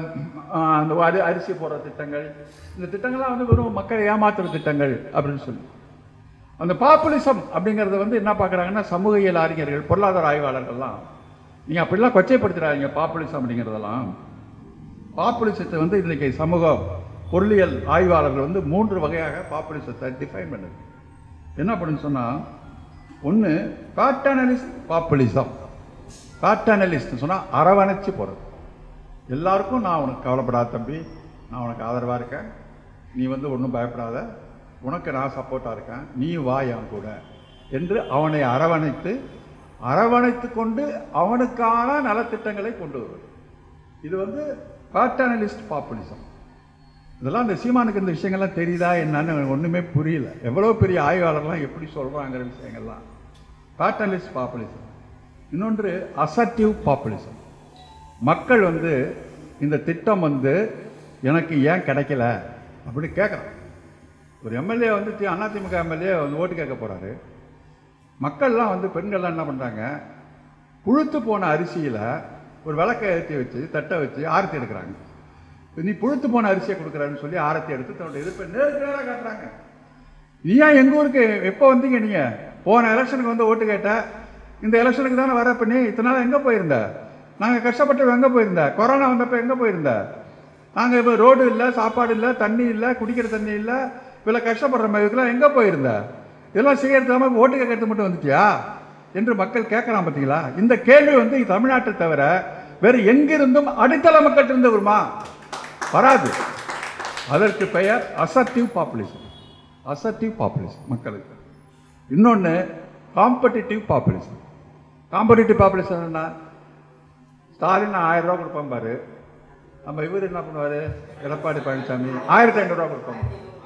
ஆஹ், அந்த அரி அரிசி போடுற திட்டங்கள் இந்த திட்டங்கள்லாம் வந்து வெறும் மக்களை ஏமாத்துற திட்டங்கள் அப்படின்னு சொல்லி அந்த பாப்புலிசம் அப்படிங்கிறத வந்து என்ன பார்க்குறாங்கன்னா சமூகியல் அறிஞர்கள் பொருளாதார ஆய்வாளர்கள்லாம் நீங்கள் அப்படிலாம் கொச்சைப்படுத்துறாங்க பாப்புலிசம் அப்படிங்கிறதெல்லாம் பாப்புலிசத்தை வந்து இன்னைக்கு சமூக பொருளியல் ஆய்வாளர்கள் வந்து மூன்று வகையாக பாப்புலிசத்தை டிஃபைன் பண்ணுது என்ன அப்படின்னு சொன்னால் ஒன்று பேட்டர்னலிஸ்ட் பாப்புலிசம் பேட்டர்னலிஸ்ட் சொன்னால் அரவணைச்சு போகிறது எல்லாருக்கும் நான் உனக்கு கவலைப்படாத தம்பி நான் உனக்கு ஆதரவாக இருக்கேன் நீ வந்து ஒன்றும் பயப்படாத உனக்கு நான் சப்போர்ட்டாக இருக்கேன் நீ வா என் கூட என்று அவனை அரவணைத்து அரவணைத்து கொண்டு அவனுக்கான நலத்திட்டங்களை கொண்டு வருவது இது வந்து பேட்டர்னலிஸ்ட் பாப்புலிசம் இதெல்லாம் இந்த சீமானுக்கு இந்த விஷயங்கள்லாம் தெரியுதா என்னன்னு எனக்கு ஒன்றுமே புரியல எவ்வளோ பெரிய ஆய்வாளர்லாம் எப்படி சொல்கிறாங்கிற விஷயங்கள்லாம் பேட்டர்னலிஸ்ட் பாப்புலிசம் இன்னொன்று அசர்டிவ் பாப்புலிசம் மக்கள் வந்து இந்த திட்டம் வந்து எனக்கு ஏன் கிடைக்கல அப்படி கேட்குறான் ஒரு எம்எல்ஏ வந்து தி- அதிமுக எம்எல்ஏ வந்து ஓட்டு கேட்க போகிறாரு மக்கள்லாம் வந்து பெண்கள்லாம் என்ன பண்ணுறாங்க புழுத்து போன அரிசியில் ஒரு விளக்கை ஏற்றி வச்சு தட்டை வச்சு ஆரத்தி எடுக்கிறாங்க நீ புழுத்து போன அரிசியை கொடுக்குறான்னு சொல்லி ஆரத்தி எடுத்து தன்னுடைய எதிர்ப்பை நேருக்கு நேராக காட்டுறாங்க நீ ஏன் எங்கள் ஊருக்கு எப்போ வந்தீங்க நீங்கள் போன எலெக்ஷனுக்கு வந்து ஓட்டு கேட்ட இந்த எலெக்ஷனுக்கு தானே வர பண்ணி இத்தனை நாள் எங்கே போயிருந்த நாங்கள் கஷ்டப்பட்டு எங்கே போயிருந்த கொரோனா வந்தப்போ எங்கே போயிருந்த நாங்கள் இப்போ ரோடு இல்லை சாப்பாடு இல்லை தண்ணி இல்லை குடிக்கிற தண்ணி இல்லை இவ்வளோ கஷ்டப்படுற மாதிரி இதுக்கெல்லாம் எங்கே போயிருந்த இதெல்லாம் செய்யறதுக்காம ஓட்டு கேட்கறது மட்டும் வந்துட்டியா என்று மக்கள் கேட்கறான் பார்த்தீங்களா இந்த கேள்வி வந்து தமிழ்நாட்டை தவிர வேறு எங்கிருந்தும் அடித்தள மக்கள்கிட்ட இருந்து வருமா வராது அதற்கு பெயர் அசர்டிவ் பாப்புலேஷன் அசர்டிவ் பாப்புலேஷன் மக்களுக்கு இன்னொன்று காம்படிட்டிவ் பாப்புலேஷன் காம்படிட்டிவ் பாப்புலேஷன் என்ன ஸ்டாலின் ஆயிரம் ரூபா கொடுப்பான் பாரு நம்ம இவர் என்ன பண்ணுவார் எடப்பாடி பழனிசாமி ஆயிரத்தி ஐநூறுரூவா கொடுப்பாங்க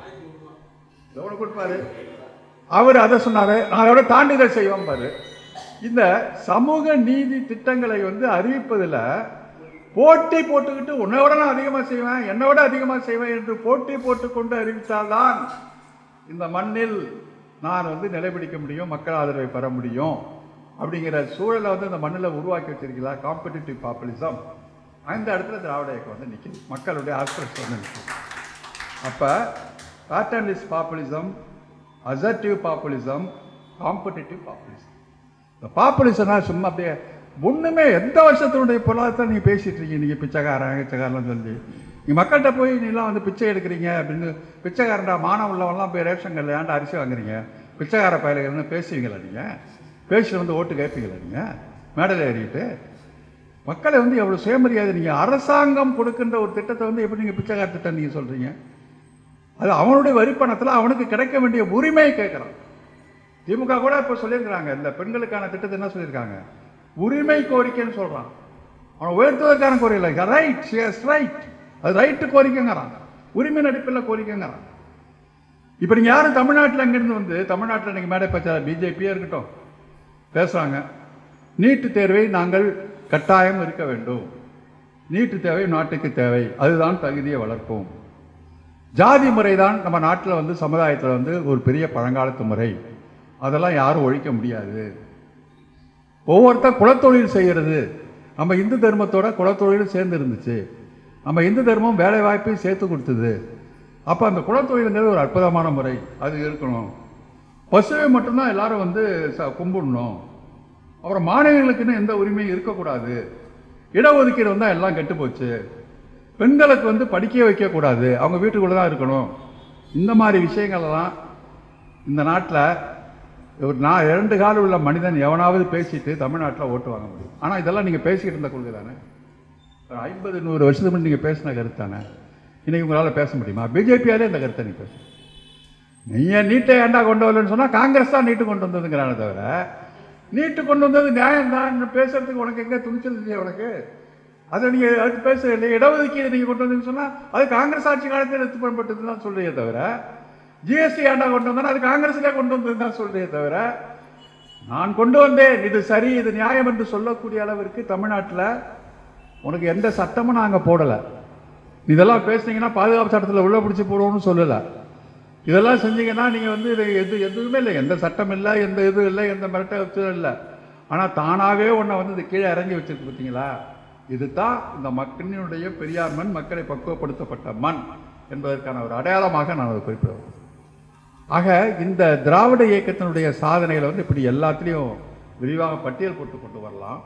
எவ்வளோ கொடுப்பாரு அவர் அதை சொன்னார் நான் அதோட தாண்டி இதை செய்வோம் பாரு இந்த சமூக நீதி திட்டங்களை வந்து அறிவிப்பதில் போட்டி போட்டுக்கிட்டு உன்னை விட நான் அதிகமாக செய்வேன் என்னை விட அதிகமாக செய்வேன் என்று போட்டி போட்டுக்கொண்டு அறிவித்தால்தான் இந்த மண்ணில் நான் வந்து நிலைபிடிக்க முடியும் மக்கள் ஆதரவை பெற முடியும் அப்படிங்கிற சூழலை வந்து இந்த மண்ணில் உருவாக்கி வச்சிருக்கீங்களா காம்படிட்டிவ் பாப்புலிசம் அந்த இடத்துல திராவிட இயக்கம் வந்து நிற்கிது மக்களுடைய ஆஸ்பிரஸ் வந்து நிற்கிது அப்போ paternalist populism assertive populism competitive populism இந்த பாப்புலிசம்னா சும்மா அப்படியே ஒன்றுமே எந்த வருஷத்தினுடைய பொருளாதாரத்தை நீங்கள் பேசிட்டு இருக்கீங்க நீங்கள் பிச்சைக்காரன் பிச்சைக்காரன் சொல்லி நீங்கள் மக்கள்கிட்ட போய் நீலாம் வந்து பிச்சை எடுக்கிறீங்க அப்படின்னு பிச்சைக்காரன்டா மானம் உள்ளவன்லாம் போய் ரேஷன் கல்ல ஏன்டா அரிசி வாங்குறீங்க பிச்சைக்கார பயலுகள்னு பேசுவீங்களா நீங்கள் பேசிட்டு வந்து ஓட்டு கேட்பீங்களா நீங்கள் மேடையில் ஏறிட்டு மக்களை வந்து எவ்வளோ சுயமரியாதை நீங்கள் அரசாங்கம் கொடுக்கின்ற ஒரு திட்டத்தை வந்து எப்படி நீங்கள் பிச்சைக்கார திட்டம் நீங்கள் சொல்கிறீங்க அது அவனுடைய வரிப்பணத்தில் அவனுக்கு கிடைக்க வேண்டிய உரிமையை கேட்குறான் திமுக கூட இப்போ சொல்லியிருக்கிறாங்க இந்த பெண்களுக்கான திட்டத்தை என்ன சொல்லியிருக்காங்க உரிமை கோரிக்கைன்னு சொல்கிறான் அவன் உயர்த்துவதற்கான கோரிக்கை ரைட் எஸ் ரைட் அது ரைட்டு கோரிக்கைங்கிறான் உரிமை நடிப்பில் கோரிக்கைங்கிறான் இப்போ நீங்கள் யாரும் தமிழ்நாட்டில் அங்கேருந்து வந்து தமிழ்நாட்டில் நீங்கள் மேடை பச்சா பிஜேபியே இருக்கட்டும் பேசுகிறாங்க நீட்டு தேர்வை நாங்கள் கட்டாயம் இருக்க வேண்டும் நீட்டு தேவை நாட்டுக்கு தேவை அதுதான் தகுதியை வளர்க்கும் ஜாதி முறை தான் நம்ம நாட்டில் வந்து சமுதாயத்தில் வந்து ஒரு பெரிய பழங்காலத்து முறை அதெல்லாம் யாரும் ஒழிக்க முடியாது ஒவ்வொருத்தர் குலத்தொழில் செய்கிறது நம்ம இந்து தர்மத்தோட குலத்தொழில் சேர்ந்து இருந்துச்சு நம்ம இந்து தர்மம் வேலை வாய்ப்பையும் சேர்த்து கொடுத்தது அப்போ அந்த குலத்தொழிலுங்கிறது ஒரு அற்புதமான முறை அது இருக்கணும் பசுவை மட்டும்தான் எல்லாரும் வந்து ச- கும்பிடணும் அப்புறம் மாநிலங்களுக்குன்னு எந்த உரிமையும் இருக்கக்கூடாது இடஒதுக்கீடு வந்தால் எல்லாம் கெட்டு போச்சு பெண்களுக்கு வந்து படிக்க வைக்கக்கூடாது அவங்க வீட்டுக்குள்ளே தான் இருக்கணும் இந்த மாதிரி விஷயங்களெல்லாம் இந்த நாட்டில் ஒரு நான் இரண்டு கால் உள்ள மனிதன் எவனாவது பேசிட்டு தமிழ்நாட்டில் ஓட்டு வாங்க முடியும் ஆனால் இதெல்லாம் நீங்கள் பேசிக்கிட்டு இருந்த கொள்கை தானே ஒரு ஐம்பது நூறு வருஷத்துக்கு முன்னாடி நீங்கள் பேசின கருத்து தானே இன்னைக்கு உங்களால் பேச முடியுமா பிஜேபியாலே இந்த கருத்தை நீ பேச நீங்கள் நீட்டை ஏண்டா கொண்டு வரலன்னு சொன்னால் காங்கிரஸ் தான் நீட்டு கொண்டு வந்ததுங்கிறானே தவிர நீட்டு கொண்டு வந்தது நியாயம் தான் பேசுறதுக்கு உனக்கு எங்கே துணிச்சல் இல்லையா உனக்கு அதை நீங்கள் அது பேச இல்லை இடஒதுக்கீடு நீங்கள் கொண்டு வந்தீங்கன்னு சொன்னால் அது காங்கிரஸ் ஆட்சி காலத்தில் எடுத்து பயன்பட்டது தான் சொல்றீங்க தவிர ஜிஎஸ்டி ஏண்டா கொண்டு வந்தா அது காங்கிரஸ்லேயே கொண்டு வந்தது தான் சொல்றீங்க தவிர நான் கொண்டு வந்தேன் இது சரி இது நியாயம் என்று சொல்லக்கூடிய அளவிற்கு தமிழ்நாட்டில் உனக்கு எந்த சட்டமும் நாங்கள் போடலை இதெல்லாம் பேசுனீங்கன்னா பாதுகாப்பு சட்டத்தில் உள்ள பிடிச்சி போடுவோம்னு சொல்லலை இதெல்லாம் செஞ்சீங்கன்னா நீங்கள் வந்து இது எது எதுவுமே இல்லை எந்த சட்டம் இல்லை எந்த இது இல்லை எந்த மிரட்ட வச்சதும் இல்லை ஆனால் தானாகவே உன்னை வந்து இது கீழே இறங்கி வச்சிருக்கு பார்த்தீங்களா இதுதான் இந்த மக்களினுடைய பெரியார் மண் மக்களை பக்குவப்படுத்தப்பட்ட மண் என்பதற்கான ஒரு அடையாளமாக நான் அதை குறிப்பிடுவேன் ஆக இந்த திராவிட இயக்கத்தினுடைய சாதனைகளை வந்து இப்படி எல்லாத்துலேயும் விரிவாக பட்டியல் போட்டு கொண்டு வரலாம்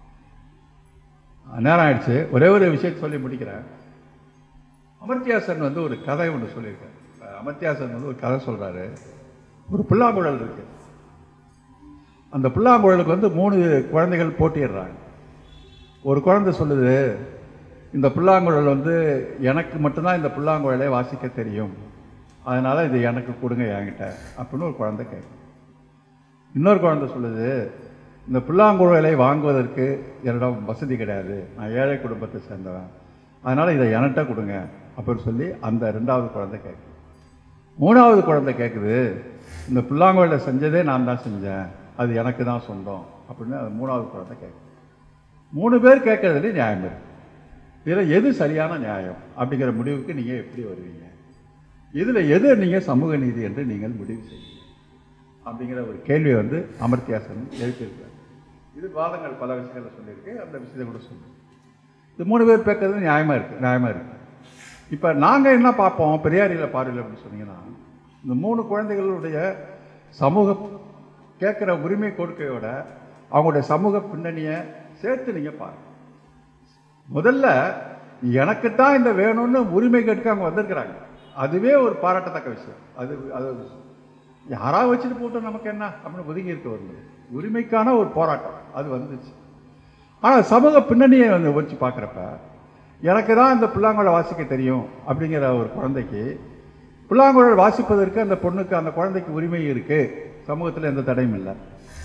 நேரம் ஆயிடுச்சு ஒரே ஒரு விஷயத்தை சொல்லி முடிக்கிறேன் அமர்த்தியாசன் வந்து ஒரு கதை ஒன்று சொல்லியிருக்காரு அமர்த்தியாசன் வந்து ஒரு கதை சொல்றாரு ஒரு புல்லாங்குழல் இருக்கு அந்த புல்லாங்குழலுக்கு வந்து மூணு குழந்தைகள் போட்டிடுறாங்க ஒரு குழந்தை சொல்லுது இந்த புல்லாங்குழல் வந்து எனக்கு மட்டும்தான் இந்த புல்லாங்குழலை வாசிக்க தெரியும் அதனால இது எனக்கு கொடுங்க என்கிட்ட அப்படின்னு ஒரு குழந்தை கேட்கும் இன்னொரு குழந்தை சொல்லுது இந்த புல்லாங்குழலை வாங்குவதற்கு என்னிடம் வசதி கிடையாது நான் ஏழை குடும்பத்தை சேர்ந்தவன் அதனால் இதை என்கிட்ட கொடுங்க அப்படின்னு சொல்லி அந்த ரெண்டாவது குழந்தை கேட்குது மூணாவது குழந்தை கேட்குது இந்த புல்லாங்குழலை செஞ்சதே நான் தான் செஞ்சேன் அது எனக்கு தான் சொந்தம் அப்படின்னு அது மூணாவது குழந்தை கேட்குது மூணு பேர் கேட்கறதுல நியாயம் இருக்கு இதில் எது சரியான நியாயம் அப்படிங்கிற முடிவுக்கு நீங்கள் எப்படி வருவீங்க இதில் எது நீங்கள் சமூக நீதி என்று நீங்கள் முடிவு செய்வீங்க அப்படிங்கிற ஒரு கேள்வியை வந்து அமர்த்தியாசன் எழுப்பியிருக்கார் இது வாதங்கள் பல விஷயங்களை சொல்லியிருக்கு அந்த விஷயத்தை கூட சொல்லு இது மூணு பேர் பேக்கிறது நியாயமாக இருக்குது நியாயமாக இருக்குது இப்போ நாங்கள் என்ன பார்ப்போம் பெரியாரியில் பார்வையில் அப்படின்னு சொன்னீங்கன்னா இந்த மூணு குழந்தைகளுடைய சமூக கேட்குற உரிமை கொடுக்கையோட அவங்களுடைய சமூக பின்னணியை சேர்த்து நீங்கள் பாருங்க முதல்ல எனக்கு தான் இந்த வேணும்னு உரிமை கேட்க அவங்க வந்திருக்கிறாங்க அதுவே ஒரு பாராட்டத்தக்க விஷயம் அது அது யாராவது வச்சுட்டு போட்டோம் நமக்கு என்ன அப்படின்னு ஒதுங்கி இருக்க வருது உரிமைக்கான ஒரு போராட்டம் அது வந்துச்சு ஆனால் சமூக பின்னணியை வந்து வச்சு பார்க்குறப்ப எனக்கு தான் இந்த புல்லாங்குழல் வாசிக்க தெரியும் அப்படிங்கிற ஒரு குழந்தைக்கு புல்லாங்குழல் வாசிப்பதற்கு அந்த பொண்ணுக்கு அந்த குழந்தைக்கு உரிமை இருக்குது சமூகத்தில் எந்த தடையும் இல்லை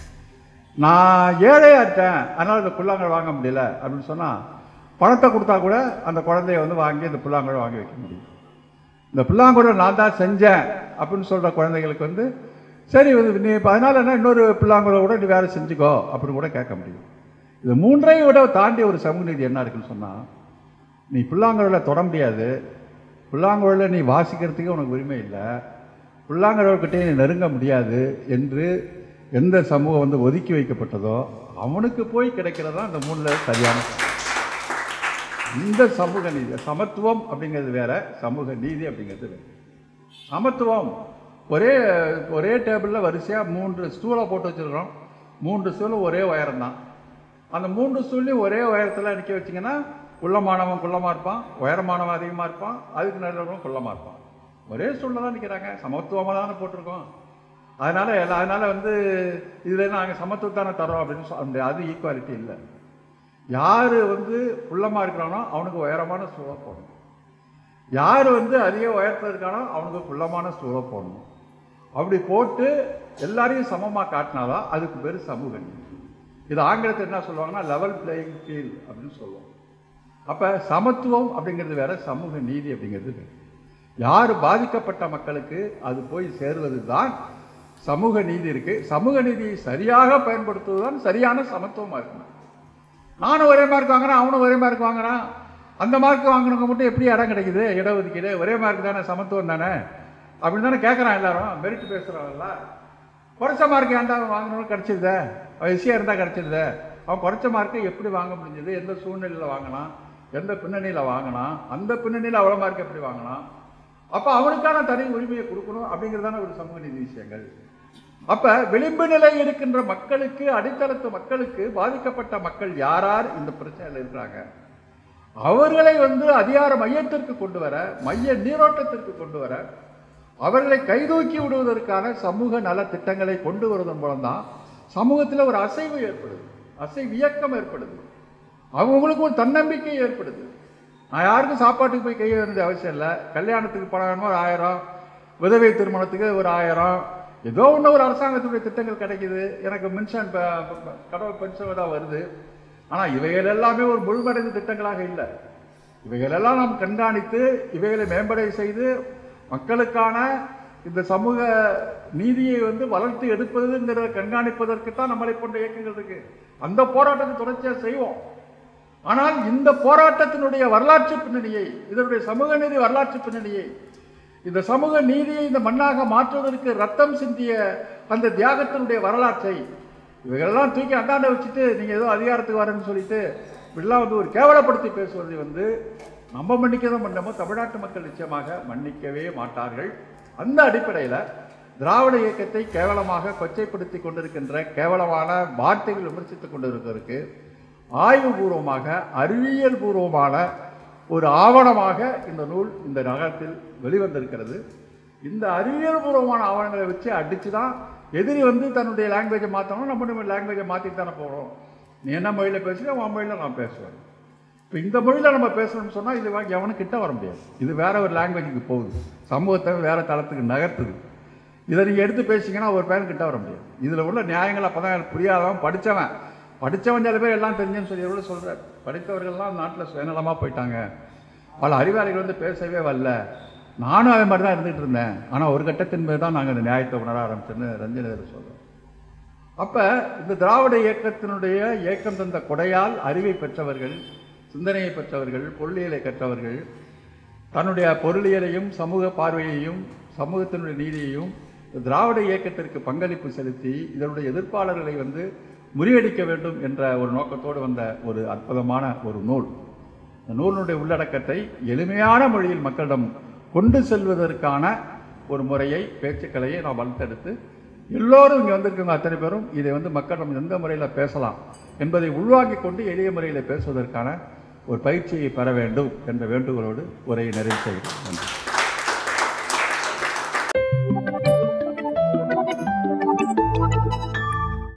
நான் ஏழையாக இருக்கேன் அதனால் இந்த புல்லாங்குழல் வாங்க முடியல அப்படின்னு சொன்னால் பணத்தை கொடுத்தா கூட அந்த குழந்தைய வந்து வாங்கி இந்த புல்லாங்குழல் வாங்கி வைக்க முடியும் இந்த புல்லாங்குழல் நான் தான் செஞ்சேன் அப்படின்னு சொல்கிற குழந்தைகளுக்கு வந்து சரி வந்து நீ இப்போ அதனால் என்ன இன்னொரு புல்லாங்குழல் கூட நீ வேறு செஞ்சுக்கோ அப்படின்னு கூட கேட்க முடியும் இது மூன்றையும் விட தாண்டி ஒரு சமூக நீதி என்ன இருக்குன்னு சொன்னால் நீ புல்லாங்குழலை தொட முடியாது புல்லாங்குழலை நீ வாசிக்கிறதுக்கு உனக்கு உரிமை இல்லை புல்லாங்குழல்கிட்டே நீ நெருங்க முடியாது என்று எந்த சமூகம் வந்து ஒதுக்கி வைக்கப்பட்டதோ அவனுக்கு போய் கிடைக்கிறதா அந்த மூணில் சரியான சமூகம். இந்த சமூக நீதி சமத்துவம் அப்படிங்கிறது வேற சமூக நீதி அப்படிங்கிறது வேற சமத்துவம் ஒரே ஒரே டேபிளில் வரிசையாக மூன்று ஸ்டூலை போட்டு வச்சிருக்கிறோம் மூன்று ஸ்டூலும் ஒரே உயரம் தான் அந்த மூன்று ஸ்டூல்லையும் ஒரே உயரத்தில் நிற்க வச்சிங்கன்னா குள்ளமானவன் குள்ளமாக இருப்பான் உயரமானவன் அதிகமாக இருப்பான் அதுக்கு நல்லவன் குள்ளமாக இருப்பான் ஒரே ஸ்டூலில் தான் நிற்கிறாங்க சமத்துவமாக தானே போட்டிருக்கோம் அதனால எல்லா அதனால வந்து இதில் நாங்கள் சமத்துவத்தானே தரோம் அப்படின்னு சொல்ல முடியாது அது ஈக்குவாலிட்டி இல்லை யார் வந்து குள்ளமாக இருக்கிறானோ அவனுக்கு உயரமான ஸ்டூலை போடணும் யார் வந்து அதிக உயரத்தில் இருக்கானோ அவனுக்கு குள்ளமான ஸ்டூலை போடணும் அப்படி போட்டு எல்லாரையும் சமமாக காட்டினாதான் அதுக்கு பேர் சமூக நீதி இது ஆங்கிலத்தில் என்ன சொல்லுவாங்கன்னா லெவல் பிளேயிங் ஃபீல்ட் அப்படின்னு சொல்லுவோம் அப்போ சமத்துவம் அப்படிங்கிறது வேற சமூக நீதி அப்படிங்கிறது வேற யார் பாதிக்கப்பட்ட மக்களுக்கு அது போய் சேருவது தான் சமூக நீதி இருக்கு சமூக நீதியை சரியாக பயன்படுத்துவது தான் சரியான சமத்துவமாக இருக்கணும் நானும் ஒரே மார்க் வாங்குறேன் அவனும் ஒரே மார்க் வாங்குறான் அந்த மார்க் வாங்கினவங்க மட்டும் எப்படி இடம் கிடைக்குது இடஒதுக்கீடு ஒரே மார்க் தானே சமத்துவம் தானே அப்படின்னு தானே கேட்குறான் எல்லாரும் மெரிட் பேசுகிறவங்கள குறைச்ச மார்க் ஏன்டா அவன் வாங்கணும்னு கிடச்சிருதே அவன் எஸ்சியாக இருந்தால் கிடச்சிருதே அவன் குறைச்ச மார்க்கை எப்படி வாங்க முடிஞ்சது எந்த சூழ்நிலையில் வாங்கினான் எந்த பின்னணியில் வாங்கினான் அந்த பின்னணியில் அவ்வளோ மார்க் எப்படி வாங்கினான் அப்போ அவனுக்கான தனி உரிமையை கொடுக்கணும் அப்படிங்கிறதான ஒரு சமூக நீதி விஷயங்கள் அப்ப விளிம்பு நிலை இருக்கின்ற மக்களுக்கு அடித்தளத்து மக்களுக்கு பாதிக்கப்பட்ட மக்கள் யார் யார் இந்த பிரச்சனையில் இருக்கிறாங்க அவர்களை வந்து அதிகார மையத்திற்கு கொண்டு வர மைய நீரோட்டத்திற்கு கொண்டு வர அவர்களை கைதூக்கி விடுவதற்கான சமூக நல திட்டங்களை கொண்டு வருவதன் மூலம்தான் சமூகத்தில் ஒரு அசைவு ஏற்படுது அசைவு இயக்கம் ஏற்படுது அவங்களுக்கு ஒரு தன்னம்பிக்கை ஏற்படுது நான் யாருக்கும் சாப்பாட்டுக்கு போய் கைய வேண்டிய அவசியம் இல்லை கல்யாணத்துக்கு பணம் ஒரு ஆயிரம் விதவை திருமணத்துக்கு ஒரு ஆயிரம் ஏதோ ஒன்று ஒரு அரசாங்கத்துடைய திட்டங்கள் கிடைக்குது எனக்கு மின்சான் கடவுள் பென்ஷன் தான் வருது ஆனால் இவைகள் எல்லாமே ஒரு முழுமடைந்த திட்டங்களாக இல்லை இவைகளெல்லாம் நாம் கண்காணித்து இவைகளை மேம்படை செய்து மக்களுக்கான இந்த சமூக நீதியை வந்து வளர்த்து எடுப்பதுங்கிறத கண்காணிப்பதற்கு தான் நம்மளை போன்ற இயக்கங்கள் இருக்கு அந்த போராட்டத்தை தொடர்ச்சியாக செய்வோம் ஆனால் இந்த போராட்டத்தினுடைய வரலாற்று பின்னணியை இதனுடைய சமூக நீதி வரலாற்று பின்னணியை இந்த சமூக நீதியை இந்த மண்ணாக மாற்றுவதற்கு ரத்தம் சிந்திய அந்த தியாகத்தினுடைய வரலாற்றை இவைகளெல்லாம் தூக்கி அந்தாண்ட வச்சுட்டு நீங்கள் ஏதோ அதிகாரத்துக்கு வரேன்னு சொல்லிட்டு இப்படிலாம் வந்து ஒரு கேவலப்படுத்தி பேசுவதை வந்து நம்ம மன்னிக்கதான் பண்ணமோ தமிழ்நாட்டு மக்கள் நிச்சயமாக மன்னிக்கவே மாட்டார்கள் அந்த அடிப்படையில் திராவிட இயக்கத்தை கேவலமாக கொச்சைப்படுத்தி கொண்டிருக்கின்ற கேவலமான வார்த்தைகள் விமர்சித்துக் கொண்டிருக்கிறதுக்கு ஆய்வுபூர்வமாக அறிவியல் பூர்வமான ஒரு ஆவணமாக இந்த நூல் இந்த நகரத்தில் வெளிவந்திருக்கிறது இந்த அறிவியல் பூர்வமான ஆவணங்களை வச்சு அடித்து தான் எதிரி வந்து தன்னுடைய லாங்குவேஜை மாற்றணும் நம்மளுடைய லாங்குவேஜை மாற்றிட்டு தானே போகிறோம் நீ என்ன மொழியில் பேசுகிற உன் மொழியில் நான் பேசுவேன் இப்போ இந்த மொழியில் நம்ம பேசணும்னு சொன்னால் இது வா- எவனும் கிட்ட வர முடியாது இது வேற ஒரு லாங்குவேஜுக்கு போகுது சமூகத்தை வேற தளத்துக்கு நகர்த்துது இதை நீங்கள் எடுத்து பேசிங்கன்னா ஒரு பேரும் கிட்ட வர முடியாது இதில் உள்ள நியாயங்கள் அப்போ தான் புரியாதவன் படித்தவன் படித்தவன் சில பேர் எல்லாம் தெரிஞ்சுன்னு சொல்லி எவ்வளோ சொல்கிறார் படித்தவர்கள்லாம் நாட்டில் சுயநலமாக போயிட்டாங்க பல அறிவாளிகள் வந்து பேசவே வரல நானும் அதே மாதிரி தான் இருந்துகிட்டு இருந்தேன் ஆனால் ஒரு கட்டத்தின் மேல் தான் நாங்கள் இந்த நியாயத்தை உணர ஆரம்பிச்சோன்னு ரஞ்சனிதர் சொல்கிறோம் அப்போ இந்த திராவிட இயக்கத்தினுடைய இயக்கம் தந்த கொடையால் அறிவை பெற்றவர்கள் சிந்தனையை பெற்றவர்கள் பொருளியலை கற்றவர்கள் தன்னுடைய பொருளியலையும் சமூக பார்வையையும் சமூகத்தினுடைய நீதியையும் இந்த திராவிட இயக்கத்திற்கு பங்களிப்பு செலுத்தி இதனுடைய எதிர்ப்பாளர்களை வந்து முறியடிக்க வேண்டும் என்ற ஒரு நோக்கத்தோடு வந்த ஒரு அற்புதமான ஒரு நூல் இந்த நூலினுடைய உள்ளடக்கத்தை எளிமையான மொழியில் மக்களிடம் கொண்டு செல்வதற்கான ஒரு முறையை பேச்சுக்களையை நாம் வளர்த்தெடுத்து எல்லோரும் இங்கே வந்திருக்கவங்க அத்தனை பேரும் இதை வந்து மக்களிடம் எந்த முறையில் பேசலாம் என்பதை உள்வாங்கிக் கொண்டு எளிய முறையில் பேசுவதற்கான ஒரு பயிற்சியை பெற வேண்டும் என்ற வேண்டுகோளோடு உரையை நிறைவு செய்கிறேன் நன்றி